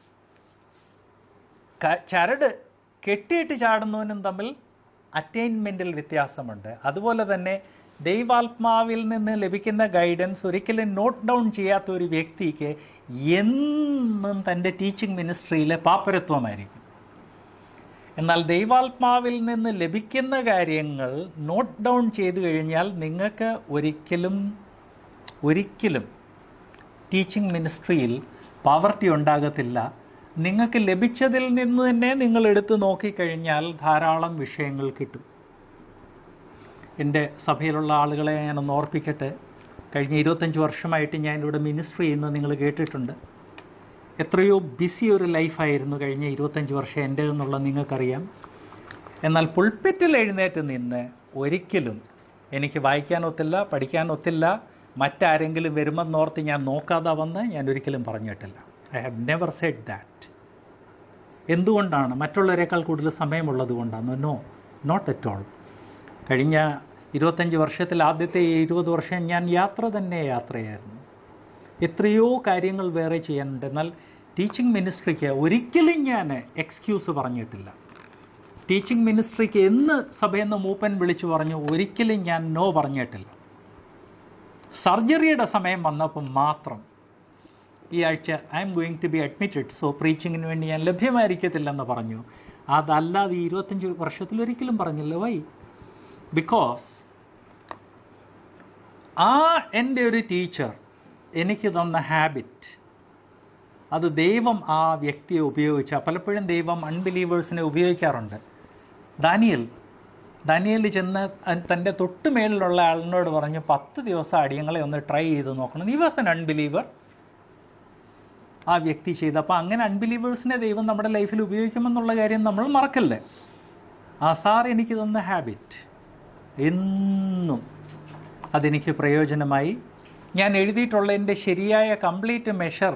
ക- ചരട് കെട്ടിയിട്ട് ചാടുന്നവനും തമ്മിൽ അറ്റൈൻമെൻറ്റിൽ വ്യത്യാസമുണ്ട് അതുപോലെ തന്നെ ദൈവാത്മാവിൽ നിന്ന് ലഭിക്കുന്ന ഗൈഡൻസ് ഒരിക്കലും നോട്ട് ഡൗൺ ചെയ്യാത്ത ഒരു വ്യക്തിക്ക് എന്നും തൻ്റെ ടീച്ചിങ് മിനിസ്ട്രിയിലെ പാപ്പരത്വമായിരിക്കും എന്നാൽ ദൈവാത്മാവിൽ നിന്ന് ലഭിക്കുന്ന കാര്യങ്ങൾ നോട്ട് ഡൗൺ ചെയ്തു കഴിഞ്ഞാൽ നിങ്ങൾക്ക് ഒരിക്കലും ഒരിക്കലും ടീച്ചിങ് മിനിസ്ട്രിയിൽ പവർട്ടി ഉണ്ടാകത്തില്ല നിങ്ങൾക്ക് ലഭിച്ചതിൽ നിന്ന് തന്നെ നിങ്ങൾ എടുത്തു നോക്കിക്കഴിഞ്ഞാൽ ധാരാളം വിഷയങ്ങൾ കിട്ടും എൻ്റെ സഭയിലുള്ള ആളുകളെ ഞാനൊന്ന് ഓർപ്പിക്കട്ടെ കഴിഞ്ഞ ഇരുപത്തഞ്ച് വർഷമായിട്ട് ഞാൻ ഇവിടെ മിനിസ്ട്രി ചെയ്യുന്നത് നിങ്ങൾ കേട്ടിട്ടുണ്ട് എത്രയോ ബിസി ഒരു ലൈഫായിരുന്നു കഴിഞ്ഞ ഇരുപത്തഞ്ച് വർഷം എൻ്റെ എന്നുള്ളത് നിങ്ങൾക്കറിയാം എന്നാൽ പുൾപ്പെറ്റിൽ എഴുന്നേറ്റ് നിന്ന് ഒരിക്കലും എനിക്ക് വായിക്കാനൊത്തില്ല പഠിക്കാനൊത്തില്ല മറ്റാരെങ്കിലും വരുമെന്നോർത്ത് ഞാൻ നോക്കാതെ വന്ന് ഞാൻ ഒരിക്കലും പറഞ്ഞിട്ടില്ല I have never said that എന്തുകൊണ്ടാണ് മറ്റുള്ളവരെക്കാൾ കൂടുതൽ സമയമുള്ളത് കൊണ്ടാണ് നോ നോട്ട് അറ്റ് ഓൾ കഴിഞ്ഞ ഇരുപത്തഞ്ച് വർഷത്തിൽ ആദ്യത്തെ ഈ ഇരുപത് വർഷം ഞാൻ യാത്ര തന്നെ യാത്രയായിരുന്നു എത്രയോ കാര്യങ്ങൾ വേറെ ചെയ്യാനുണ്ട് എന്നാൽ ടീച്ചിങ് മിനിസ്ട്രിക്ക് ഒരിക്കലും ഞാൻ എക്സ്ക്യൂസ് പറഞ്ഞിട്ടില്ല ടീച്ചിങ് മിനിസ്ട്രിക്ക് എന്ന് സഭയിൽ നിന്ന് മൂപ്പൻ വിളിച്ചു പറഞ്ഞു ഒരിക്കലും ഞാൻ നോ പറഞ്ഞിട്ടില്ല സർജറിയുടെ സമയം വന്നപ്പോൾ മാത്രം ഈ ആഴ്ച I'm going to be admitted so പ്രീച്ചിങ്ങിന് വേണ്ടി ഞാൻ ലഭ്യമായിരിക്കത്തില്ലെന്ന് പറഞ്ഞു അതല്ലാതെ ഈ ഇരുപത്തഞ്ച് വർഷത്തിൽ ഒരിക്കലും പറഞ്ഞില്ല വൈ ബിക്കോസ് ആ എൻ്റെ ഒരു ടീച്ചർ എനിക്ക് തന്ന ഹാബിറ്റ് അത് ദൈവം ആ വ്യക്തിയെ ഉപയോഗിച്ച പലപ്പോഴും ദൈവം അൺബിലീവേഴ്സിനെ ഉപയോഗിക്കാറുണ്ട് ദാനിയൽ ദാനിയൽ ചെന്ന് അൻ- തൻ്റെ തൊട്ട് മേളിലുള്ള ആളിനോട് പറഞ്ഞു പത്ത് ദിവസം അടിയങ്ങളെ ഒന്ന് ട്രൈ ചെയ്ത് നോക്കണം നീ വാസ് എൻ അൺബിലീവർ ആ വ്യക്തി ചെയ്ത് അപ്പോൾ അങ്ങനെ അൺബിലീവേഴ്സിനെ ദൈവം നമ്മുടെ ലൈഫിൽ ഉപയോഗിക്കുമെന്നുള്ള കാര്യം നമ്മൾ മറക്കല്ലേ ആ സാർ എനിക്ക് തന്ന ഹാബിറ്റ് എന്നും അതെനിക്ക് പ്രയോജനമായി ഞാൻ എഴുതിയിട്ടുള്ള എൻ്റെ ശരിയായ കംപ്ലീറ്റ് മെഷർ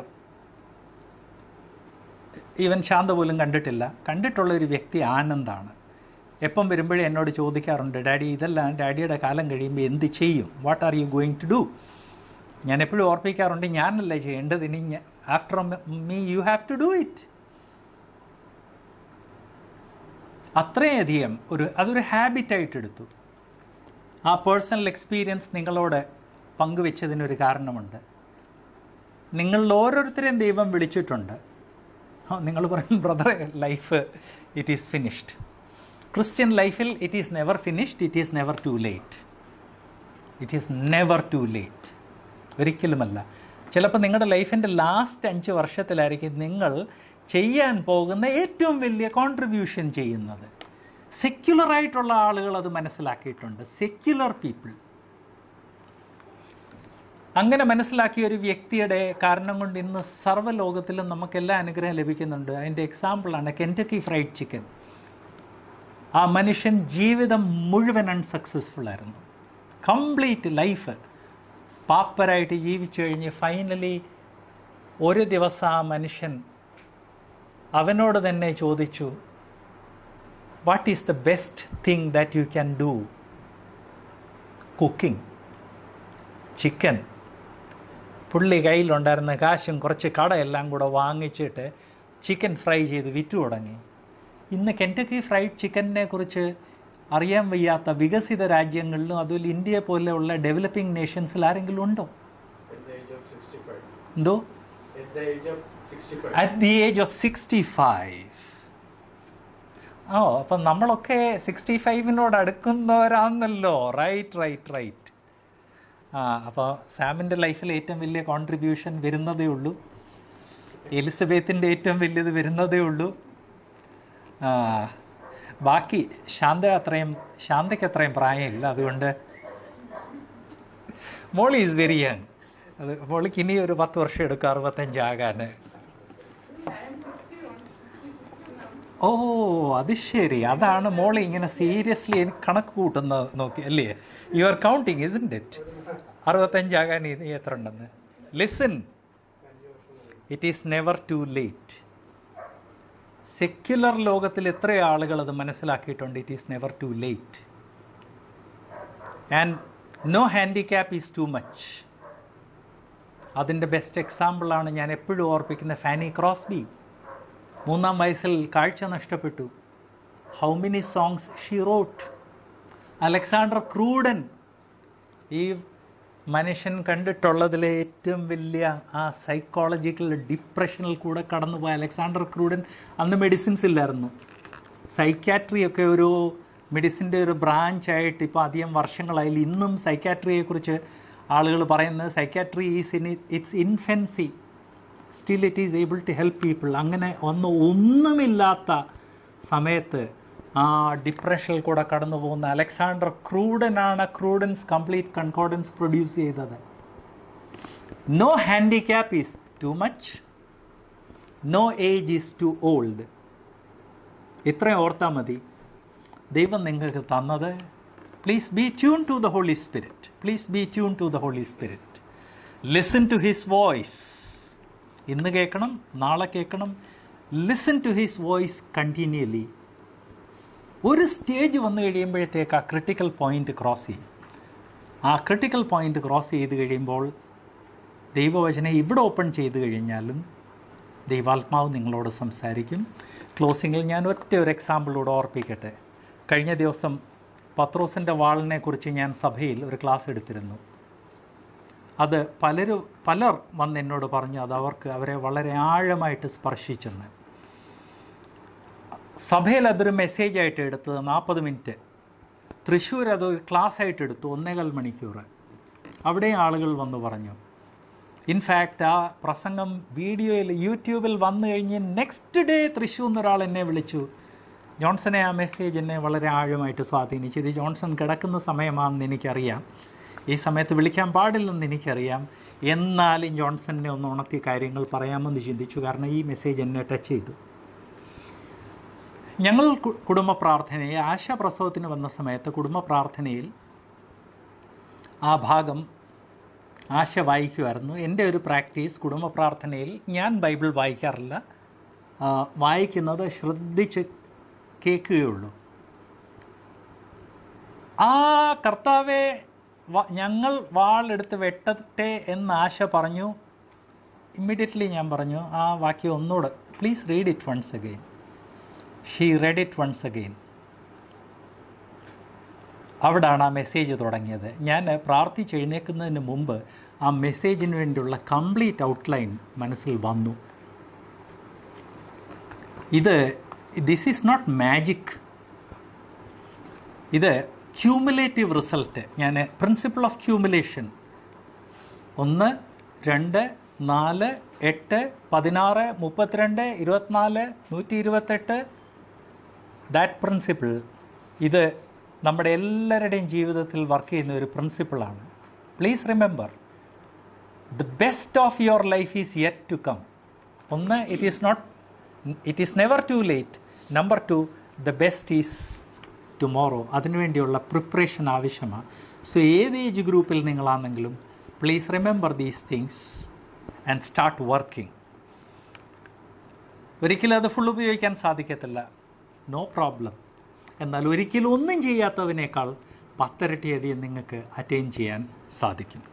ഈവൻ ശാന്ത പോലും കണ്ടിട്ടില്ല കണ്ടിട്ടുള്ള ഒരു വ്യക്തി ആനന്ദാണ് എപ്പം വരുമ്പോഴേ എന്നോട് ചോദിക്കാറുണ്ട് ഡാഡി ഇതെല്ലാം ഡാഡിയുടെ കാലം കഴിയുമ്പോൾ എന്ത് ചെയ്യും what are you going to do ഞാൻ എപ്പോഴും ഓർപ്പിക്കാറുണ്ട് ഞാനല്ല ചെയ്യേണ്ടത് ഇനി after me you have to do it അത്രയധികം ഒരു അതൊരു ഹാബിറ്റായിട്ട് എടുത്തു ആ പേഴ്സണൽ എക്സ്പീരിയൻസ് നിങ്ങളോട് പങ്കുവെച്ചതിനൊരു കാരണമുണ്ട് നിങ്ങളിൽ ഓരോരുത്തരെയും ദൈവം വിളിച്ചിട്ടുണ്ട് ആ, നിങ്ങൾ പറയും brother life it is finished Christian ലൈഫിൽ it is never finished it is never too late it is never too late ഒരിക്കലുമല്ല ചിലപ്പോൾ നിങ്ങളുടെ ലൈഫിൻ്റെ ലാസ്റ്റ് അഞ്ച് വർഷത്തിലായിരിക്കും നിങ്ങൾ ചെയ്യാൻ പോകുന്ന ഏറ്റവും വലിയ കോൺട്രിബ്യൂഷൻ ചെയ്യുന്നത് സെക്യുലറായിട്ടുള്ള ആളുകൾ അത് മനസ്സിലാക്കിയിട്ടുണ്ട് സെക്യുലർ പീപ്പിൾ അങ്ങനെ മനസ്സിലാക്കിയ ഒരു വ്യക്തിയുടെ കാരണം കൊണ്ട് ഇന്ന് സർവ്വലോകത്തിലും നമുക്കെല്ലാം അനുഗ്രഹം ലഭിക്കുന്നുണ്ട് അതിൻ്റെ എക്സാമ്പിളാണ് കെൻറ്റക്കി ഫ്രൈഡ് ചിക്കൻ ആ മനുഷ്യൻ ജീവിതം മുഴുവൻ അൺസക്സസ്ഫുൾ ആയിരുന്നു കംപ്ലീറ്റ് ലൈഫ് പാപ്പരായിട്ട് ജീവിച്ചു കഴിഞ്ഞ് ഫൈനലി ഒരു ദിവസം ആ മനുഷ്യൻ അവനോട് തന്നെ ചോദിച്ചു what is the best thing that you can do cooking chicken പുള്ളി കയ്യിലുണ്ടായിരുന്ന കാശും കുറച്ച് കടയെല്ലാം കൂടെ വാങ്ങിച്ചിട്ട് ചിക്കൻ ഫ്രൈ ചെയ്ത് വിറ്റു തുടങ്ങി ഇന്ന് കെൻറ്റക്കി ഫ്രൈഡ് ചിക്കനെ കുറിച്ച് അറിയാൻ വയ്യാത്ത വികസിത രാജ്യങ്ങളിലും അതുപോലെ ഇന്ത്യ പോലെയുള്ള ഡെവലപ്പിംഗ് നേഷൻസിൽ ആരെങ്കിലും ഉണ്ടോ At the age of 65. എന്തോ At the age of 65. At the age of sixty five ഓ അപ്പം നമ്മളൊക്കെ സിക്സ്റ്റി ഫൈവിനോട് അടുക്കുന്നവരാന്നല്ലോ റൈറ്റ് റൈറ്റ് റൈറ്റ് ആ അപ്പോൾ സാമിൻ്റെ ലൈഫിൽ ഏറ്റവും വലിയ കോൺട്രിബ്യൂഷൻ വരുന്നതേ ഉള്ളൂ എലിസബത്തിൻ്റെ ഏറ്റവും വലിയത് വരുന്നതേ ഉള്ളൂ ആ, ബാക്കി ശാന്ത അത്രയും ശാന്തയ്ക്ക് അത്രയും പ്രായമില്ല അതുകൊണ്ട് മോളി ഈസ് വെരി യങ് അത് മോളിക്ക് ഇനി ഒരു പത്ത് വർഷം എടുക്കും അറുപത്തഞ്ചാകാൻ ഓ അത് ശരി അതാണ് മോളെ ഇങ്ങനെ സീരിയസ്ലി എനിക്ക് കണക്ക് കൂട്ടുന്നത് നോക്കി അല്ലേ you are counting is it അറുപത്തഞ്ചാകാൻ ഇനി എത്ര ഉണ്ടെന്ന് listen it is never too late secular ലോകത്തിൽ എത്ര ആളുകൾ അത് മനസ്സിലാക്കിയിട്ടുണ്ട് it is never too late and no handicap is too much അതിൻ്റെ ബെസ്റ്റ് എക്സാമ്പിളാണ് ഞാൻ എപ്പോഴും ഓർപ്പിക്കുന്ന ഫാനി ക്രോസ്ബി മൂന്നാം വയസ്സിൽ കാഴ്ച നഷ്ടപ്പെട്ടു how many songs she wrote Alexander Cruden ഈ മനുഷ്യൻ കണ്ടിട്ടുള്ളതിലെ ഏറ്റവും വലിയ ആ സൈക്കോളജിക്കൽ ഡിപ്രഷനിൽ കൂടെ കടന്നുപോയ അലക്സാണ്ടർ ക്രൂഡൻ അന്ന് മെഡിസിൻസ് ഇല്ലായിരുന്നു സൈക്കാട്രി ഒക്കെ ഒരു മെഡിസിൻ്റെ ഒരു ബ്രാഞ്ച് ആയിട്ട് ഇപ്പോൾ അധികം വർഷങ്ങളായാലും ഇന്നും സൈക്കാട്രിയെക്കുറിച്ച് ആളുകൾ പറയുന്നത് psychiatry is in its infancy still it is able to help people അങ്ങനെ ഒന്ന് ഒന്നുമില്ലാത്ത സമയത്ത് ആ ഡിപ്രഷനിൽ കൂടെ കടന്നു പോകുന്ന അലക്സാണ്ടർ ക്രൂഡനാണ് ക്രൂഡൻസ് കംപ്ലീറ്റ് കൺകോർഡൻസ് പ്രൊഡ്യൂസ് ചെയ്തത് no handicap is too much no age is too old ഇത്രയും ഓർത്താൽ മതി ദൈവം നിങ്ങൾക്ക് തന്നത് please be tune to the Holy Spirit please be tune to the Holy Spirit listen to his voice ഇന്ന് കേൾക്കണം നാളെ കേൾക്കണം listen to his voice continuously ഒരു സ്റ്റേജ് വന്നു കഴിയുമ്പോഴത്തേക്ക് ആ ക്രിട്ടിക്കൽ പോയിന്റ് ക്രോസ് ചെയ്യും ആ ക്രിട്ടിക്കൽ പോയിന്റ് ക്രോസ് ചെയ്ത് കഴിയുമ്പോൾ ദൈവവചനം ഇവിടെ ഓപ്പൺ ചെയ്ത് കഴിഞ്ഞാലും ദൈവാത്മാവ് നിങ്ങളോട് സംസാരിക്കും ക്ലോസിങ്ങിൽ ഞാൻ ഒറ്റ ഒരു എക്സാമ്പിളോട് ഓർപ്പിക്കട്ടെ കഴിഞ്ഞ ദിവസം പത്രോസിൻ്റെ വാളിനെ കുറിച്ച് ഞാൻ സഭയിൽ ഒരു ക്ലാസ് എടുത്തിരുന്നു അത് പലരും പലർ വന്ന് എന്നോട് പറഞ്ഞു അത് അവർക്ക് അവരെ വളരെ ആഴമായിട്ട് സ്പർശിച്ചെന്ന് സഭയിൽ അതൊരു മെസ്സേജായിട്ട് എടുത്തത് നാൽപ്പത് മിനിറ്റ് തൃശ്ശൂർ അത് ഒരു ക്ലാസ് ആയിട്ട് എടുത്തു ഒന്നേകാൽ മണിക്കൂർ അവിടെയും ആളുകൾ വന്ന് പറഞ്ഞു ഇൻഫാക്റ്റ് ആ പ്രസംഗം വീഡിയോയിൽ യൂട്യൂബിൽ വന്നു കഴിഞ്ഞ് നെക്സ്റ്റ് ഡേ തൃശ്ശൂർ എന്നൊരാൾ എന്നെ വിളിച്ചു ജോൺസനെ ആ മെസ്സേജ് എന്നെ വളരെ ആഴമായിട്ട് സ്വാധീനിച്ചു ഇത് ജോൺസൺ കിടക്കുന്ന സമയമാണെന്ന് എനിക്കറിയാം ഈ സമയത്ത് വിളിക്കാൻ പാടില്ലെന്ന് എനിക്കറിയാം എന്നാലും ജോൺസണിനെ ഒന്ന് ഉണർത്തിയ കാര്യങ്ങൾ പറയാമെന്ന് ചിന്തിച്ചു കാരണം ഈ മെസ്സേജ് എന്നെ ടച്ച് ചെയ്തു ഞങ്ങൾ കു- കുടുംബ പ്രാർത്ഥനയെ ആശാപ്രസവത്തിന് വന്ന സമയത്ത് കുടുംബ പ്രാർത്ഥനയിൽ ആ ഭാഗം ആശ വായിക്കുമായിരുന്നു എൻ്റെ ഒരു പ്രാക്ടീസ് കുടുംബ പ്രാർത്ഥനയിൽ ഞാൻ ബൈബിൾ വായിക്കാറില്ല ആ, വായിക്കുന്നത് ശ്രദ്ധിച്ച് കേൾക്കുകയുള്ളൂ ആ കർത്താവെ വ- ഞങ്ങൾ വാളെടുത്ത് വെട്ടട്ടെ എന്ന് ആശ പറഞ്ഞു ഇമ്മീഡിയറ്റ്ലി ഞാൻ പറഞ്ഞു ആ വാക്യം ഒന്നുകൂടെ please read it once again she read it once again അവിടാണ് ആ മെസ്സേജ് തുടങ്ങിയത് ഞാൻ പ്രാർത്ഥിച്ച് എഴുന്നേൽക്കുന്നതിന് മുമ്പ് ആ മെസ്സേജിന് വേണ്ടിയുള്ള കംപ്ലീറ്റ് ഔട്ട്ലൈൻ മനസ്സിൽ വന്നു ഇത് ദിസ് ഈസ് നോട്ട് മാജിക് ഇത് ക്യൂമുലേറ്റീവ് റിസൾട്ട് ഞാൻ പ്രിൻസിപ്പിൾ ഓഫ് ക്യൂമുലേഷൻ ഒന്ന് രണ്ട് നാല് എട്ട് പതിനാറ് മുപ്പത്തിരണ്ട് ഇരുപത്തിനാല് നൂറ്റി ഇരുപത്തെട്ട് ദാറ്റ് പ്രിൻസിപ്പിൾ ഇത് നമ്മുടെ എല്ലാവരുടെയും ജീവിതത്തിൽ വർക്ക് ചെയ്യുന്ന ഒരു പ്രിൻസിപ്പിളാണ് please remember the best of your life is yet to come ഒന്ന് it is not it is never too late number two the best is tomorrow അതിനുവേണ്ടിയുള്ള പ്രിപ്പറേഷൻ ആവശ്യമാണ് സോ ഏത് ഏജ് ഗ്രൂപ്പിൽ നിങ്ങളാണെങ്കിലും please remember these things and start working ഒരിക്കലും അത് full ഉപയോഗിക്കാൻ സാധിക്കത്തില്ല നോ പ്രോബ്ലം എന്നാൽ ഒരിക്കലും ഒന്നും ചെയ്യാത്തതിനേക്കാൾ പത്തരട്ടി അധികം നിങ്ങൾക്ക് അറ്റൈൻ ചെയ്യാൻ സാധിക്കും